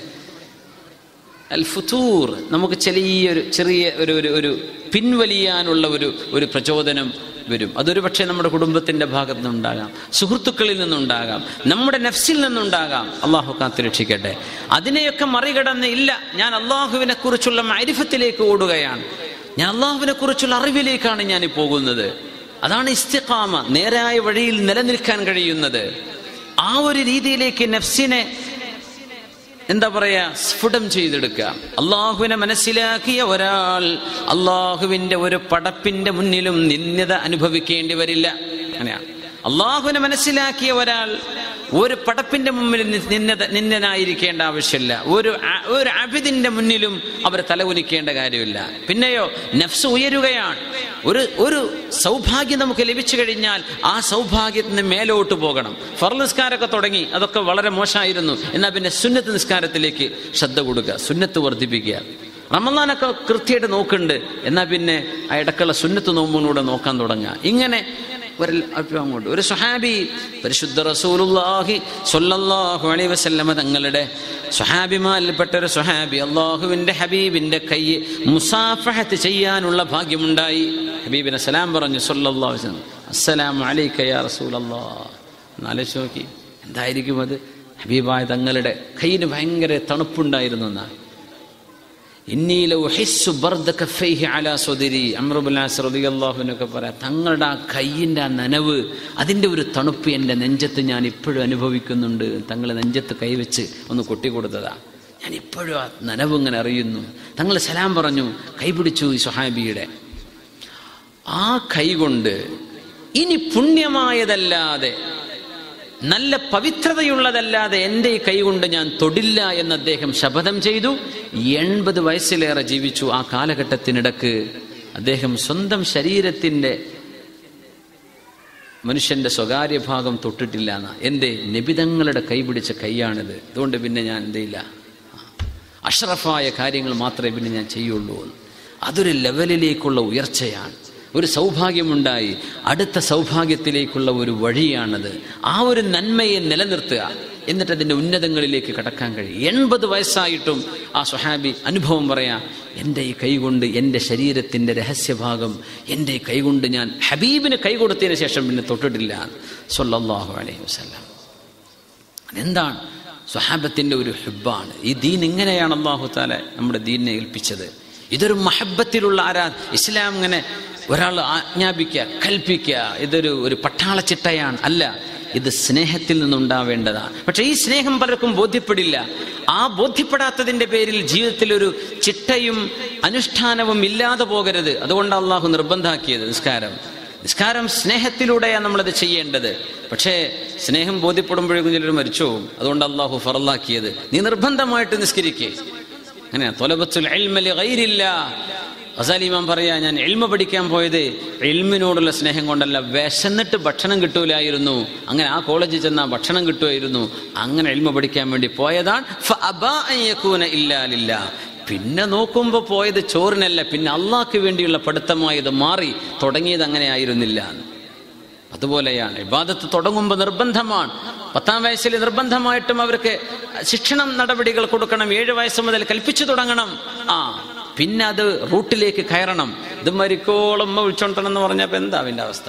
അൽ ഫുത്തൂർ നമുക്ക് ചെറിയൊരു ചെറിയ ഒരു ഒരു ഒരു പിൻവലിയാനുള്ള ഒരു ഒരു പ്രചോദനം വരും അതൊരു പക്ഷേ നമ്മുടെ കുടുംബത്തിന്റെ ഭാഗത്ത് നിന്നുണ്ടാകാം സുഹൃത്തുക്കളിൽ നിന്നുണ്ടാകാം നമ്മുടെ നഫ്സിൽ നിന്നുണ്ടാകാം അള്ളാഹു കാത്തു രക്ഷിക്കട്ടെ അതിനെയൊക്കെ മറികടന്ന് ഇല്ല ഞാൻ അള്ളാഹുവിനെ കുറിച്ചുള്ള മരിഫത്തിലേക്ക് ഓടുകയാണ് ഞാൻ അള്ളാഹുവിനെ കുറിച്ചുള്ള അറിവിലേക്കാണ് ഞാൻ ഈ പോകുന്നത് അതാണ് ഇസ്തിഖാമ നേരായ വഴിയിൽ നിലനിൽക്കാൻ കഴിയുന്നത് ആ ഒരു രീതിയിലേക്ക് നഫ്സിനെ എന്താ പറയാ സ്ഫുടം ചെയ്തെടുക്കുക അള്ളാഹുവിനെ മനസ്സിലാക്കിയ ഒരാൾ അള്ളാഹുവിന്റെ ഒരു പടപ്പിന്റെ മുന്നിലും നിന്ദത അനുഭവിക്കേണ്ടി വരില്ല അങ്ങനെയാണ് അള്ളാഹുവിനെ മനസ്സിലാക്കിയ ഒരാൾ ഒരു പടപ്പിന്റെ മുമ്പിൽ നിന്നത നിന്നനായിരിക്കേണ്ട ആവശ്യമില്ല ഒരു അ- ഒരു അബിദിന്റെ മുന്നിലും അവർ തലകുനിക്കേണ്ട കാര്യമില്ല പിന്നെയോ നഫ്സ് ഉയരുകയാണ് ഒരു ഒരു സൗഭാഗ്യം നമുക്ക് ലഭിച്ചു കഴിഞ്ഞാൽ ആ സൗഭാഗ്യത്തിന് മേലോട്ട് പോകണം ഫർ നിസ്കാരമൊക്കെ തുടങ്ങി അതൊക്കെ വളരെ മോശമായിരുന്നു എന്നാൽ പിന്നെ സുന്നത്ത് നിസ്കാരത്തിലേക്ക് ശ്രദ്ധ കൊടുക്കുക സുന്നത്ത് വർദ്ധിപ്പിക്കുക റമദാനൊക്കെ കൃത്യമായിട്ട് നോക്കുന്നുണ്ട് എന്നാൽ പിന്നെ ആ ഇടക്കുള്ള സുന്നത്ത് നോമ്പിനൂടെ നോക്കാൻ തുടങ്ങുക ഇങ്ങനെ ഒരു അല്പം അങ്ങോട്ട് ഒരു സുഹാബി പരിശുദ്ധ റസൂലുള്ളാഹി സ്വല്ലല്ലാഹു അലൈഹി വസല്ലമ തങ്ങളുടെ സുഹാബിമാരിൽപ്പെട്ട ഒരു സുഹാബി അള്ളാഹുവിൻ്റെ ഹബീബിൻ്റെ കൈ മുസാഫഹത്ത് ചെയ്യാനുള്ള ഭാഗ്യമുണ്ടായി ഹബീബിനെ സലാം പറഞ്ഞു സ്വല്ലല്ലാഹു അലൈഹി വസല്ലം അസ്സലാമു അലൈക യാ റസൂലല്ലാഹ് എന്നാലോചിച്ച് നോക്കി എന്തായിരിക്കും അത് ഹബീബായ തങ്ങളുടെ കയ്യിന് ഭയങ്കര തണുപ്പുണ്ടായിരുന്നു എന്നാണ് എന്നൊക്കെ പറയാം തങ്ങളുടെ ആ കയ്യിൻ്റെ ആ നനവ് അതിൻ്റെ ഒരു തണുപ്പ് എൻ്റെ നെഞ്ചത്ത് ഞാൻ ഇപ്പോഴും അനുഭവിക്കുന്നുണ്ട് തങ്ങൾ നെഞ്ചത്ത് കൈവച്ച് ഒന്ന് കൊട്ടിക്കൊടുത്തതാ ഞാൻ ഇപ്പോഴും ആ നനവ് ഇങ്ങനെ അറിയുന്നു തങ്ങൾ സലാം പറഞ്ഞു കൈപിടിച്ചു ഈ സുഹാബിയുടെ ആ കൈ കൊണ്ട് ഇനി പുണ്യമായതല്ലാതെ നല്ല പവിത്രതയുള്ളതല്ലാതെ എൻ്റെ ഈ കൈകൊണ്ട് ഞാൻ തൊടില്ല എന്ന് അദ്ദേഹം ശപഥം ചെയ്തു എൺപത് വയസ്സിലേറെ ജീവിച്ചു ആ കാലഘട്ടത്തിനിടക്ക് അദ്ദേഹം സ്വന്തം ശരീരത്തിൻ്റെ മനുഷ്യന്റെ സ്വകാര്യ ഭാഗം തൊട്ടിട്ടില്ല എന്ന എൻ്റെ നിബിതങ്ങളുടെ കൈപിടിച്ച കൈയാണിത് അതുകൊണ്ട് പിന്നെ ഞാൻ എന്തില്ല അഷ്റഫായ കാര്യങ്ങൾ മാത്രമേ പിന്നെ ഞാൻ ചെയ്യുള്ളൂ അതൊരു ലെവലിലേക്കുള്ള ഉയർച്ചയാണ് ഒരു സൗഭാഗ്യമുണ്ടായി അടുത്ത സൗഭാഗ്യത്തിലേക്കുള്ള ഒരു വഴിയാണത് ആ ഒരു നന്മയെ നിലനിർത്തുക എന്നിട്ട് അതിൻ്റെ ഉന്നതങ്ങളിലേക്ക് കടക്കാൻ കഴിയും എൺപത് വയസ്സായിട്ടും ആ സുഹാബി അനുഭവം പറയാം എൻ്റെ ഈ കൈകൊണ്ട് എൻ്റെ ശരീരത്തിൻ്റെ രഹസ്യഭാഗം എൻ്റെ ഈ കൈകൊണ്ട് ഞാൻ ഹബീബിന് കൈ കൊടുത്തതിന് ശേഷം പിന്നെ തൊട്ടിട്ടില്ല സൊല്ലാഹു അലൈഹി വസ്ലാം അതെന്താണ് സ്വഹാബത്തിൻ്റെ ഒരു ഹുബാണ് ഈ ദീൻ ഇങ്ങനെയാണ് അള്ളാഹു താല നമ്മുടെ ദീനിനെ ഏൽപ്പിച്ചത് ഇതൊരു മഹബത്തിലുള്ള ആരാ ഇസ്ലാം ഇങ്ങനെ ഒരാൾ ആജ്ഞാപിക്കുക കൽപ്പിക്കുക ഇതൊരു ഒരു പട്ടാള ചിട്ടയാണ് അല്ല ഇത് സ്നേഹത്തിൽ നിന്നുണ്ടാവേണ്ടതാണ് പക്ഷെ ഈ സ്നേഹം പലർക്കും ബോധ്യപ്പെടില്ല ആ ബോധ്യപ്പെടാത്തതിന്റെ പേരിൽ ജീവിതത്തിൽ ഒരു ചിട്ടയും അനുഷ്ഠാനവും ഇല്ലാതെ പോകരുത് അതുകൊണ്ട് അള്ളാഹു നിർബന്ധാക്കിയത് നിസ്കാരം നിസ്കാരം സ്നേഹത്തിലൂടെയാണ് നമ്മളത് ചെയ്യേണ്ടത് പക്ഷേ സ്നേഹം ബോധ്യപ്പെടുമ്പോഴേക്കും ചിലർ മരിച്ചു പോകും അതുകൊണ്ട് അള്ളാഹു ഫറലാക്കിയത് നീ നിർബന്ധമായിട്ട് നിസ്കരിക്കേ അങ്ങനെ തൊലബത്തുൽ ഗൈരില്ല അസാലിമാൻ പറയാ ഞാൻ എൽമ പഠിക്കാൻ പോയത് എൽമിനോടുള്ള സ്നേഹം കൊണ്ടല്ല വിശന്നിട്ട് ഭക്ഷണം കിട്ടൂലായിരുന്നു അങ്ങനെ ആ കോളേജിൽ ചെന്നാൽ ഭക്ഷണം കിട്ടുമായിരുന്നു അങ്ങനെ എൽമ പഠിക്കാൻ വേണ്ടി പോയതാണ് ഇല്ലാലില്ല പിന്നെ നോക്കുമ്പോ പോയത് ചോറിനല്ല പിന്നെ അള്ളാഹ്ക്ക് വേണ്ടിയുള്ള പഠിത്തമായത് മാറി തുടങ്ങിയത് അങ്ങനെ ആയിരുന്നില്ല അതുപോലെയാണ് ഇബാദത്ത് തുടങ്ങുമ്പോൾ നിർബന്ധമാണ് പത്താം വയസ്സിൽ നിർബന്ധമായിട്ടും അവർക്ക് ശിക്ഷണം നടപടികൾ കൊടുക്കണം ഏഴ് വയസ്സ് മുതൽ കൽപ്പിച്ചു തുടങ്ങണം ആ പിന്നെ അത് റൂട്ടിലേക്ക് കയറണം ഇത് മരിക്കോളം വിളിച്ചോണ്ടണം എന്ന് പറഞ്ഞപ്പോ എന്താ അതിന്റെ അവസ്ഥ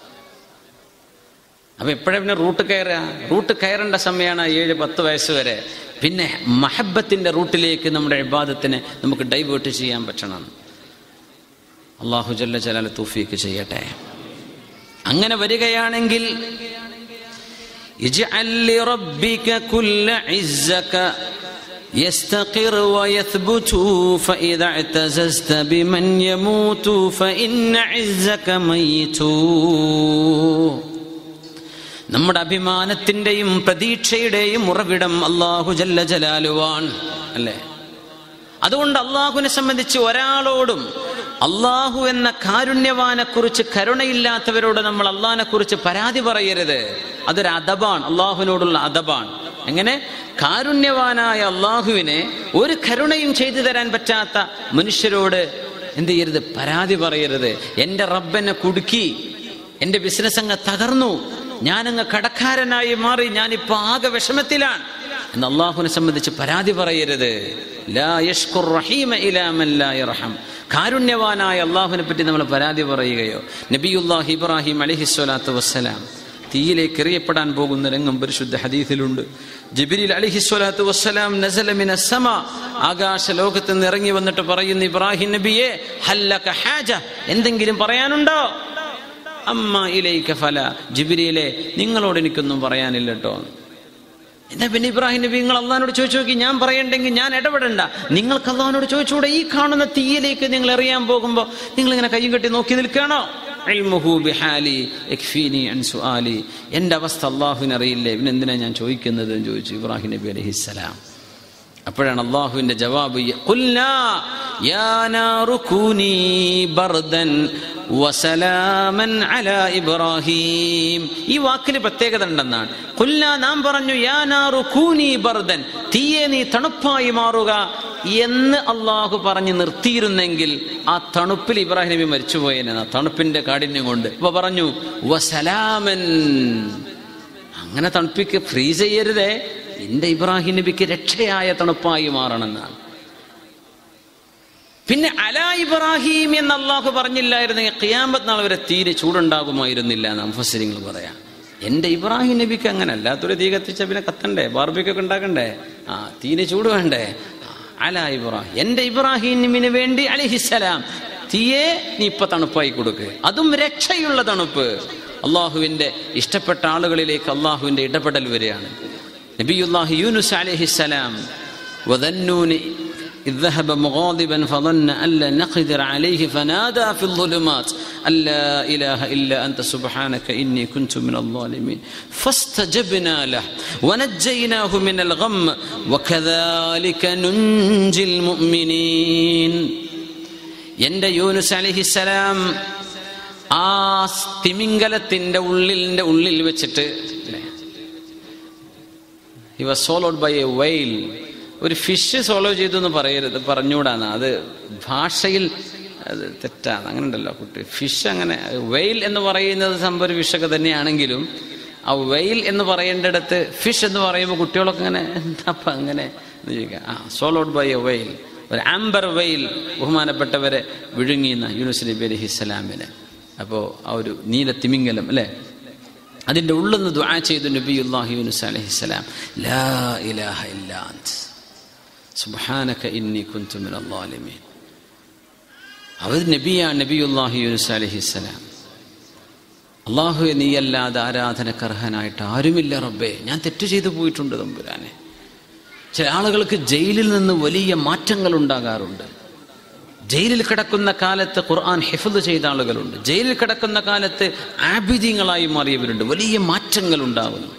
അപ്പൊ എപ്പോഴാ പിന്നെ റൂട്ട് കയറുക റൂട്ട് കയറേണ്ട സമയമാണ് ഏഴ് പത്ത് വയസ്സ് വരെ പിന്നെ മഹബത്തിന്റെ റൂട്ടിലേക്ക് നമ്മുടെ ഇബാദത്തിനെ നമുക്ക് ഡൈവേർട്ട് ചെയ്യാൻ പറ്റണം അള്ളാഹു ജല്ല ജലാല തൂഫീക്ക് ചെയ്യട്ടെ അങ്ങനെ വരികയാണെങ്കിൽ يستقر ويثبت فإذا اعتززت بمن يموت فإن عزك ميت നമ്മുടെ അഭിമാനത്തിന്റെയും പ്രതീക്ഷയുടെയും ഉറവിടം അള്ളാഹു ജല്ല ജലാലുവാൻ അല്ലേ അതുകൊണ്ട് അള്ളാഹുവിനെ സംബന്ധിച്ച് ഒരാളോടും അള്ളാഹു എന്ന കാരുണ്യവാനെ കുറിച്ച് കരുണയില്ലാത്തവരോട് നമ്മൾ അള്ളാഹിനെ കുറിച്ച് പരാതി പറയരുത് അതൊരു അദബാണ് അള്ളാഹുവിനോടുള്ള അദബാണ് എങ്ങനെ കാരുണ്യവാനായ അള്ളാഹുവിനെ ഒരു കരുണയും ചെയ്തു തരാൻ പറ്റാത്ത മനുഷ്യരോട് എന്ത് ചെയ്യരുത് പരാതി പറയരുത് എൻ്റെ റബ്ബെന്നെ കുടുക്കി എൻ്റെ ബിസിനസ് അങ്ങ് തകർന്നു ഞാനങ്ങ് കടക്കാരനായി മാറി ഞാനിപ്പോ ആകെ വിഷമത്തിലാണ് എന്ന് അള്ളാഹുവിനെ സംബന്ധിച്ച് പരാതി പറയരുത് ലാ യഷ്കുർ റഹീമ ഇലാ മൻ ലാ യർഹം കാരുണ്യവാനായ അള്ളാഹുവിനെ പറ്റി നമ്മൾ പരാതി പറയുകയോ നബിയുല്ലാഹ് ഇബ്രാഹിം അലിഹിസ്വലാത്തു വസ്സലാം തീയിലേക്ക് എറിയപ്പെടാൻ പോകുന്ന രംഗം പരിശുദ്ധ ഹദീസിലുണ്ട് ജിബിരിൽ അലിഹിസ്വലാത്തു വസ്സലാം നസലമിന സമ ആകാശ ലോകത്ത് നിന്ന് ഇറങ്ങി വന്നിട്ട് പറയുന്നു ഇബ്രാഹിം നബിയെ ഹല്ലക ഹാജ എന്തെങ്കിലും പറയാനുണ്ടോ അമ്മ ഇലൈക ഫല ജിബിരിയിലെ നിങ്ങളോട് എനിക്കൊന്നും പറയാനില്ല കേട്ടോ എന്നാ പിന്നെ ഇബ്രാഹിം നബി നിങ്ങൾ അള്ളഹാനോട് ചോദിച്ചു നോക്കി ഞാൻ പറയണ്ടെങ്കിൽ ഞാൻ ഇടപെടണ്ട നിങ്ങൾക്ക് അള്ളഹാനോട് ചോദിച്ചുകൂടെ ഈ കാണുന്ന തീയിലേക്ക് നിങ്ങൾ എറിയാൻ പോകുമ്പോൾ നിങ്ങൾ ഇങ്ങനെ കയ്യും കെട്ടി നോക്കി നിൽക്കുകയാണോ എന്റെ അവസ്ഥ അള്ളാഹുവിന് അറിയില്ലേ പിന്നെ എന്തിനാ ഞാൻ ചോദിക്കുന്നത് എന്ന് ചോദിച്ചു ഇബ്രാഹിം നബി അലഹിസ്സലാം അപ്പോഴാണ് അള്ളാഹുവിന്റെ ജവാബ് വസലാമൻ അല ഇബ്രാഹിം ഈ വാക്കിന് പ്രത്യേകത ഉണ്ടെന്നാണ് കൊല്ല നാം പറഞ്ഞു യാനാറു കൂനി ബർദൻ തീയെ നീ തണുപ്പായി മാറുക എന്ന് അള്ളാഹു പറഞ്ഞ് നിർത്തിയിരുന്നെങ്കിൽ ആ തണുപ്പിൽ ഇബ്രാഹിം നബി മരിച്ചുപോയേനെ തണുപ്പിന്റെ കാഠിന്യം കൊണ്ട് അപ്പൊ പറഞ്ഞു വസലാമൻ അങ്ങനെ തണുപ്പിക്ക് ഫ്രീ ചെയ്യരുതേ എന്റെ ഇബ്രാഹിം നബിക്ക് രക്ഷയായ തണുപ്പായി മാറണമെന്നാണ് പിന്നെ അല ഇബ്രാഹിം എന്ന് അള്ളാഹു പറഞ്ഞില്ലായിരുന്നെങ്കിൽ ഖിയാമത്ത് നാൾ വരെ തീരെ ചൂടുണ്ടാകുമായിരുന്നില്ല എന്ന് മുഫസ്സിരിങ്ങൾ പറയാം എന്റെ ഇബ്രാഹിം നബിക്ക് അങ്ങനെ അല്ലാത്തൊരു തീ കത്തിച്ച പിന്നെ കത്തണ്ടേ ബാർബിക്കൊക്കെ ഉണ്ടാക്കണ്ടേ ആ തീരെ ചൂട് വേണ്ടേ ആ, അല ഇബ്രാഹിം എന്റെ ഇബ്രാഹിമിന് വേണ്ടി അലിഹിസലാം തീയെ നീ ഇപ്പൊ തണുപ്പായി കൊടുക്ക് അതും രക്ഷയുള്ള തണുപ്പ് അള്ളാഹുവിന്റെ ഇഷ്ടപ്പെട്ട ആളുകളിലേക്ക് അള്ളാഹുവിന്റെ ഇടപെടൽ വരികയാണ് നബിയുല്ലാഹി യൂനുസ് അലഹിസലാം وذنون إذ ذهب مغاضبا فظن أن لا نقدر عليه فنادى في الظلمات أن لا إله إلا أنت سبحانك إني كنت من الظالمين فاستجبنا له ونجيناه من الغم وكذلك ننجي المؤمنين എൻ്റെ യൂനുസ് അലിഹിസലാം ആ തിമിംഗലത്തിൻ്റെ ഉള്ളിലിൻ്റെ ഉള്ളിൽ വെച്ചിട്ട് അല്ലേ he was swallowed by a whale ഒരു ഫിഷ് സോളോ ചെയ്തു എന്ന് പറയരുത് പറഞ്ഞുകൂടാന്ന് അത് ഭാഷയിൽ അത് തെറ്റാണ് അങ്ങനെ ഉണ്ടല്ലോ കുട്ടി ഫിഷ് അങ്ങനെ വെയിൽ എന്ന് പറയുന്നത് സംഭവം ഒരു ഫിഷൊക്കെ തന്നെയാണെങ്കിലും ആ വെയിൽ എന്ന് പറയേണ്ടിടത്ത് ഫിഷ് എന്ന് പറയുമ്പോൾ കുട്ടികളൊക്കെ ഇങ്ങനെ എന്താ അങ്ങനെ എന്ന് ചോദിക്കുക ആ സോളോഡ് ബൈ എ വെയിൽ ഒരു ആംബർ വെയിൽ ബഹുമാനപ്പെട്ടവരെ വിഴുങ്ങിയെന്ന യൂനുസ് നബി അലഹി സ്വലാമിന് അപ്പോൾ ആ ഒരു നീല തിമിംഗലം അല്ലേ അതിൻ്റെ ഉള്ളിൽ നിന്ന് ദുആ ചെയ്തു നബിയുല്ലാഹി യൂനുസ് അലൈഹിസ്സലാം ലാ ഇലാഹ ഇല്ലാ അൻത് സുബ്ഹാനക ഇന്നി കുൻതു മിനൽ ളാലിമീൻ അവർ നബിയാണ് നബിയുല്ലാഹി യൂനുസ് അലൈഹിസ്സലാം അള്ളാഹുവെ നീയല്ലാതെ ആരാധനക്കർഹനായിട്ട് ആരുമില്ല റബ്ബേ ഞാൻ തെറ്റ് ചെയ്തു പോയിട്ടുണ്ട് തമ്പുരാനെ ചില ആളുകൾക്ക് ജയിലിൽ നിന്ന് വലിയ മാറ്റങ്ങൾ ഉണ്ടാകാറുണ്ട് ജയിലിൽ കിടക്കുന്ന കാലത്ത് ഖുർആൻ ഹിഫദ് ചെയ്ത ആളുകളുണ്ട് ജയിലിൽ കിടക്കുന്ന കാലത്ത് ആബിദ്യങ്ങളായി മാറിയവരുണ്ട് വലിയ മാറ്റങ്ങൾ ഉണ്ടാകുന്നു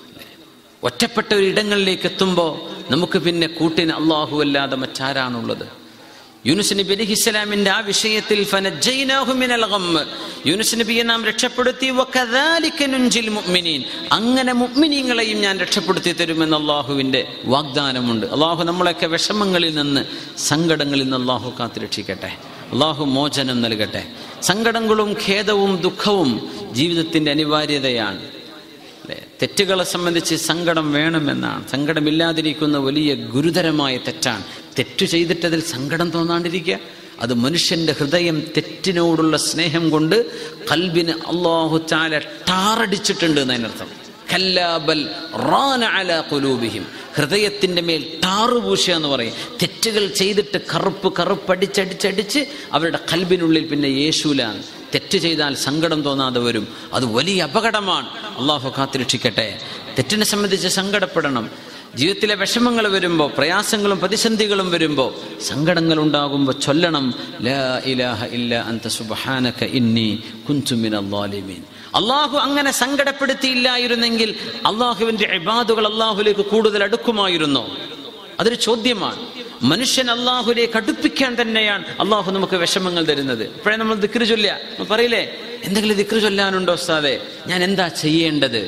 ഒറ്റപ്പെട്ട ഒരു ഇടങ്ങളിലേക്ക് എത്തുമ്പോൾ നമുക്ക് പിന്നെ കൂട്ടിന് അള്ളാഹു അല്ലാതെ മറ്റാരാണുള്ളത് യൂനുസ് നബി അലൈഹി ഇസ്ലാമിന്റെ ആ വിഷയത്തിൽ ഫനജ്ജൈനാഹു മിനൽ ഗമ്മ് യൂനുസ് നബിയെ നാം രക്ഷപ്പെടുത്തി വകദാലിക നുൻജിൽ മുഅ്മിനീൻ അങ്ങനെ മുഅ്മിനീങ്ങളെയും ഞാൻ രക്ഷപ്പെടുത്തി തരുമെന്ന് അള്ളാഹുവിന്റെ വാഗ്ദാനമുണ്ട് അള്ളാഹു നമ്മളെയൊക്കെ വിഷമങ്ങളിൽ നിന്ന് സങ്കടങ്ങളിൽ നിന്ന് അള്ളാഹു കാത്തു രക്ഷിക്കട്ടെ അള്ളാഹു മോചനം നൽകട്ടെ സങ്കടങ്ങളും ഖേദവും ദുഃഖവും ജീവിതത്തിന്റെ അനിവാര്യതയാണ് അല്ലേ തെറ്റുകളെ സംബന്ധിച്ച് സങ്കടം വേണമെന്നാണ് സങ്കടമില്ലാതിരിക്കുന്ന വലിയ ഗുരുതരമായ തെറ്റാണ് തെറ്റു ചെയ്തിട്ടതിൽ സങ്കടം തോന്നാണ്ടിരിക്കുക അത് മനുഷ്യന്റെ ഹൃദയം തെറ്റിനോടുള്ള സ്നേഹം കൊണ്ട് കൽബിന് അള്ളാഹു ചാല ടാറടിച്ചിട്ടുണ്ട് എന്നതിനർത്ഥം കല്ലാബൽ റാന അല കുലൂബിഹിം ഹൃദയത്തിന്റെ മേൽ ടാറുപൂശുക എന്ന് പറയും തെറ്റുകൾ ചെയ്തിട്ട് കറുപ്പ് കറുപ്പടിച്ചടിച്ചടിച്ച് അവരുടെ കൽബിനുള്ളിൽ പിന്നെ യേശുലാണ് തെറ്റ് ചെയ്താൽ സങ്കടം തോന്നാതെ വരും അത് വലിയ അപകടമാണ് അള്ളാഹു കാത്തിരക്ഷിക്കട്ടെ തെറ്റിനെ സംബന്ധിച്ച് സങ്കടപ്പെടണം ജീവിതത്തിലെ വിഷമങ്ങൾ വരുമ്പോൾ പ്രയാസങ്ങളും പ്രതിസന്ധികളും വരുമ്പോൾ സങ്കടങ്ങൾ ഉണ്ടാകുമ്പോൾ ചൊല്ലണം ലാ ഇലാഹ ഇല്ല അന്ത സുബ്ഹാനക ഇന്നി കുൻതു മിനൽ ളാലിമീൻ അള്ളാഹു അങ്ങനെ സങ്കടപ്പെടുത്തിയില്ലായിരുന്നെങ്കിൽ അള്ളാഹുവിന്റെ ഇബാദുകൾ അള്ളാഹുലേക്ക് കൂടുതൽ അടുക്കുമായിരുന്നോ അതൊരു ചോദ്യമാണ് മനുഷ്യൻ അള്ളാഹുലേക്ക് അടുപ്പിക്കാൻ തന്നെയാണ് അള്ളാഹു നമുക്ക് വിഷമങ്ങൾ തരുന്നത് ഇപ്പോഴേ നമ്മൾ ദിക്റ് ചൊല്ലുക നമ്മൾ പറയില്ലേ എന്തെങ്കിലും ദിക്റ് ചൊല്ലാനുണ്ടോ ഉസ്താദെ ഞാൻ എന്താ ചെയ്യേണ്ടത്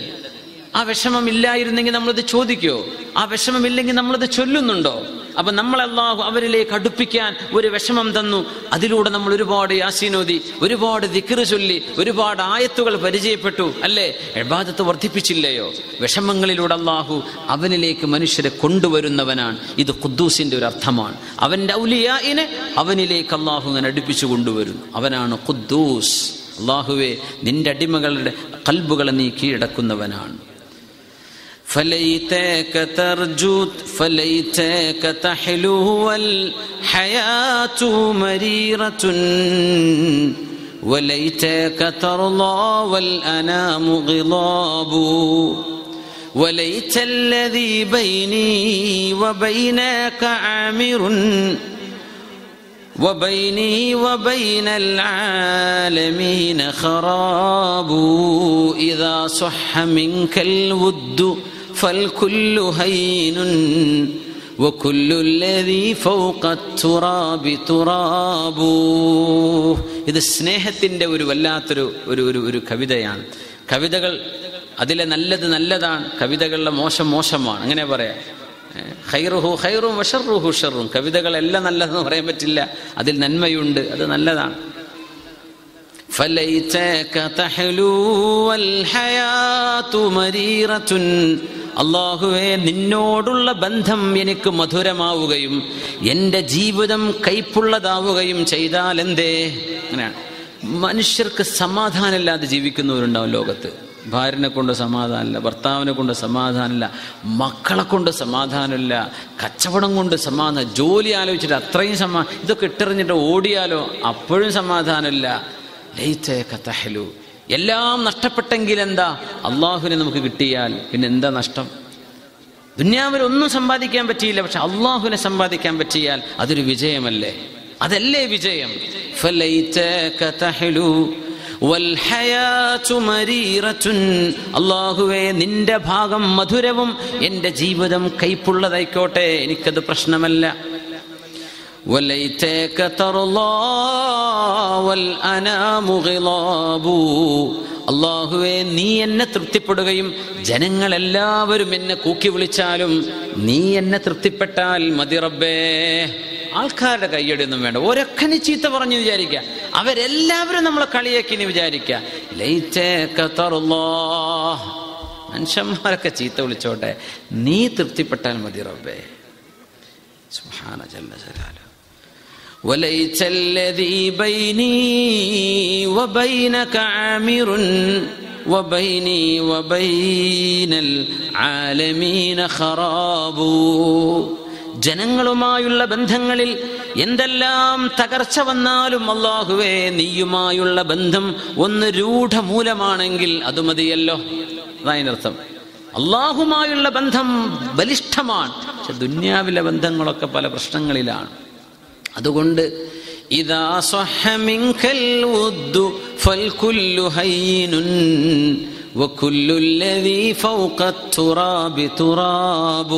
ആ വിഷമം ഇല്ലായിരുന്നെങ്കിൽ നമ്മളത് ചോദിക്കോ ആ വിഷമമില്ലെങ്കിൽ നമ്മളത് ചൊല്ലുന്നുണ്ടോ അപ്പൊ നമ്മൾ അള്ളാഹു അവരിലേക്ക് അടുപ്പിക്കാൻ ഒരു വിഷമം തന്നു അതിലൂടെ നമ്മൾ ഒരുപാട് യാസീനോദി ഒരുപാട് ദിക്റ് ചൊല്ലി ഒരുപാട് ആയത്തുകൾ പരിചയപ്പെട്ടു അല്ലേ എബാദത്ത് വർദ്ധിപ്പിച്ചില്ലയോ വിഷമങ്ങളിലൂടെ അള്ളാഹു അവനിലേക്ക് മനുഷ്യരെ കൊണ്ടുവരുന്നവനാണ് ഇത് ഖുദ്ദൂസിന്റെ ഒരു അർത്ഥമാണ് അവന്റെ ഔലിയായിനെ അവനിലേക്ക് അള്ളാഹു അങ്ങനെ അടുപ്പിച്ചു കൊണ്ടുവരുന്നു അവനാണ് ഖുദ്ദൂസ് അള്ളാഹുവെ നിന്റെ അടിമകളുടെ കൽബുകളെ നീ കീഴടക്കുന്നവനാണ് فليتك ترجو فليتك تحلو والحياة مريرة وليتك ترضى والأنام غضاب وليت الذي بيني وبينك عامر وبيني وبين العالمين خراب إذا صح منك الود فالكل هين وكل الذي فوق التراب تراب ഇത് സ്നേഹത്തിൻ്റെ ഒരു വല്ലാത്തൊരു ഒരു ഒരു ഒരു കവിതയാണ് കവിതകൾ അതിലെ നല്ലത് നല്ലതാണ് കവിതകളിലെ മോശം മോശമാണ് അങ്ങനെ പറയാം ഹൈറുഹു ഹൈറും വഷറുഹു ഷറും കവിതകളെല്ലാം നല്ലതെന്ന് പറയാൻ പറ്റില്ല അതിൽ നന്മയുണ്ട് അത് നല്ലതാണ് فليتك تحلو والحياة مريرة അള്ളാഹുവെ നിന്നോടുള്ള ബന്ധം എനിക്ക് മധുരമാവുകയും എൻ്റെ ജീവിതം കൈപ്പുള്ളതാവുകയും ചെയ്താൽ എന്തേ അങ്ങനെയാണ് മനുഷ്യർക്ക് സമാധാനമില്ലാതെ ജീവിക്കുന്നവരുണ്ടാവും ലോകത്ത് ഭാര്യനെ കൊണ്ട് സമാധാനമില്ല ഭർത്താവിനെ കൊണ്ട് സമാധാനമില്ല മക്കളെ കൊണ്ട് സമാധാനമില്ല കച്ചവടം കൊണ്ട് സമാധാനം ജോലി ആലോചിച്ചിട്ട് അത്രയും സമാ ഇതൊക്കെ ഇട്ടെറിഞ്ഞിട്ട് ഓടിയാലോ അപ്പോഴും സമാധാനമില്ല ലൈറ്റേക്ക തഹലു എല്ലാം നഷ്ടപ്പെട്ടെങ്കിൽ എന്താ അള്ളാഹുവിനെ നമുക്ക് കിട്ടിയാൽ പിന്നെ എന്താ നഷ്ടം ദുന്യാവിൽ ഒന്നും സമ്പാദിക്കാൻ പറ്റിയില്ല പക്ഷെ അള്ളാഹുവിനെ സമ്പാദിക്കാൻ പറ്റിയാൽ അതൊരു വിജയമല്ലേ അതല്ലേ വിജയം ഫലൈതക തഹലു വൽഹയാതു മരീറത്തുൻ അള്ളാഹുവേ നിന്റെ ഭാഗം മധുരവും എൻ്റെ ജീവിതം കൈപ്പുള്ളതായിക്കോട്ടെ എനിക്കത് പ്രശ്നമല്ല وليتك ترضى والأنام غضاب അള്ളാഹുവെ നീ എന്നെ തൃപ്തിപ്പെടുകയും ജനങ്ങളെല്ലാവരും എന്നെ കൂക്കി വിളിച്ചാലും നീ എന്നെ തൃപ്തിപ്പെട്ടാൽ മതി റബ്ബേ ആൾക്കാരുടെ കയ്യടിയൊന്നും വേണ്ട ഒരൊക്കെ നീ ചീത്ത പറഞ്ഞു വിചാരിക്കുക അവരെല്ലാവരും നമ്മളെ കളിയാക്കി നീ വിചാരിക്കുക ലൈറ്റേക്ക തറുല്ലാ മനുഷ്യന്മാരൊക്കെ ചീത്ത വിളിച്ചോട്ടെ നീ തൃപ്തിപ്പെട്ടാൽ മതി റബ്ബേ സുബ്ഹാന ജല്ല ജലാലു وليت الذي بيني وبينك عامر وبيني وبين العالمين خراب ജനങ്ങളുമായുള്ള ബന്ധങ്ങളിൽ എന്തെല്ലാം തകർച്ച വന്നാലും അള്ളാഹുവേ നീയുമായുള്ള ബന്ധം ഒന്ന് രൂഢമൂലമാണെങ്കിൽ അത് മതിയല്ലോ അതായതിനർത്ഥം അള്ളാഹുമായുള്ള ബന്ധം ബലിഷ്ഠമാണ് പക്ഷെ ദുന്യാവിലെ ബന്ധങ്ങളൊക്കെ പല പ്രശ്നങ്ങളിലാണ് അതുകൊണ്ട് ഇതാ സ്വഹമിങ്കൽ ഉദ്ദു فالكل هين وكل الذي فوق التراب تراب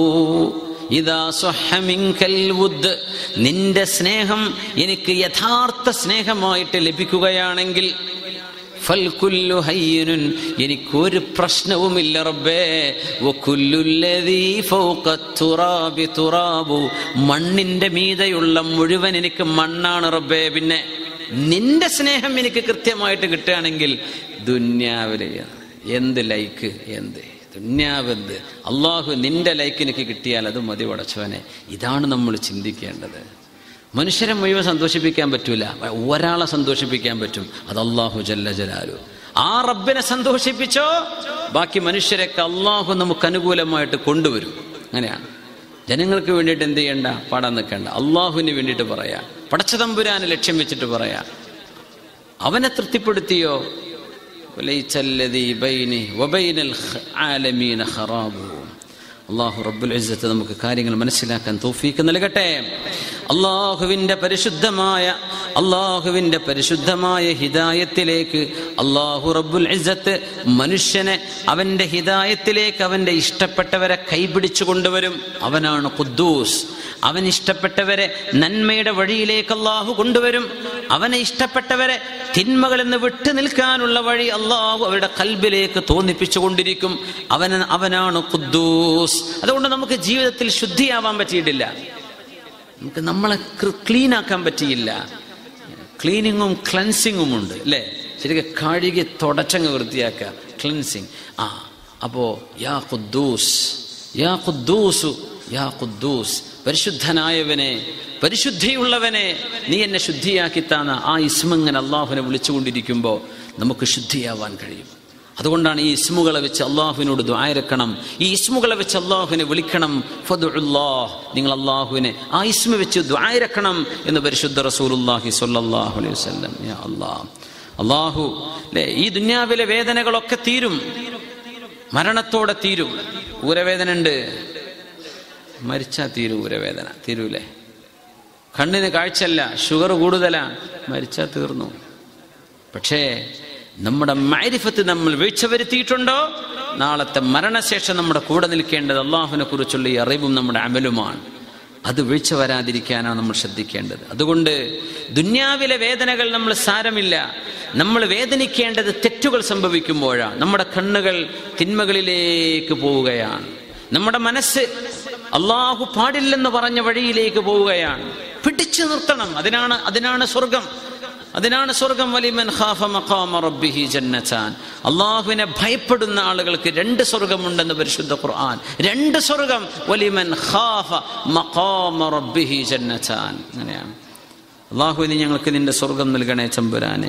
ഇതാ സ്വഹമിങ്കൽ വുദ് നിന്റെ സ്നേഹം എനിക്ക് യഥാർത്ഥ സ്നേഹമായിട്ട് ലഭിക്കുകയാണെങ്കിൽ ഫൽകുല്ലു ഹയ്യനുൻ എനിക്കൊരു പ്രശ്നവുമില്ല റബ്ബേ വകുല്ലുല്ലദീ ഫൗക തുറാബി തുറാബു മണ്ണിന്റെ മീതെയുള്ള മുഴുവൻ എനിക്ക് മണ്ണാണ് റബ്ബേ പിന്നെ നിന്റെ സ്നേഹം എനിക്ക് കൃത്യമായിട്ട് കിട്ടുകയാണെങ്കിൽ ദുന്യാവിലെ എന്ത് ലൈക്ക് എന്ത് ദുന്യാവെന്ത് അള്ളാഹു നിന്റെ ലൈക്ക് എനിക്ക് കിട്ടിയാൽ അത് മതി പടച്ചവനെ ഇതാണ് നമ്മൾ ചിന്തിക്കേണ്ടത് മനുഷ്യരെ മുഴുവൻ സന്തോഷിപ്പിക്കാൻ പറ്റൂല ഒരാളെ സന്തോഷിപ്പിക്കാൻ പറ്റും അത് അള്ളാഹു ജല്ല ജലാലു ആ റബ്ബിനെ സന്തോഷിപ്പിച്ചോ ബാക്കി മനുഷ്യരൊക്കെ അള്ളാഹു നമുക്ക് അനുകൂലമായിട്ട് കൊണ്ടുവരും അങ്ങനെയാണ് ജനങ്ങൾക്ക് വേണ്ടിയിട്ട് എന്ത് ചെയ്യണ്ട പാടാൻ നിൽക്കണ്ട അള്ളാഹുവിന് വേണ്ടിയിട്ട് പറയാ പടച്ചതമ്പുരാനെ ലക്ഷ്യം വെച്ചിട്ട് പറയാ അവനെ തൃപ്തിപ്പെടുത്തിയോ അള്ളാഹു റബ്ബുൽ ഇസ്സത്ത് നമുക്ക് കാര്യങ്ങൾ മനസ്സിലാക്കാൻ തൗഫീക്ക് നൽകട്ടെ അള്ളാഹുവിൻ്റെ പരിശുദ്ധമായ അള്ളാഹുവിൻ്റെ പരിശുദ്ധമായ ഹിദായത്തിലേക്ക് അള്ളാഹു റബ്ബുൽ ഇസ്സത്ത് മനുഷ്യനെ അവൻ്റെ ഹിദായത്തിലേക്ക് അവൻ്റെ ഇഷ്ടപ്പെട്ടവരെ കൈപിടിച്ചു കൊണ്ടുവരും അവനാണ് ഖുദ്ദൂസ് അവൻ ഇഷ്ടപ്പെട്ടവരെ നന്മയുടെ വഴിയിലേക്ക് അള്ളാഹു കൊണ്ടുവരും അവനെ ഇഷ്ടപ്പെട്ടവരെ തിന്മകളിൽ നിന്ന് വിട്ടു നിൽക്കാനുള്ള വഴി അള്ളാഹു അവരുടെ കൽബിലേക്ക് തോന്നിപ്പിച്ചു കൊണ്ടിരിക്കും അവൻ അവനാണ് ഖുദ്ദൂസ് അതുകൊണ്ട് നമുക്ക് ജീവിതത്തിൽ ശുദ്ധിയാവാൻ പറ്റിയിട്ടില്ല നമുക്ക് നമ്മളെ ക്ലീൻ ആക്കാൻ പറ്റിയില്ല ക്ലീനിങ്ങും ക്ലൻസിങ്ങും ഉണ്ട് അല്ലേ ശരിക്കും കഴുകി തുടച്ചങ്ങ് വൃത്തിയാക്കുക ക്ലൻസിങ് ആ അപ്പോ യാ ഖുദ്ദൂസ് യാ ഖുദ്ദൂസു യാ ഖുദ്ദൂസ് പരിശുദ്ധനായവനെ പരിശുദ്ധിയുള്ളവനെ നീ എന്നെ ശുദ്ധിയാക്കി താന്ന ആ ഇസ്മങ്ങനെ അള്ളാഹുവിനെ വിളിച്ചുകൊണ്ടിരിക്കുമ്പോൾ നമുക്ക് ശുദ്ധിയാവാൻ കഴിയും അതുകൊണ്ടാണ് ഈ ഇസ്മുകളെ വെച്ച് അള്ളാഹുവിനോട് ദ്വായരക്കണം ഈ ഇസ്മുകളെ വെച്ച് അള്ളാഹുവിനെ വിളിക്കണം ഫതുല്ലാഹ് നിങ്ങൾ അള്ളാഹുവിനെ ആ ഇസ്മ വെച്ച് ദ്വായരക്കണം എന്ന് പരിശുദ്ധ റസൂലുല്ലാഹി സ്വല്ലല്ലാഹു അലൈഹി വസല്ലം യാ അല്ലാഹ് അള്ളാഹു അല്ലേ ഈ ദുന്യാവിലെ വേദനകളൊക്കെ തീരും മരണത്തോടെ തീരും ഊരവേദന ഉണ്ട് മരിച്ചാൽ തീരും ഊരവേദന തീരൂലേ കണ്ണിന് കാഴ്ചയല്ല ഷുഗർ കൂടുതലാണ് മരിച്ചാൽ തീർന്നു പക്ഷേ നമ്മുടെ മാരിഫത്ത് നമ്മൾ വീഴ്ച വരുത്തിയിട്ടുണ്ടോ നാളത്തെ മരണശേഷം നമ്മുടെ കൂടെ നിൽക്കേണ്ടത് അള്ളാഹുവിനെ കുറിച്ചുള്ള ഈ അറിവും നമ്മുടെ അമലുമാണ് അത് വീഴ്ച വരാതിരിക്കാനാണ് നമ്മൾ ശ്രദ്ധിക്കേണ്ടത് അതുകൊണ്ട് ദുന്യാവിലെ വേദനകൾ നമ്മൾ സാരമില്ല നമ്മൾ വേദനിക്കേണ്ടത് തെറ്റുകൾ സംഭവിക്കുമ്പോഴാണ് നമ്മുടെ കണ്ണുകൾ തിന്മകളിലേക്ക് പോവുകയാണ് നമ്മുടെ മനസ്സ് അള്ളാഹു പാടില്ലെന്ന് പറഞ്ഞ വഴിയിലേക്ക് പോവുകയാണ് പിടിച്ചു നിർത്തണം അതിനാണ് അതിനാണ് സ്വർഗം അതിനാണ് സ്വർഗം വലിമൻ ഖാഫ മഖാമ റബ്ബിഹി ജന്നതാൻ അള്ളാഹുവിനെ ഭയപ്പെടുന്ന ആളുകൾക്ക് രണ്ട് സ്വർഗമുണ്ടെന്ന് പരിശുദ്ധ ഖുർആൻ രണ്ട് സ്വർഗം വലിമൻ ഖാഫ മഖാമ റബ്ബിഹി ജന്നതാൻ അങ്ങനെയാണ് അള്ളാഹുവിന് ഞങ്ങൾക്ക് നിന്റെ സ്വർഗം നൽകണേ ചമ്പുരാനെ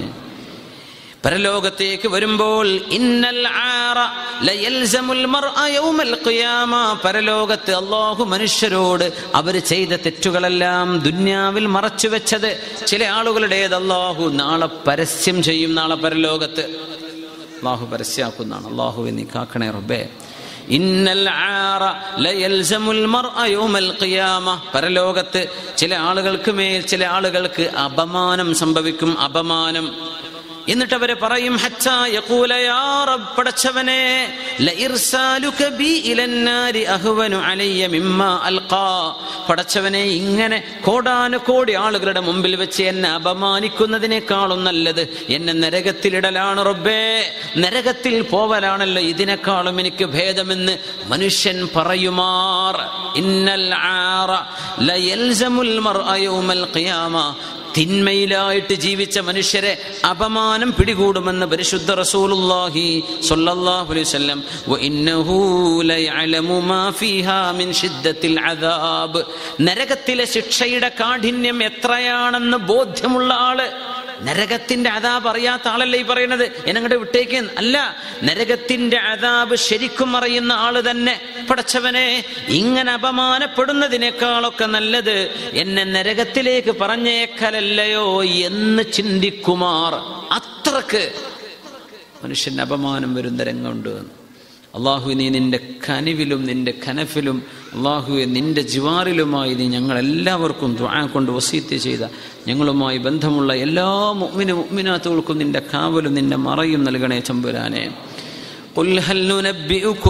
പരലോകത്തേക്ക് വരുമ്പോൾ ഇന്നൽ ആറ ലയൽസമുൽ മർഅ യൗമൽ ഖിയാമ പരലോകത്ത് അള്ളാഹു മനുഷ്യരോട് അവർ ചെയ്ത തെറ്റുകളെല്ലാം ദുന്യാവിൽ മറച്ചു വെച്ചത് ചില ആളുകളുടേത് അള്ളാഹു നാളെ പരസ്യം ചെയ്യും നാളെ പരലോകത്ത് അള്ളാഹു പരസ്യാക്കുന്നതാണ് അള്ളാഹു നീ കാക്കണേ റബ്ബേ ഇന്നൽ ആറ ലയൽസമുൽ മർഅ യൗമൽ ഖിയാമ പരലോകത്ത് ചില ആളുകൾക്ക് മേൽ ചില ആളുകൾക്ക് അപമാനം സംഭവിക്കും അപമാനം എന്നിട്ട് അവര് പറയും ഹച്ചാ യഖൂല യാ റബ്ബ് പടച്ചവനെ ലഇർസാലുക ബി ഇലന്നാരി അഹ്വനു അലയ്യ മിമ്മാ അൽഖാ പടച്ചവനെ ഇങ്ങനെ കോടാനു കോടി ആളുകളുടെ മുമ്പിൽ വെച്ച് എന്നെ അപമാനിക്കുന്നതിനേക്കാളും നല്ലത് എന്നെ നരകത്തിലിടലാണ് റബ്ബേ നരകത്തിൽ പോവലാണല്ലോ ഇതിനേക്കാളും എനിക്ക് ഭേദമെന്ന് മനുഷ്യൻ പറയുമാർ ഇന്നൽ ആറ ലയൽസമുൽ മർഅ യൗമൽ ഖിയാമ തിന്മയിലായിട്ട് ജീവിച്ച മനുഷ്യരെ അപമാനം പിടികൂടുമെന്ന് പരിശുദ്ധ റസൂലുള്ളാഹി സ്വല്ലല്ലാഹു അലൈഹി വസല്ലം വഇന്നഹു ലയഅലമു മാ ഫീഹാ മിൻ ഷിദ്ദത്തിൽ അദാബ് നരകത്തിലെ ശിക്ഷയുടെ കാഠിന്യം എത്രയാണെന്ന് ബോധ്യമുള്ള ആള് നരകത്തിന്റെ അതാബ് അറിയാത്ത ആളല്ലേ ഈ പറയുന്നത് എന്നങ്ങോട്ട് വിട്ടേക്ക് അല്ല നരകത്തിന്റെ അതാബ് ശരിക്കും അറിയുന്ന ആള് തന്നെ പടച്ചവനെ ഇങ്ങനെ അപമാനപ്പെടുന്നതിനേക്കാളൊക്കെ നല്ലത് എന്നെ നരകത്തിലേക്ക് പറഞ്ഞേക്കലല്ലയോ എന്ന് ചിന്തിക്കുമാർ അത്രക്ക് മനുഷ്യന് അപമാനം വരുന്ന രംഗമുണ്ട് അള്ളാഹു നീ നിന്റെ കനിവിലും നിന്റെ കനഫിലും അള്ളാഹുവെ നിന്റെ ജിവാറിലുമായി നീ ഞങ്ങളെല്ലാവർക്കും ദ്വാ കൊണ്ട് വസീത്ത് ചെയ്ത ഞങ്ങളുമായി ബന്ധമുള്ള എല്ലാ മുഅ്മിന മുഅ്മിനാത്തുകൾക്കും നിന്റെ കാവലും നിന്റെ മറയും നൽകണേ ചമ്പുരാനെ قل هل ننبئكم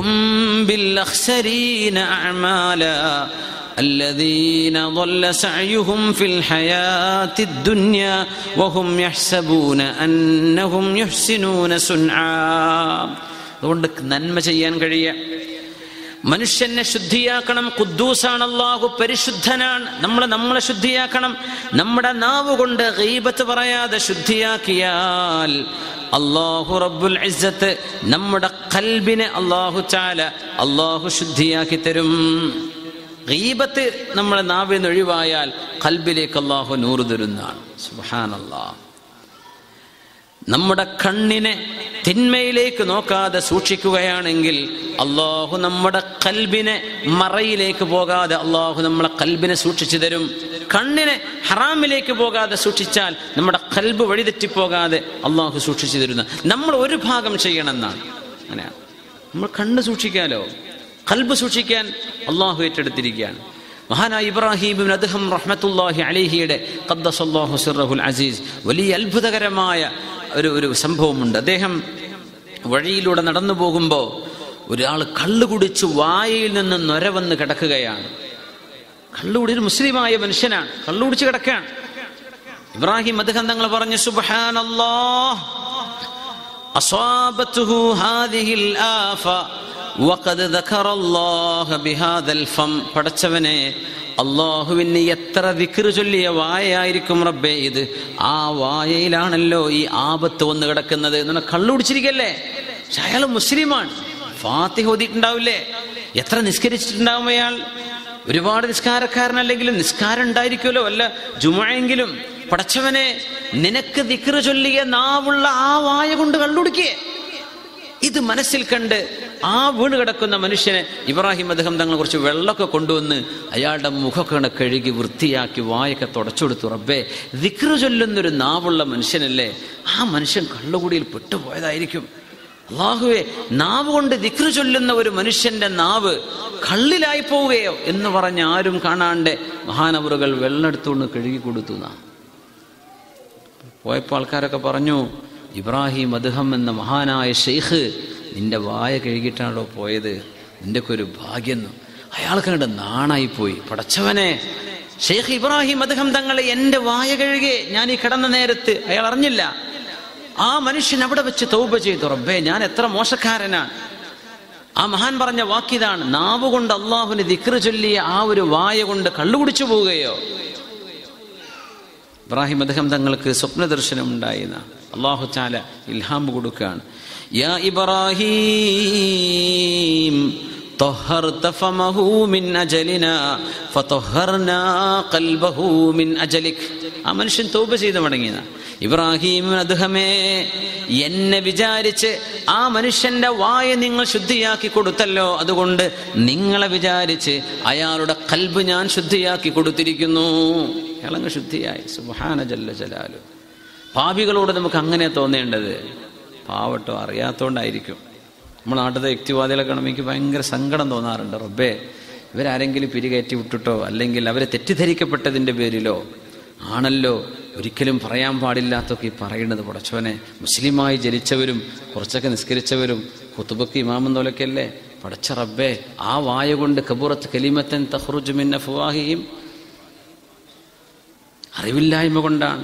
بالأخسرين أعمالا الذين ضل سعيهم في الحياة الدنيا وهم يحسبون أنهم يحسنون صنعا അതുകൊണ്ട് നന്മ ചെയ്യാൻ കഴിയുക മനുഷ്യനെ ശുദ്ധിയാക്കണം കുദ്ദൂസാണ് അള്ളാഹു പരിശുദ്ധനാണ് നമ്മൾ നമ്മളെ ശുദ്ധിയാക്കണം നമ്മുടെ നാവ് കൊണ്ട് ഗീബത്ത് പറയാതെ ശുദ്ധിയാക്കിയാൽ അള്ളാഹു റബ്ബുൽ ഇസ്സത്ത് നമ്മുടെ കൽബിനെ അള്ളാഹു ചാല അള്ളാഹു ശുദ്ധിയാക്കി തരും ഗീബത്ത് നമ്മുടെ നാവിൽ നിന്ന് ഒഴിവായാൽ കൽബിലേക്ക് അള്ളാഹു നൂറ് തരുന്നതാണ് സുഹാനല്ലാഹ് നമ്മുടെ കണ്ണിനെ തിന്മയിലേക്ക് നോക്കാതെ സൂക്ഷിക്കുകയാണെങ്കിൽ അള്ളാഹു നമ്മുടെ കൽബിനെ മറയിലേക്ക് പോകാതെ അള്ളാഹു നമ്മളെ കൽബിനെ സൂക്ഷിച്ചു തരും കണ്ണിനെ ഹറാമിലേക്ക് പോകാതെ സൂക്ഷിച്ചാൽ നമ്മുടെ കൽബ് വഴിതെറ്റിപ്പോകാതെ അള്ളാഹു സൂക്ഷിച്ചു തരുന്ന നമ്മൾ ഒരു ഭാഗം ചെയ്യണമെന്നാണ് അങ്ങനെയാണ് നമ്മൾ കണ്ണ് സൂക്ഷിക്കാലോ കൽബ് സൂക്ഷിക്കാൻ അള്ളാഹു ഏറ്റെടുത്തിരിക്കുകയാണ് മഹാനായ ഇബ്രാഹിം അദ്ഹം റഹ്മത്തുല്ലാഹി അലിഹിയുടെ ഖദ്ദസല്ലാഹു സിറഹുൽ അസീസ് വലിയ അത്ഭുതകരമായ ഒരു ഒരു സംഭവമുണ്ട് അദ്ദേഹം വഴിയിലൂടെ നടന്നു പോകുമ്പോൾ ഒരാൾ കള്ളു കുടിച്ച് വായയിൽ നിന്ന് നൊര വന്ന് കിടക്കുകയാണ് കള്ളുകുടി ഒരു മുസ്ലിമായ മനുഷ്യനാണ് കള്ളു കുടിച്ച് കിടക്കുകയാണ് ഇബ്രാഹിം അദ്ദേഹം തങ്ങൾ പറഞ്ഞു സുബ്ഹാനല്ലാ അസ്വാബത്തുഹു ഹാദിഹിൽ ആഫ വഖദ് ദഖറല്ലാഹ ബിഹാദൽ ഫം പടച്ചവനെ അള്ളാഹുവിന് എത്ര വിക്റ് ചൊല്ലിയ വായയായിരിക്കും റബ്ബേ ഇത് ആ വായയിലാണല്ലോ ഈ ആപത്ത് വന്ന് കിടക്കുന്നത് എന്ന് കള്ളുടിച്ചിരിക്കല്ലേ പക്ഷെ അയാൾ മുസ്ലിമാണ് ഫാത്തിഹ ഓതിയിട്ടുണ്ടാവില്ലേ എത്ര നിസ്കരിച്ചിട്ടുണ്ടാവും അയാൾ ഒരുപാട് നിസ്കാരക്കാരനല്ലെങ്കിലും നിസ്കാരം ഉണ്ടായിരിക്കുമല്ലോ അല്ല ജുമയെങ്കിലും പടച്ചവനെ നിനക്ക് വിക്റ് ചൊല്ലിയ നാവുള്ള ആ വായ കൊണ്ട് കള്ളുടിക്കേ ഇത് മനസ്സിൽ കണ്ട് ആ വീണ് കിടക്കുന്ന മനുഷ്യനെ ഇബ്രാഹിം അദ്ദേഹം തങ്ങളെ കുറച്ച് വെള്ളമൊക്കെ കൊണ്ടുവന്ന് അയാളുടെ മുഖമൊക്കെ കഴുകി വൃത്തിയാക്കി വായൊക്കെ തുടച്ചെടുത്തു റബ്ബേ വിക്റ് ചൊല്ലുന്നൊരു നാവുള്ള മനുഷ്യനല്ലേ ആ മനുഷ്യൻ കള്ളുകൂടിയിൽ പെട്ടുപോയതായിരിക്കും അള്ളാഹുവെ നാവ് കൊണ്ട് ദിക്റ് ചൊല്ലുന്ന ഒരു മനുഷ്യന്റെ നാവ് കള്ളിലായി പോവുകയോ എന്ന് പറഞ്ഞ് ആരും കാണാണ്ട് മഹാനവറുകൾ വെള്ളമെടുത്തുകൊണ്ട് കഴുകി കൊടുത്തു നാ പോയപ്പോൾ ആൾക്കാരൊക്കെ പറഞ്ഞു ഇബ്രാഹിം അദ്ഹം എന്ന മഹാനായ ഷെയ്ഖ് നിന്റെ വായ കഴുകിയിട്ടാണല്ലോ പോയത് നിന്റെയൊക്കെ ഒരു ഭാഗ്യം അയാൾക്ക് അങ്ങോട്ട് നാണായിപ്പോയി പടച്ചവനെ ഷെയ്ഖ് ഇബ്രാഹിം അദ്ദേഹം തങ്ങളെ എൻ്റെ വായ കഴുകെ ഞാൻ ഈ കിടന്ന നേരത്ത് അയാൾ അറിഞ്ഞില്ല ആ മനുഷ്യൻ അവിടെ വെച്ച് തൗബ ചെയ്തു റബ്ബേ ഞാൻ എത്ര മോശക്കാരനാണ് ആ മഹാൻ പറഞ്ഞ വാക്കിതാണ് നാവ് കൊണ്ട് അള്ളാഹുവിന് ദിക്റ് ചൊല്ലിയ ആ ഒരു വായ കൊണ്ട് കള്ളുകുടിച്ചു പോവുകയോ ഇബ്രാഹിം അദ്ദേഹം തങ്ങൾക്ക് സ്വപ്ന ദർശനം ഉണ്ടായിന്ന അള്ളാഹു ചാല ഇൽഹാം കൊടുക്കുകയാണ് യാ ഇബ്രാഹീം طهرت فمه من أجلنا فطهرنا قلبه من أجلك ആ മനുഷ്യൻ തൗബ ചെയ്ത് മടങ്ങിയതാ ഇബ്രാഹിം അദ്ദേഹമേ എന്നെ വിചാരിച്ച് ആ മനുഷ്യന്റെ വായ നിങ്ങൾ ശുദ്ധിയാക്കി കൊടുത്തല്ലോ അതുകൊണ്ട് നിങ്ങളെ വിചാരിച്ച് അയാളുടെ കൽബ് ഞാൻ ശുദ്ധിയാക്കി കൊടുത്തിരിക്കുന്നു അയാളങ്ങ് ശുദ്ധിയായി സുബാന ജല്ല ജലാലു പാപികളോട് നമുക്ക് അങ്ങനെ തോന്നേണ്ടത് പാവട്ടോ അറിയാത്തോണ്ടായിരിക്കും നമ്മൾ നാട്ടിലെ യുക്തിവാദികളെ കാണുമ്പോൾ എനിക്ക് ഭയങ്കര സങ്കടം തോന്നാറുണ്ട് റബ്ബേ ഇവരാരെങ്കിലും പിരികയറ്റി വിട്ടിട്ടോ അല്ലെങ്കിൽ അവരെ തെറ്റിദ്ധരിക്കപ്പെട്ടതിൻ്റെ പേരിലോ ആണല്ലോ ഒരിക്കലും പറയാൻ പാടില്ലാത്തൊക്കെ ഈ പറയുന്നത് പടച്ചവനെ മുസ്ലിമായി ജനിച്ചവരും കുറച്ചൊക്കെ നിസ്കരിച്ചവരും കുത്തുബക്ക് ഇമാമെന്നോലൊക്കെ അല്ലേ പടച്ച റബ്ബേ ആ വായ കൊണ്ട് കബൂറത്ത് കലിമത്തൻ തഹ്റുജുമിൻ അഫ്വാഹിയും അറിവില്ലായ്മ കൊണ്ടാണ്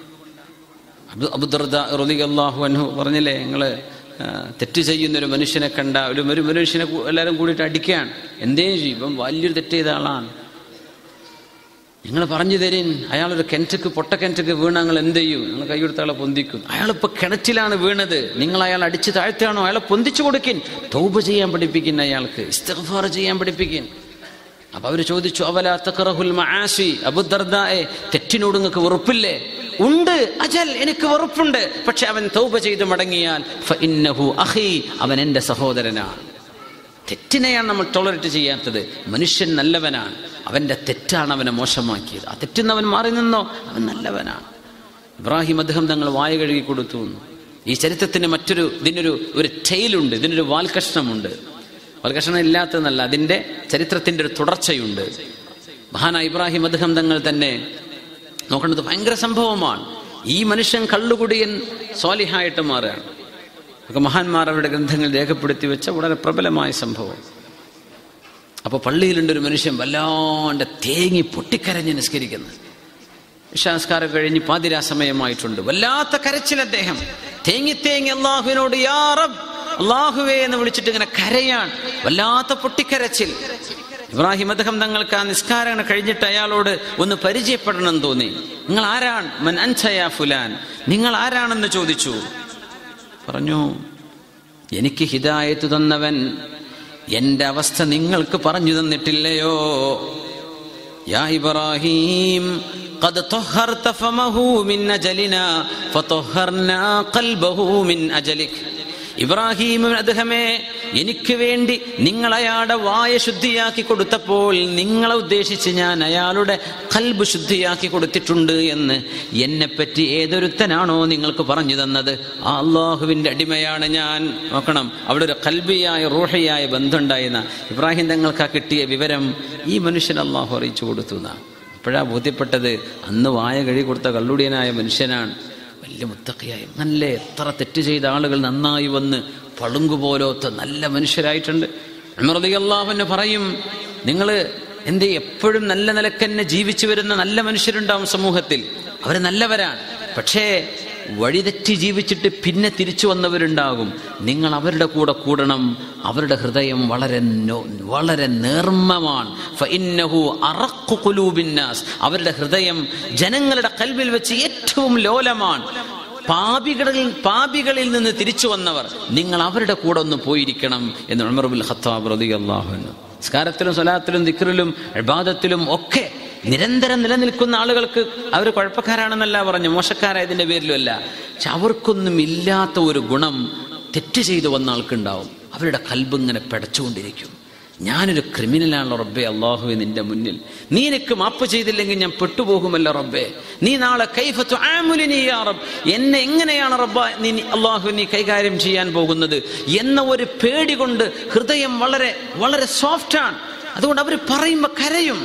അബു അബുദർദ റലി അള്ളാഹു അൻഹു പറഞ്ഞില്ലേ നിങ്ങൾ തെറ്റ് ചെയ്യുന്ന ഒരു മനുഷ്യനെ കണ്ട ഒരു ഒരു മനുഷ്യനെ കൂ- എല്ലാവരും കൂടിയിട്ട് അടിക്കുകയാണ് എന്തേലും ചെയ്യും ഇപ്പം വലിയൊരു തെറ്റ് ചെയ്ത ആളാണ് നിങ്ങൾ പറഞ്ഞു തരീൻ അയാളൊരു കിണറ്റക്ക് പൊട്ട കിണറ്റക്ക് വീണ നിങ്ങൾ എന്ത് ചെയ്യും നിങ്ങൾ കൈയെടുത്ത ആളെ പൊന്തിക്കും അയാളിപ്പോൾ കിണറ്റിലാണ് വീണത് നിങ്ങൾ അയാൾ അടിച്ച് താഴ്ത്താണോ അയാളെ പൊന്തിച്ചു കൊടുക്കിൻ തൗബ ചെയ്യാൻ പഠിപ്പിക്കുന്ന അയാൾക്ക് ഇസ്തഗ്ഫാർ ചെയ്യാൻ പഠിപ്പിക്കിൻ അപ്പൊ അവര് ചോദിച്ചു അവല തഖറഹുൽ മആസി അബുദർദായെ തെറ്റിനോട് നിങ്ങൾക്ക് വെറുപ്പില്ലേ ഉണ്ട് അജൽ എനിക്ക് വെറുപ്പുണ്ട് പക്ഷെ അവൻ തൗബ ചെയ്ത് മടങ്ങിയാൽ ഫഇന്നഹു അഖി അവൻ എൻ്റെ സഹോദരനാണ് തെറ്റിനെയാണ് നമ്മൾ ടോളറേറ്റ് ചെയ്യാത്തത് മനുഷ്യൻ നല്ലവനാണ് അവൻ്റെ തെറ്റാണ് അവനെ മോശമാക്കിയത് ആ തെറ്റിന്നവൻ മാറി നിന്നോ അവൻ നല്ലവനാണ് ഇബ്രാഹിം അദ്ദേഹം തങ്ങൾ വായ കഴുകി കൊടുത്തു എന്ന്. ഈ ചരിത്രത്തിന് മറ്റൊരു ഇതിനൊരു ഒരു ടെയിലുണ്ട് ഇതിനൊരു വാൽകഷ്ണമുണ്ട് വാൽകഷ്ണം ഇല്ലാത്തതെന്നല്ല അതിൻ്റെ ചരിത്രത്തിൻ്റെ ഒരു തുടർച്ചയുണ്ട് മഹാനായ ഇബ്രാഹിം അദ്ദേഹം തങ്ങൾ തന്നെ നോക്കേണ്ടത് ഭയങ്കര സംഭവമാണ് ഈ മനുഷ്യൻ കള്ളുകുടിയൻ സ്വാലിഹായിട്ട് മാറുകയാണ് ഒക്കെ മഹാന്മാർ അവരുടെ ഗ്രന്ഥങ്ങൾ രേഖപ്പെടുത്തി വെച്ച വളരെ പ്രബലമായ സംഭവം അപ്പോൾ പള്ളിയിലുണ്ട് ഒരു മനുഷ്യൻ വല്ലാണ്ട് തേങ്ങി പൊട്ടിക്കരഞ്ഞ് നിസ്കരിക്കുന്നത് ഇഷാസ്കാരം കഴിഞ്ഞ് പാതിരാ സമയമായിട്ടുണ്ട് വല്ലാത്ത കരച്ചിൽ അദ്ദേഹം തേങ്ങി തേങ്ങി അള്ളാഹുവിനോട് യാ റബ്ബ് അള്ളാഹുവേ എന്ന് വിളിച്ചിട്ട് ഇങ്ങനെ കരയാൻ വല്ലാത്ത പൊട്ടിക്കരച്ചിൽ ഇബ്രാഹിം അദ്ദേഹം തങ്ങൾക്ക് ആ നിസ്കാരം കഴിഞ്ഞിട്ട് അയാളോട് ഒന്ന് പരിചയപ്പെടണം തോന്നി നിങ്ങൾ ആരാണ് മൻ അൻസയാ ഫുലാൻ നിങ്ങൾ ആരാണെന്ന് ചോദിച്ചു പറഞ്ഞു എനിക്ക് ഹിദായത്ത് തന്നവൻ എൻ്റെ അവസ്ഥ നിങ്ങൾക്ക് പറഞ്ഞു തന്നിട്ടില്ലയോ യാ ഇബ്രാഹിം قد طهرت فمه من أجلنا فطهرنا قلبه من أجلك ഇബ്രാഹിം അദ്ദേഹമേ എനിക്ക് വേണ്ടി നിങ്ങൾ അയാളുടെ വായ ശുദ്ധിയാക്കി കൊടുത്തപ്പോൾ നിങ്ങളെ ഉദ്ദേശിച്ച് ഞാൻ അയാളുടെ കൽബ് ശുദ്ധിയാക്കി കൊടുത്തിട്ടുണ്ട് എന്ന് എന്നെപ്പറ്റി ഏതൊരുത്തനാണോ നിങ്ങൾക്ക് പറഞ്ഞു തന്നത് ആ അള്ളാഹുവിൻ്റെ അടിമയാണ് ഞാൻ നോക്കണം അവിടെ ഒരു കൽബിയായ റൂഹയായ ബന്ധമുണ്ടായിരുന്ന ഇബ്രാഹിം തങ്ങൾക്ക് ആ കിട്ടിയ വിവരം ഈ മനുഷ്യൻ അള്ളാഹു അറിയിച്ചു കൊടുത്തു എന്നാ അപ്പോഴാ ബോധ്യപ്പെട്ടത് അന്ന് വായ കഴി കൊടുത്ത കള്ളുടിയനായ മനുഷ്യനാണ് വലിയ മുത്തക്കയായി നല്ല എത്ര തെറ്റ് ചെയ്ത ആളുകൾ നന്നായി വന്ന് പളുങ്കുപോലത്തെ നല്ല മനുഷ്യരായിട്ടുണ്ട് അള്ളാഹുവിന് പറയും നിങ്ങൾ എന്ത് എപ്പോഴും നല്ല നിലക്കന്നെ ജീവിച്ചു വരുന്ന നല്ല മനുഷ്യരുണ്ടാവും സമൂഹത്തിൽ അവർ നല്ലവരാണ് പക്ഷേ വഴിതെറ്റി ജീവിച്ചിട്ട് പിന്നെ തിരിച്ചു വന്നവരുണ്ടാകും നിങ്ങൾ അവരുടെ കൂടെ കൂടണം അവരുടെ ഹൃദയം വളരെ നോ- വളരെ നേർമ്മമാണ് ഫഇന്നഹു അറഖു ഖുലൂബിന്നാസ്. അവരുടെ ഹൃദയം ജനങ്ങളുടെ കൽവിൽ വെച്ച് ഏറ്റവും ലോലമാണ് പാപികളിൽ പാപികളിൽ നിന്ന് തിരിച്ചു വന്നവർ നിങ്ങൾ അവരുടെ കൂടെ ഒന്ന് പോയിരിക്കണം എന്ന് ഉമർബുൽ ഖത്താബ് റളിയല്ലാഹു അൻഹു സ്കാരത്തിലും സ്വലാത്തിലും ദിക്റിലും ഇബാദത്തിലും ഒക്കെ നിരന്തരം നിലനിൽക്കുന്ന ആളുകൾക്ക് അവർ കുഴപ്പക്കാരാണെന്നല്ല പറഞ്ഞു മോശക്കാരായതിൻ്റെ പേരിലും അല്ല പക്ഷെ അവർക്കൊന്നും ഇല്ലാത്ത ഒരു ഗുണം തെറ്റ് ചെയ്തു വന്ന ആൾക്കുണ്ടാവും അവരുടെ കൽബ് ഇങ്ങനെ പിടച്ചുകൊണ്ടിരിക്കും ഞാനൊരു ക്രിമിനലാണ് റബ്ബെ അള്ളാഹുവെ നിന്റെ മുന്നിൽ നീ എനിക്ക് മാപ്പ് ചെയ്തില്ലെങ്കിൽ ഞാൻ പെട്ടുപോകുമല്ലോ റബ്ബെ നീ നാളെ കൈഫത്തു ആമുലിനി യാ റബ്ബ് എന്നെ എങ്ങനെയാണ് റബ്ബ നീ അള്ളാഹു നീ കൈകാര്യം ചെയ്യാൻ പോകുന്നത് എന്ന ഒരു പേടി കൊണ്ട് ഹൃദയം വളരെ വളരെ സോഫ്റ്റാണ് അതുകൊണ്ട് അവർ പറയുമ്പോൾ കരയും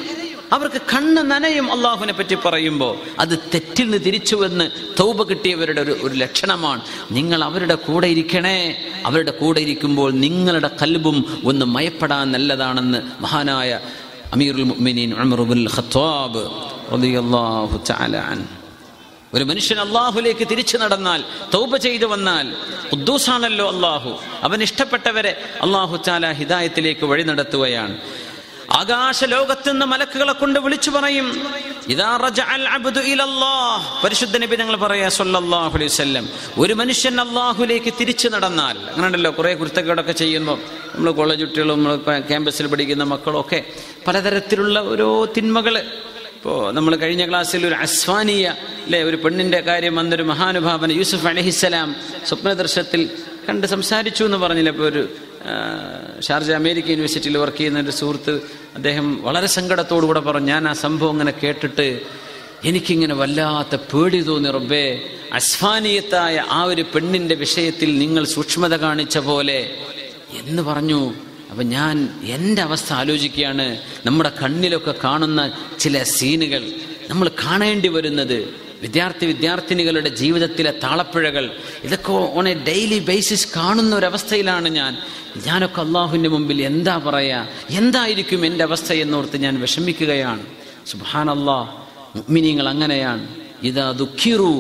അവർക്ക് കണ്ണ് നനയും അള്ളാഹുവിനെ പറ്റി പറയുമ്പോൾ അത് തെറ്റിൽ നിന്ന് തിരിച്ചു വന്ന് തൗബ കിട്ടിയവരുടെ ഒരു ഒരു ലക്ഷണമാണ് നിങ്ങൾ അവരുടെ കൂടെ ഇരിക്കണേ അവരുടെ കൂടെ ഇരിക്കുമ്പോൾ നിങ്ങളുടെ കൽബും ഒന്ന് മയപ്പെടാൻ നല്ലതാണെന്ന് മഹാനായ അമീറുൽ മുഅ്മിനീൻ ഉമറുൽ ഖത്താബ് റളിയല്ലാഹു തആല അൻഹു ഒരു മനുഷ്യൻ അള്ളാഹുലേക്ക് തിരിച്ചു നടന്നാൽ തൗബ ചെയ്തു വന്നാൽ ഉദ്ദൂസാണല്ലോ അള്ളാഹു അവൻ ഇഷ്ടപ്പെട്ടവരെ അള്ളാഹു ചാല ഹിദായത്തിലേക്ക് വഴി നടത്തുകയാണ് ആകാശ ലോകത്ത് നിന്ന് മലക്കുകളെ കൊണ്ട് വിളിച്ചു പറയും ഇതാ റജഅൽ അബ്ദു ഇലല്ലാഹ് പരിശുദ്ധ നബി ഞങ്ങൾ പറയാ സല്ലല്ലാഹു അലൈഹി വസല്ലം ഒരു മനുഷ്യൻ അള്ളാഹുലേക്ക് തിരിച്ചു നടന്നാൽ അങ്ങനെയുണ്ടല്ലോ കുറേ കുരുത്തക്കേടൊക്കെ ചെയ്യുമ്പോൾ നമ്മൾ കോളേജ് കുട്ടികളും നമ്മൾ ക്യാമ്പസിൽ പഠിക്കുന്ന മക്കളും ഒക്കെ പലതരത്തിലുള്ള ഓരോ തിന്മകള് ഇപ്പോൾ നമ്മൾ കഴിഞ്ഞ ക്ലാസ്സിൽ ഒരു അസ്വാനീയ അല്ലെ ഒരു പെണ്ണിന്റെ കാര്യം വന്നൊരു മഹാനുഭാവന യൂസുഫ് അലഹിസ്സലാം സ്വപ്നദർശത്തിൽ കണ്ട് സംസാരിച്ചു എന്ന് പറഞ്ഞില്ല ഇപ്പോൾ ഒരു ആ, ഷാർജ അമേരിക്ക യൂണിവേഴ്സിറ്റിയിൽ വർക്ക് ചെയ്യുന്ന ഒരു സുഹൃത്ത് അദ്ദേഹം വളരെ സങ്കടത്തോടുകൂടെ പറഞ്ഞു ഞാൻ ആ സംഭവം ഇങ്ങനെ കേട്ടിട്ട് എനിക്കിങ്ങനെ വല്ലാത്ത പേടി തോന്നി റബ്ബേ അസ്ഫാനീയത്തായ ആ ഒരു പെണ്ണിന്റെ വിഷയത്തിൽ നിങ്ങൾ സൂക്ഷ്മത കാണിച്ച പോലെ എന്ന് പറഞ്ഞു അപ്പൊ ഞാൻ എൻ്റെ അവസ്ഥ ആലോചിക്കുകയാണ് നമ്മുടെ കണ്ണിലൊക്കെ കാണുന്ന ചില സീനുകൾ നമ്മൾ കാണേണ്ടി വരുന്നത് വിദ്യാർത്ഥി വിദ്യാർത്ഥിനികളുടെ ജീവിതത്തിലെ താളപ്പിഴകൾ ഇതൊക്കെ ഓൺ എ ഡെയിലി ബേസിസ് കാണുന്ന ഒരവസ്ഥയിലാണ് ഞാൻ ഞാനൊക്കെ അള്ളാഹുവിൻ്റെ മുമ്പിൽ എന്താ പറയാ എന്തായിരിക്കും എൻ്റെ അവസ്ഥ എന്നോർത്ത് ഞാൻ വിഷമിക്കുകയാണ് സുബാനല്ലാ മിനിങ്ങൾ അങ്ങനെയാണ് ഇതാ ദുഃഖിറു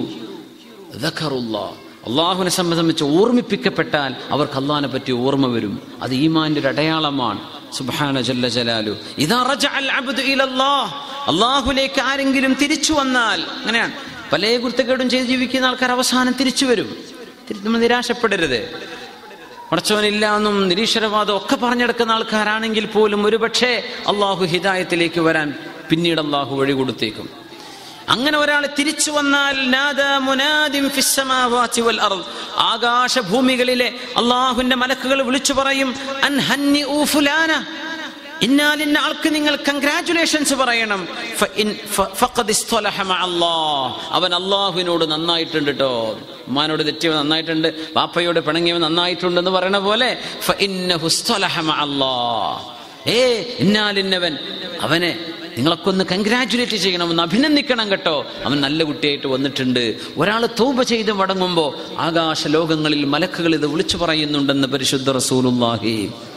ദഖറുല്ലാ അള്ളാഹുവിനെ സംബന്ധിച്ച് ഓർമ്മിപ്പിക്കപ്പെട്ടാൽ അവർക്ക് അള്ളാഹിനെ പറ്റി ഓർമ്മ വരും അത് ഈമാന്റെ ഒരു അടയാളമാണ് സുബ്ഹാന ജല്ല ജലാലു ഇതാ റജഅൽ അബ്ദു ഇലല്ലാഹ് അള്ളാഹുലേക്ക് ആരെങ്കിലും തിരിച്ചു വന്നാൽ അങ്ങനെയാണ് പല കുരുത്തക്കേടും ചെയ്ത് ജീവിക്കുന്ന ആൾക്കാർ അവസാനം തിരിച്ചു വരും തിരി- നമ്മൾ നിരാശപ്പെടരുത് പടച്ചവനില്ല എന്നും നിരീശ്വരവാദം ഒക്കെ പറഞ്ഞെടുക്കുന്ന ആൾക്കാരാണെങ്കിൽ പോലും ഒരുപക്ഷെ അള്ളാഹു ഹിദായത്തിലേക്ക് വരാൻ പിന്നീട് അള്ളാഹു വഴി കൊടുത്തേക്കും അങ്ങനെ ഒരാൾ തിരിച്ചു വന്നാൽ നാദാ മുനാദിൻ ഫിസ് സമാവാതി വൽ അർദ് ആകാശഭൂമികളിലെ അള്ളാഹുവിന്റെ മലക്കുകൾ വിളിച്ചു പറയും അൻ ഹന്നി ഊ ഫുലാന ഇന്നാലിന്ന ആൾക്ക് നിങ്ങൾ കൺഗ്രാറ്റുലേഷൻസ് പറയണം ഫ ഇൻ ഫ- ഫഖദ് ഇസ്തലഹ മഅ അല്ലാഹ്. അവൻ അള്ളാഹുവിനോട് നന്നായിട്ടുണ്ട് കേട്ടോ ഉമ്മാനോട് തെറ്റിയവൻ നന്നായിട്ടുണ്ട് വാപ്പയോട് പിണങ്ങിയവൻ നന്നായിട്ടുണ്ട് എന്ന് പറയണ പോലെ ഫ ഇന്നഹു ഇസ്തലഹ മഅ അല്ലാഹ്. ഏ ഇന്നാലിന്നവൻ അവനെ നിങ്ങളൊക്കെ ഒന്ന് കൺഗ്രാറ്റുലേറ്റ് ചെയ്യണം ഒന്ന് അഭിനന്ദിക്കണം കേട്ടോ അവൻ നല്ല കുട്ടിയായിട്ട് വന്നിട്ടുണ്ട് ഒരാൾ തൗബ ചെയ്ത് മടങ്ങുമ്പോൾ ആകാശ ലോകങ്ങളിൽ മലക്കുകൾ ഇത് വിളിച്ചു പറയുന്നുണ്ടെന്ന് പരിശുദ്ധ റസൂലുള്ളാഹി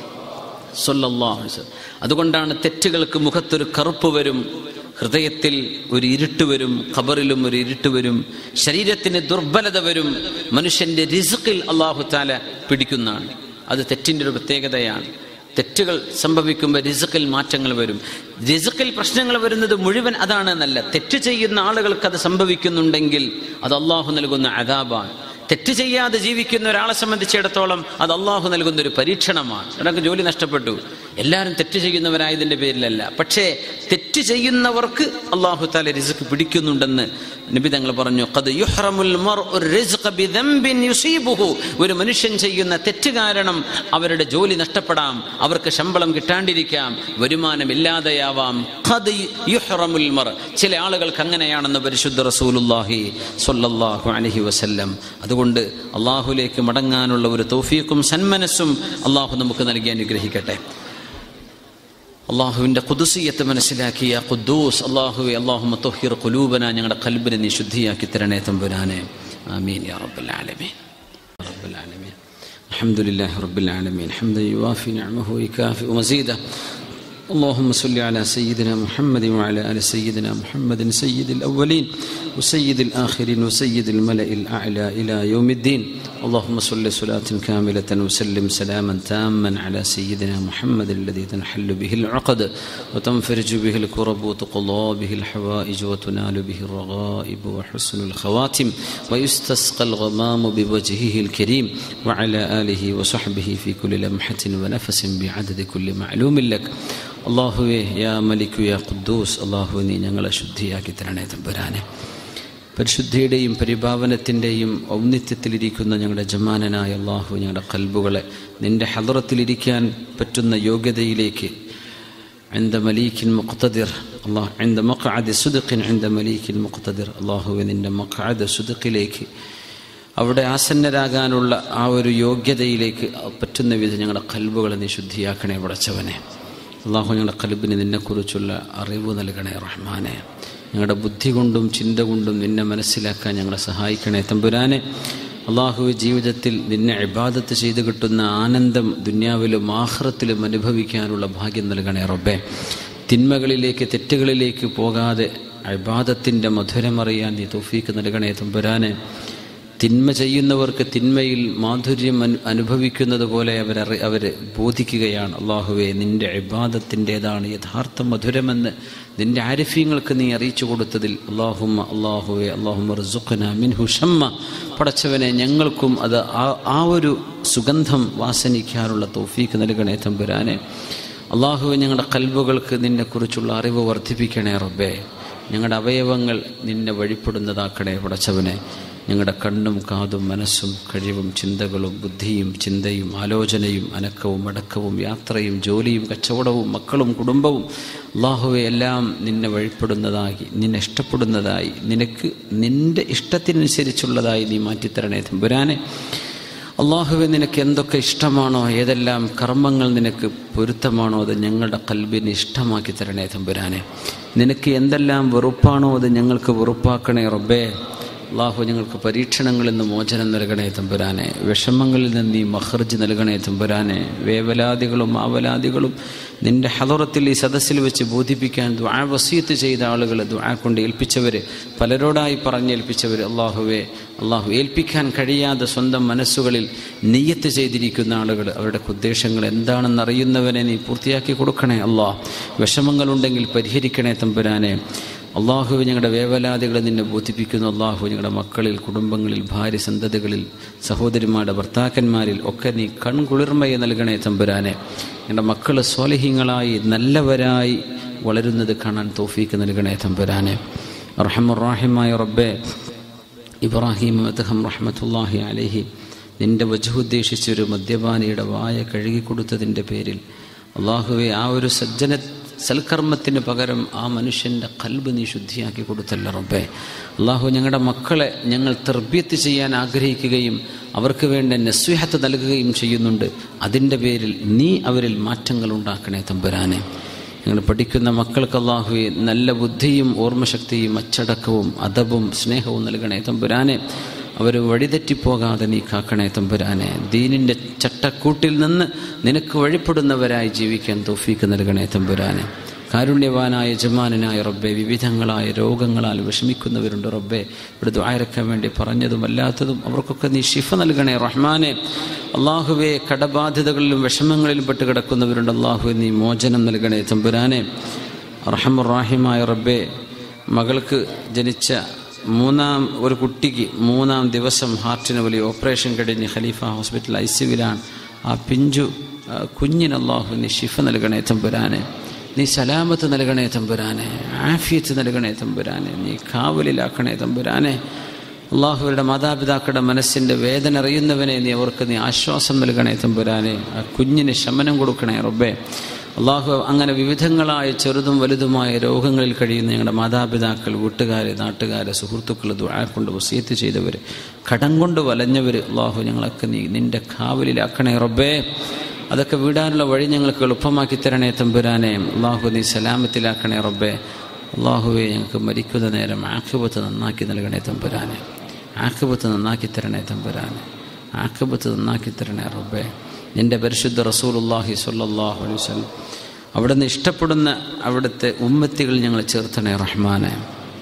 സ്വല്ലല്ലാഹു അലൈഹി വസല്ലം. അതുകൊണ്ടാണ് തെറ്റുകൾക്ക് മുഖത്തൊരു കറുപ്പ് വരും ഹൃദയത്തിൽ ഒരു ഇരുട്ട് വരും ഖബറിലും ഒരു ഇരുട്ട് വരും ശരീരത്തിന് ദുർബലത വരും മനുഷ്യന്റെ റിസുക്കിൽ അള്ളാഹു താല പിടിക്കുന്നതാണ് അത് തെറ്റിൻ്റെ ഒരു പ്രത്യേകതയാണ് തെറ്റുകൾ സംഭവിക്കുമ്പോൾ റിസുക്കിൽ മാറ്റങ്ങൾ വരും റിസുക്കിൽ പ്രശ്നങ്ങൾ വരുന്നത് മുഴുവൻ അതാണ് എന്നല്ല തെറ്റ് ചെയ്യുന്ന ആളുകൾക്ക് അത് സംഭവിക്കുന്നുണ്ടെങ്കിൽ അത് അള്ളാഹു നൽകുന്ന അതാബാണ് തെറ്റ് ചെയ്യാതെ ജീവിക്കുന്ന ഒരാളെ സംബന്ധിച്ചിടത്തോളം അത് അള്ളാഹു നൽകുന്ന ഒരു പരീക്ഷണമാണ് ഒരാൾക്ക് ജോലി നഷ്ടപ്പെട്ടു എല്ലാവരും തെറ്റ് ചെയ്യുന്നവരായതിന്റെ പേരിലല്ല പക്ഷേ തെറ്റ് ചെയ്യുന്നവർക്ക് അള്ളാഹു താല റിസ്ക് പിടിക്കുന്നുണ്ടെന്ന് നബി തങ്ങൾ പറഞ്ഞു "ഖദ് യുഹ്റമുൽ മർഉ റിസ്ഖ ബിദംബിൻ യുസീബുഹു." ഒരു മനുഷ്യൻ ചെയ്യുന്ന തെറ്റ് കാരണം അവരുടെ ജോലി നഷ്ടപ്പെടാം അവർക്ക് ശമ്പളം കിട്ടാണ്ടിരിക്കാം വരുമാനം ഇല്ലാതെയാവാം ഖദ് യുഹ്റമുൽ മർ ചില ആളുകൾക്ക് അങ്ങനെയാണെന്ന് പരിശുദ്ധ റസൂലുള്ളാഹി സ്വല്ലല്ലാഹു അലൈഹി വസല്ലം അതുകൊണ്ട് അള്ളാഹുലേക്ക് മടങ്ങാനുള്ള ഒരു തൗഫീഖും സന്മനസ്സും അള്ളാഹു നമുക്ക് നൽകി അനുഗ്രഹിക്കട്ടെ അള്ളാഹുവിൻ്റെ കുതുസിയത്ത് മനസ്സിലാക്കിയ ഖുദ്ദൂസ് അള്ളാഹുവെ അള്ളാഹുമ തൊഹിർ കുലൂബന ഞങ്ങളുടെ കൽബിനെ നീ ശുദ്ധിയാക്കി തരണേ തമ്പുരാനെ ആമീൻ യാ റബ്ബൽ ആലമീൻ رب العالمين الحمد لله رب العالمين حمدا يوافي نعمه ويكافئ مزيده اللهم صل على سيدنا محمد وعلى ال سيدنا محمد سيد الاولين وسيد الاخرين وسيد الملا الاعلى الى يوم الدين اللهم صل صلاه كامله وسلم سلاما تاما على سيدنا محمد الذي تنحل به العقد وتنفرج به الكرب وتقضى به الحوائج وتنال به الرغائب وحسن الخواتم ويستسقى الغمام بوجهه الكريم وعلى اله وصحبه في كل لمحه ونفس بعدد كل معلوم لك അള്ളാഹുവെ യാ മലിക്കു യാ ഖുദ്ദൂസ് അള്ളാഹു നീ ഞങ്ങളെ ശുദ്ധിയാക്കി തരണേ തമ്പുരാനെ പരിശുദ്ധിയുടെയും പരിഭാവനത്തിൻ്റെയും ഔന്നിത്യത്തിലിരിക്കുന്ന ഞങ്ങളുടെ ജമാനനായ അള്ളാഹു ഞങ്ങളുടെ കൽബുകളെ നിന്റെ ഹദറത്തിലിരിക്കാൻ പറ്റുന്ന യോഗ്യതയിലേക്ക് عند مليك مقتدر الله عند مقعد صدق عند مليك مقتدر അള്ളാഹുവെ നിന്റെ മഖഅദ സുദഖിലേക്ക് അവിടെ ആസന്നരാകാനുള്ള ആ ഒരു യോഗ്യതയിലേക്ക് പറ്റുന്ന വിധം ഞങ്ങളുടെ കൽബുകളെ നീ ശുദ്ധിയാക്കണേ പടച്ചവനെ അള്ളാഹു ഞങ്ങളുടെ കൽബിന് നിന്നെക്കുറിച്ചുള്ള അറിവ് നൽകണേ റഹ്മാനെ ഞങ്ങളുടെ ബുദ്ധി കൊണ്ടും ചിന്ത കൊണ്ടും നിന്നെ മനസ്സിലാക്കാൻ ഞങ്ങളെ സഹായിക്കണേ തമ്പുരാനെ അള്ളാഹു ജീവിതത്തിൽ നിന്നെ ഇബാദത്ത് ചെയ്ത് കിട്ടുന്ന ആനന്ദം ദുന്യാവിലും ആഹ്റത്തിലും അനുഭവിക്കാനുള്ള ഭാഗ്യം നൽകണേ റബ്ബേ തിന്മകളിലേക്ക് തെറ്റുകളിലേക്ക് പോകാതെ അബാദത്തിൻ്റെ മധുരമറിയാൻ നീ തോഫീക്ക് നൽകണേ തമ്പുരാനെ തിന്മ ചെയ്യുന്നവർക്ക് തിന്മയിൽ മാധുര്യം അനു അനുഭവിക്കുന്നത് പോലെ അവരറി അവർ ബോധിക്കുകയാണ് അള്ളാഹുവെ നിൻ്റെ ഇബാദത്തിൻ്റെതാണ് യഥാർത്ഥ മധുരമെന്ന് നിൻ്റെ ആരിഫ്യങ്ങൾക്ക് നീ അറിയിച്ചു കൊടുത്തതിൽ അള്ളാഹുമ്മ അള്ളാഹുവെ അള്ളാഹുമ്മ റിസുഖന മിൻഹു ഷമ്മ പടച്ചവനെ ഞങ്ങൾക്കും അത് ആ ആ ഒരു സുഗന്ധം വാസനിക്കാനുള്ള തോഫീക്ക് നൽകണേ തമ്പുരാനെ അള്ളാഹുവെ ഞങ്ങളുടെ കൽബുകൾക്ക് നിന്നെക്കുറിച്ചുള്ള അറിവ് വർദ്ധിപ്പിക്കണേ റബ്ബേ ഞങ്ങളുടെ അവയവങ്ങൾ നിന്നെ വഴിപ്പെടുന്നതാക്കണേ പടച്ചവനെ ഞങ്ങളുടെ കണ്ണും കാതും മനസ്സും കഴിവും ചിന്തകളും ബുദ്ധിയും ചിന്തയും ആലോചനയും അനക്കവും അടക്കവും യാത്രയും ജോലിയും കച്ചവടവും മക്കളും കുടുംബവും അള്ളാഹുവെ എല്ലാം നിന്നെ വഴിപ്പെടുന്നതായി നിന്നെ ഇഷ്ടപ്പെടുന്നതായി നിനക്ക് നിൻ്റെ ഇഷ്ടത്തിനനുസരിച്ചുള്ളതായി നീ മാറ്റിത്തരണേ തമ്പുരാനെ അള്ളാഹുവെ നിനക്ക് എന്തൊക്കെ ഇഷ്ടമാണോ ഏതെല്ലാം കർമ്മങ്ങൾ നിനക്ക് പൊരുത്തമാണോ അത് ഞങ്ങളുടെ കൽബിന് ഇഷ്ടമാക്കി തരണേ തമ്പുരാനെ നിനക്ക് എന്തെല്ലാം വെറുപ്പാണോ അത് ഞങ്ങൾക്ക് വെറുപ്പാക്കണേ റബ്ബേ അള്ളാഹു ഞങ്ങൾക്ക് പരീക്ഷണങ്ങളിൽ നിന്ന് മോചനം നൽകണേ തമ്പുരാനെ വിഷമങ്ങളിൽ നിന്ന് നീ മഹർജ് നൽകണേ തമ്പുരാനെ വേവലാദികളും ആവലാദികളും നിന്റെ ഹദറത്തിൽ ഈ സദസ്സിൽ വെച്ച് ബോധിപ്പിക്കാൻ ദ്വാ വസീത്ത് ചെയ്ത ആളുകൾ ദ്വാ കൊണ്ട് ഏൽപ്പിച്ചവർ പലരോടായി പറഞ്ഞേൽപ്പിച്ചവർ അള്ളാഹുവെ അള്ളാഹു ഏൽപ്പിക്കാൻ കഴിയാതെ സ്വന്തം മനസ്സുകളിൽ നെയ്യത്ത് ചെയ്തിരിക്കുന്ന ആളുകൾ അവരുടെ ഉദ്ദേശങ്ങൾ എന്താണെന്ന് അറിയുന്നവനെ നീ പൂർത്തിയാക്കി കൊടുക്കണേ അള്ളാഹ് വിഷമങ്ങളുണ്ടെങ്കിൽ പരിഹരിക്കണേ തമ്പുരാനെ അള്ളാഹു ഞങ്ങളുടെ വേവലാദികളെ നിന്നെ ബോധിപ്പിക്കുന്നു അള്ളാഹു ഞങ്ങളുടെ മക്കളിൽ കുടുംബങ്ങളിൽ ഭാര്യ സന്തതികളിൽ സഹോദരിമാരുടെ ഭർത്താക്കന്മാരിൽ ഒക്കെ നീ കൺകുളിർമയെ നൽകണേ തമ്പുരാനെ ഞങ്ങളുടെ മക്കൾ സ്വാലിഹ്യങ്ങളായി നല്ലവരായി വളരുന്നത് കാണാൻ തോഫീക്ക് നൽകണേ തമ്പുരാനെ റഹമുറാഹിമായ റബ്ബെ ഇബ്രാഹിം അദ്ദേഹം റഹ്മത്തുല്ലാഹി അലഹി നിന്റെ വജുദ്ദേശിച്ചൊരു മദ്യപാനിയുടെ വായ കഴുകിക്കൊടുത്തതിൻ്റെ പേരിൽ അള്ളാഹുവെ ആ ഒരു സജ്ജന സൽക്കർമ്മത്തിന് പകരം ആ മനുഷ്യൻ്റെ കൽബ് നീ ശുദ്ധിയാക്കി കൊടുത്തല്ല റബ്ബേ അള്ളാഹു ഞങ്ങളുടെ മക്കളെ ഞങ്ങൾ തെർബ്യത്ത് ചെയ്യാൻ ആഗ്രഹിക്കുകയും അവർക്ക് വേണ്ട നസ്വിഹത്ത് നൽകുകയും ചെയ്യുന്നുണ്ട് അതിൻ്റെ പേരിൽ നീ അവരിൽ മാറ്റങ്ങൾ ഉണ്ടാക്കണേ തമ്പുരാനെ ഞങ്ങൾ പഠിക്കുന്ന മക്കൾക്ക് അള്ളാഹുവെ നല്ല ബുദ്ധിയും ഓർമ്മശക്തിയും അച്ചടക്കവും അദബും സ്നേഹവും നൽകണേ തമ്പുരാനെ അവർ വഴിതെറ്റിപ്പോകാതെ നീ കാക്കണേ തമ്പുരാനെ ദീനിൻ്റെ ചട്ടക്കൂട്ടിൽ നിന്ന് നിനക്ക് വഴിപ്പെടുന്നവരായി ജീവിക്കാൻ തോഫീക്ക് നൽകണേ തമ്പുരാനെ കാരുണ്യവാനായ യജമാനായ റബ്ബെ വിവിധങ്ങളായ രോഗങ്ങളാൽ വിഷമിക്കുന്നവരുണ്ട് റബ്ബെ ഇവിടെ ദ്വായരക്കാൻ വേണ്ടി പറഞ്ഞതും അല്ലാത്തതും അവർക്കൊക്കെ നീ ഷിഫ നൽകണേ റഹ്മാനെ അള്ളാഹുവെ കടബാധ്യതകളിലും വിഷമങ്ങളിലും പെട്ട് കിടക്കുന്നവരുണ്ട് അള്ളാഹുവെ നീ മോചനം നൽകണേ തമ്പുരാനെ റഹമുറാഹിമായ റബ്ബെ മകൾക്ക് ജനിച്ച മൂന്നാം ഒരു കുട്ടിക്ക് മൂന്നാം ദിവസം ഹാർട്ടിന് വലിയ ഓപ്പറേഷൻ കഴിഞ്ഞ് ഖലീഫ ഹോസ്പിറ്റൽ ഐ സിവിലാണ് ആ പിഞ്ചു കുഞ്ഞിന് അള്ളാഹു നീ ഷിഫ നൽകണേ തമ്പുരാനെ നീ സലാമത്ത് നൽകണേ തമ്പുരാനെ ആഫിയത്ത് നൽകണേ തമ്പുരാനെ നീ കാവലിലാക്കണേ തമ്പുരാനെ അള്ളാഹുവരുടെ മാതാപിതാക്കളുടെ മനസ്സിൻ്റെ വേദന അറിയുന്നവനെ നീ അവർക്ക് നീ ആശ്വാസം നൽകണേ തമ്പുരാനെ ആ കുഞ്ഞിന് ശമനം കൊടുക്കണേ റബ്ബേ അള്ളാഹു അങ്ങനെ വിവിധങ്ങളായ ചെറുതും വലുതുമായ രോഗങ്ങളിൽ കഴിയുന്ന ഞങ്ങളുടെ മാതാപിതാക്കൾ വീട്ടുകാർ നാട്ടുകാർ സുഹൃത്തുക്കൾ ദുആ കൊണ്ട് വസീത്ത് ചെയ്തവർ കടം കൊണ്ട് വലഞ്ഞവർ അള്ളാഹു ഞങ്ങളൊക്കെ നീ നിൻ്റെ കാവലിലാക്കണേ റബ്ബേ അതൊക്കെ വിടാനുള്ള വഴി ഞങ്ങൾക്ക് എളുപ്പമാക്കി തരണേ തമ്പുരാനെ അള്ളാഹു നീ സലാമത്തിലാക്കണേ റബ്ബേ അള്ളാഹുവെ ഞങ്ങൾക്ക് മരിക്കുന്ന നേരം ആഖിബത്ത് നന്നാക്കി നൽകണേ തമ്പുരാനെ ആഖിബത്ത് നന്നാക്കി തരണേ തമ്പുരാനെ ആഖിബത്ത് നന്നാക്കി തരണേ റബ്ബേ നിന്റെ പരിശുദ്ധ റസൂലുല്ലാഹി സ്വല്ലല്ലാഹു അലൈഹി വസല്ലം അവിടുന്ന് ഇഷ്ടപ്പെടുന്ന അവിടുത്തെ ഉമ്മത്തികൾ ഞങ്ങൾ ചേർത്തണേ റഹ്മാനെ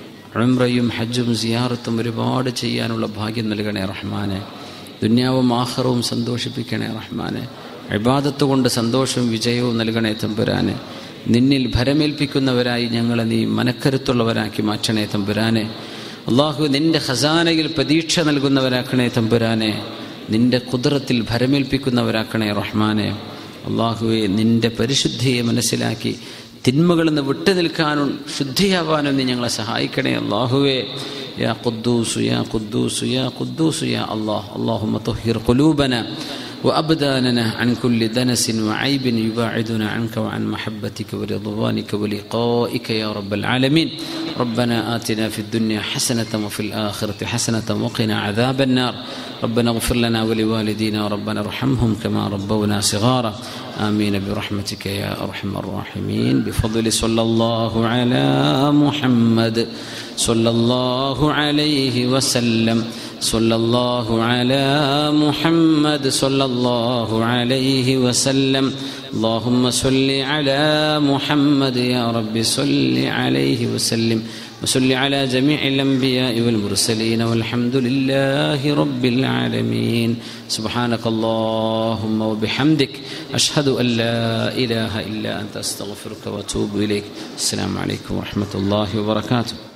ഉംറയും ഹജ്ജും സിയാറത്തും ഒരുപാട് ചെയ്യാനുള്ള ഭാഗ്യം നൽകണേ റഹ്മാനെ ദുന്യാവും ആഹ്റവും സന്തോഷിപ്പിക്കണേ റഹ്മാനെ ഇബാദത്ത് കൊണ്ട് സന്തോഷവും വിജയവും നൽകണേ തമ്പുരാനെ നിന്നിൽ ഭരമേൽപ്പിക്കുന്നവരായി ഞങ്ങളെ നീ മനക്കരുത്തുള്ളവരാക്കി മാറ്റണേ തമ്പുരാനെ അള്ളാഹു നിന്റെ ഖസാനയിൽ പ്രതീക്ഷ നൽകുന്നവരാക്കണേ തമ്പുരാനെ നിന്റെ കുതിരത്തിൽ ഭരമേൽപ്പിക്കുന്നവരാക്കണേ റഹ്മാനെ അള്ളാഹുവെ നിന്റെ പരിശുദ്ധിയെ മനസ്സിലാക്കി തിന്മകളിൽ നിന്ന് വിട്ടു നിൽക്കാനും ശുദ്ധിയാവാനും നീ ഞങ്ങളെ സഹായിക്കണേ അള്ളാഹുവേ യാ ഖുദ്ദൂസു യാ ഖുദ്ദൂസു യാ ഖുദ്ദൂസു യാ അള്ളാഹ് അള്ളാഹുമ്മ തുഹിർ ഖുലൂബന وأبداننا عن كل دنس وعيب يباعدنا عنك وعن محبتك ورضوانك ولقائك يا رب العالمين ربنا آتنا في الدنيا حسنة وفي الآخرة حسنة وقنا عذاب النار ربنا اغفر لنا ولوالدينا ربنا ارحمهم كما ربونا صغارا آمين برحمتك يا أرحم الراحمين بفضل صلى الله على محمد صلى الله عليه وسلم صلى الله على محمد صلى الله عليه وسلم اللهم صل على محمد يا رب صل عليه وسلم وصل على جميع الأنبياء والمرسلين والحمد لله رب العالمين سبحانك اللهم وبحمدك أشهد أن لا إله إلا أنت أستغفرك وأتوب إليك السلام عليكم ورحمة الله وبركاته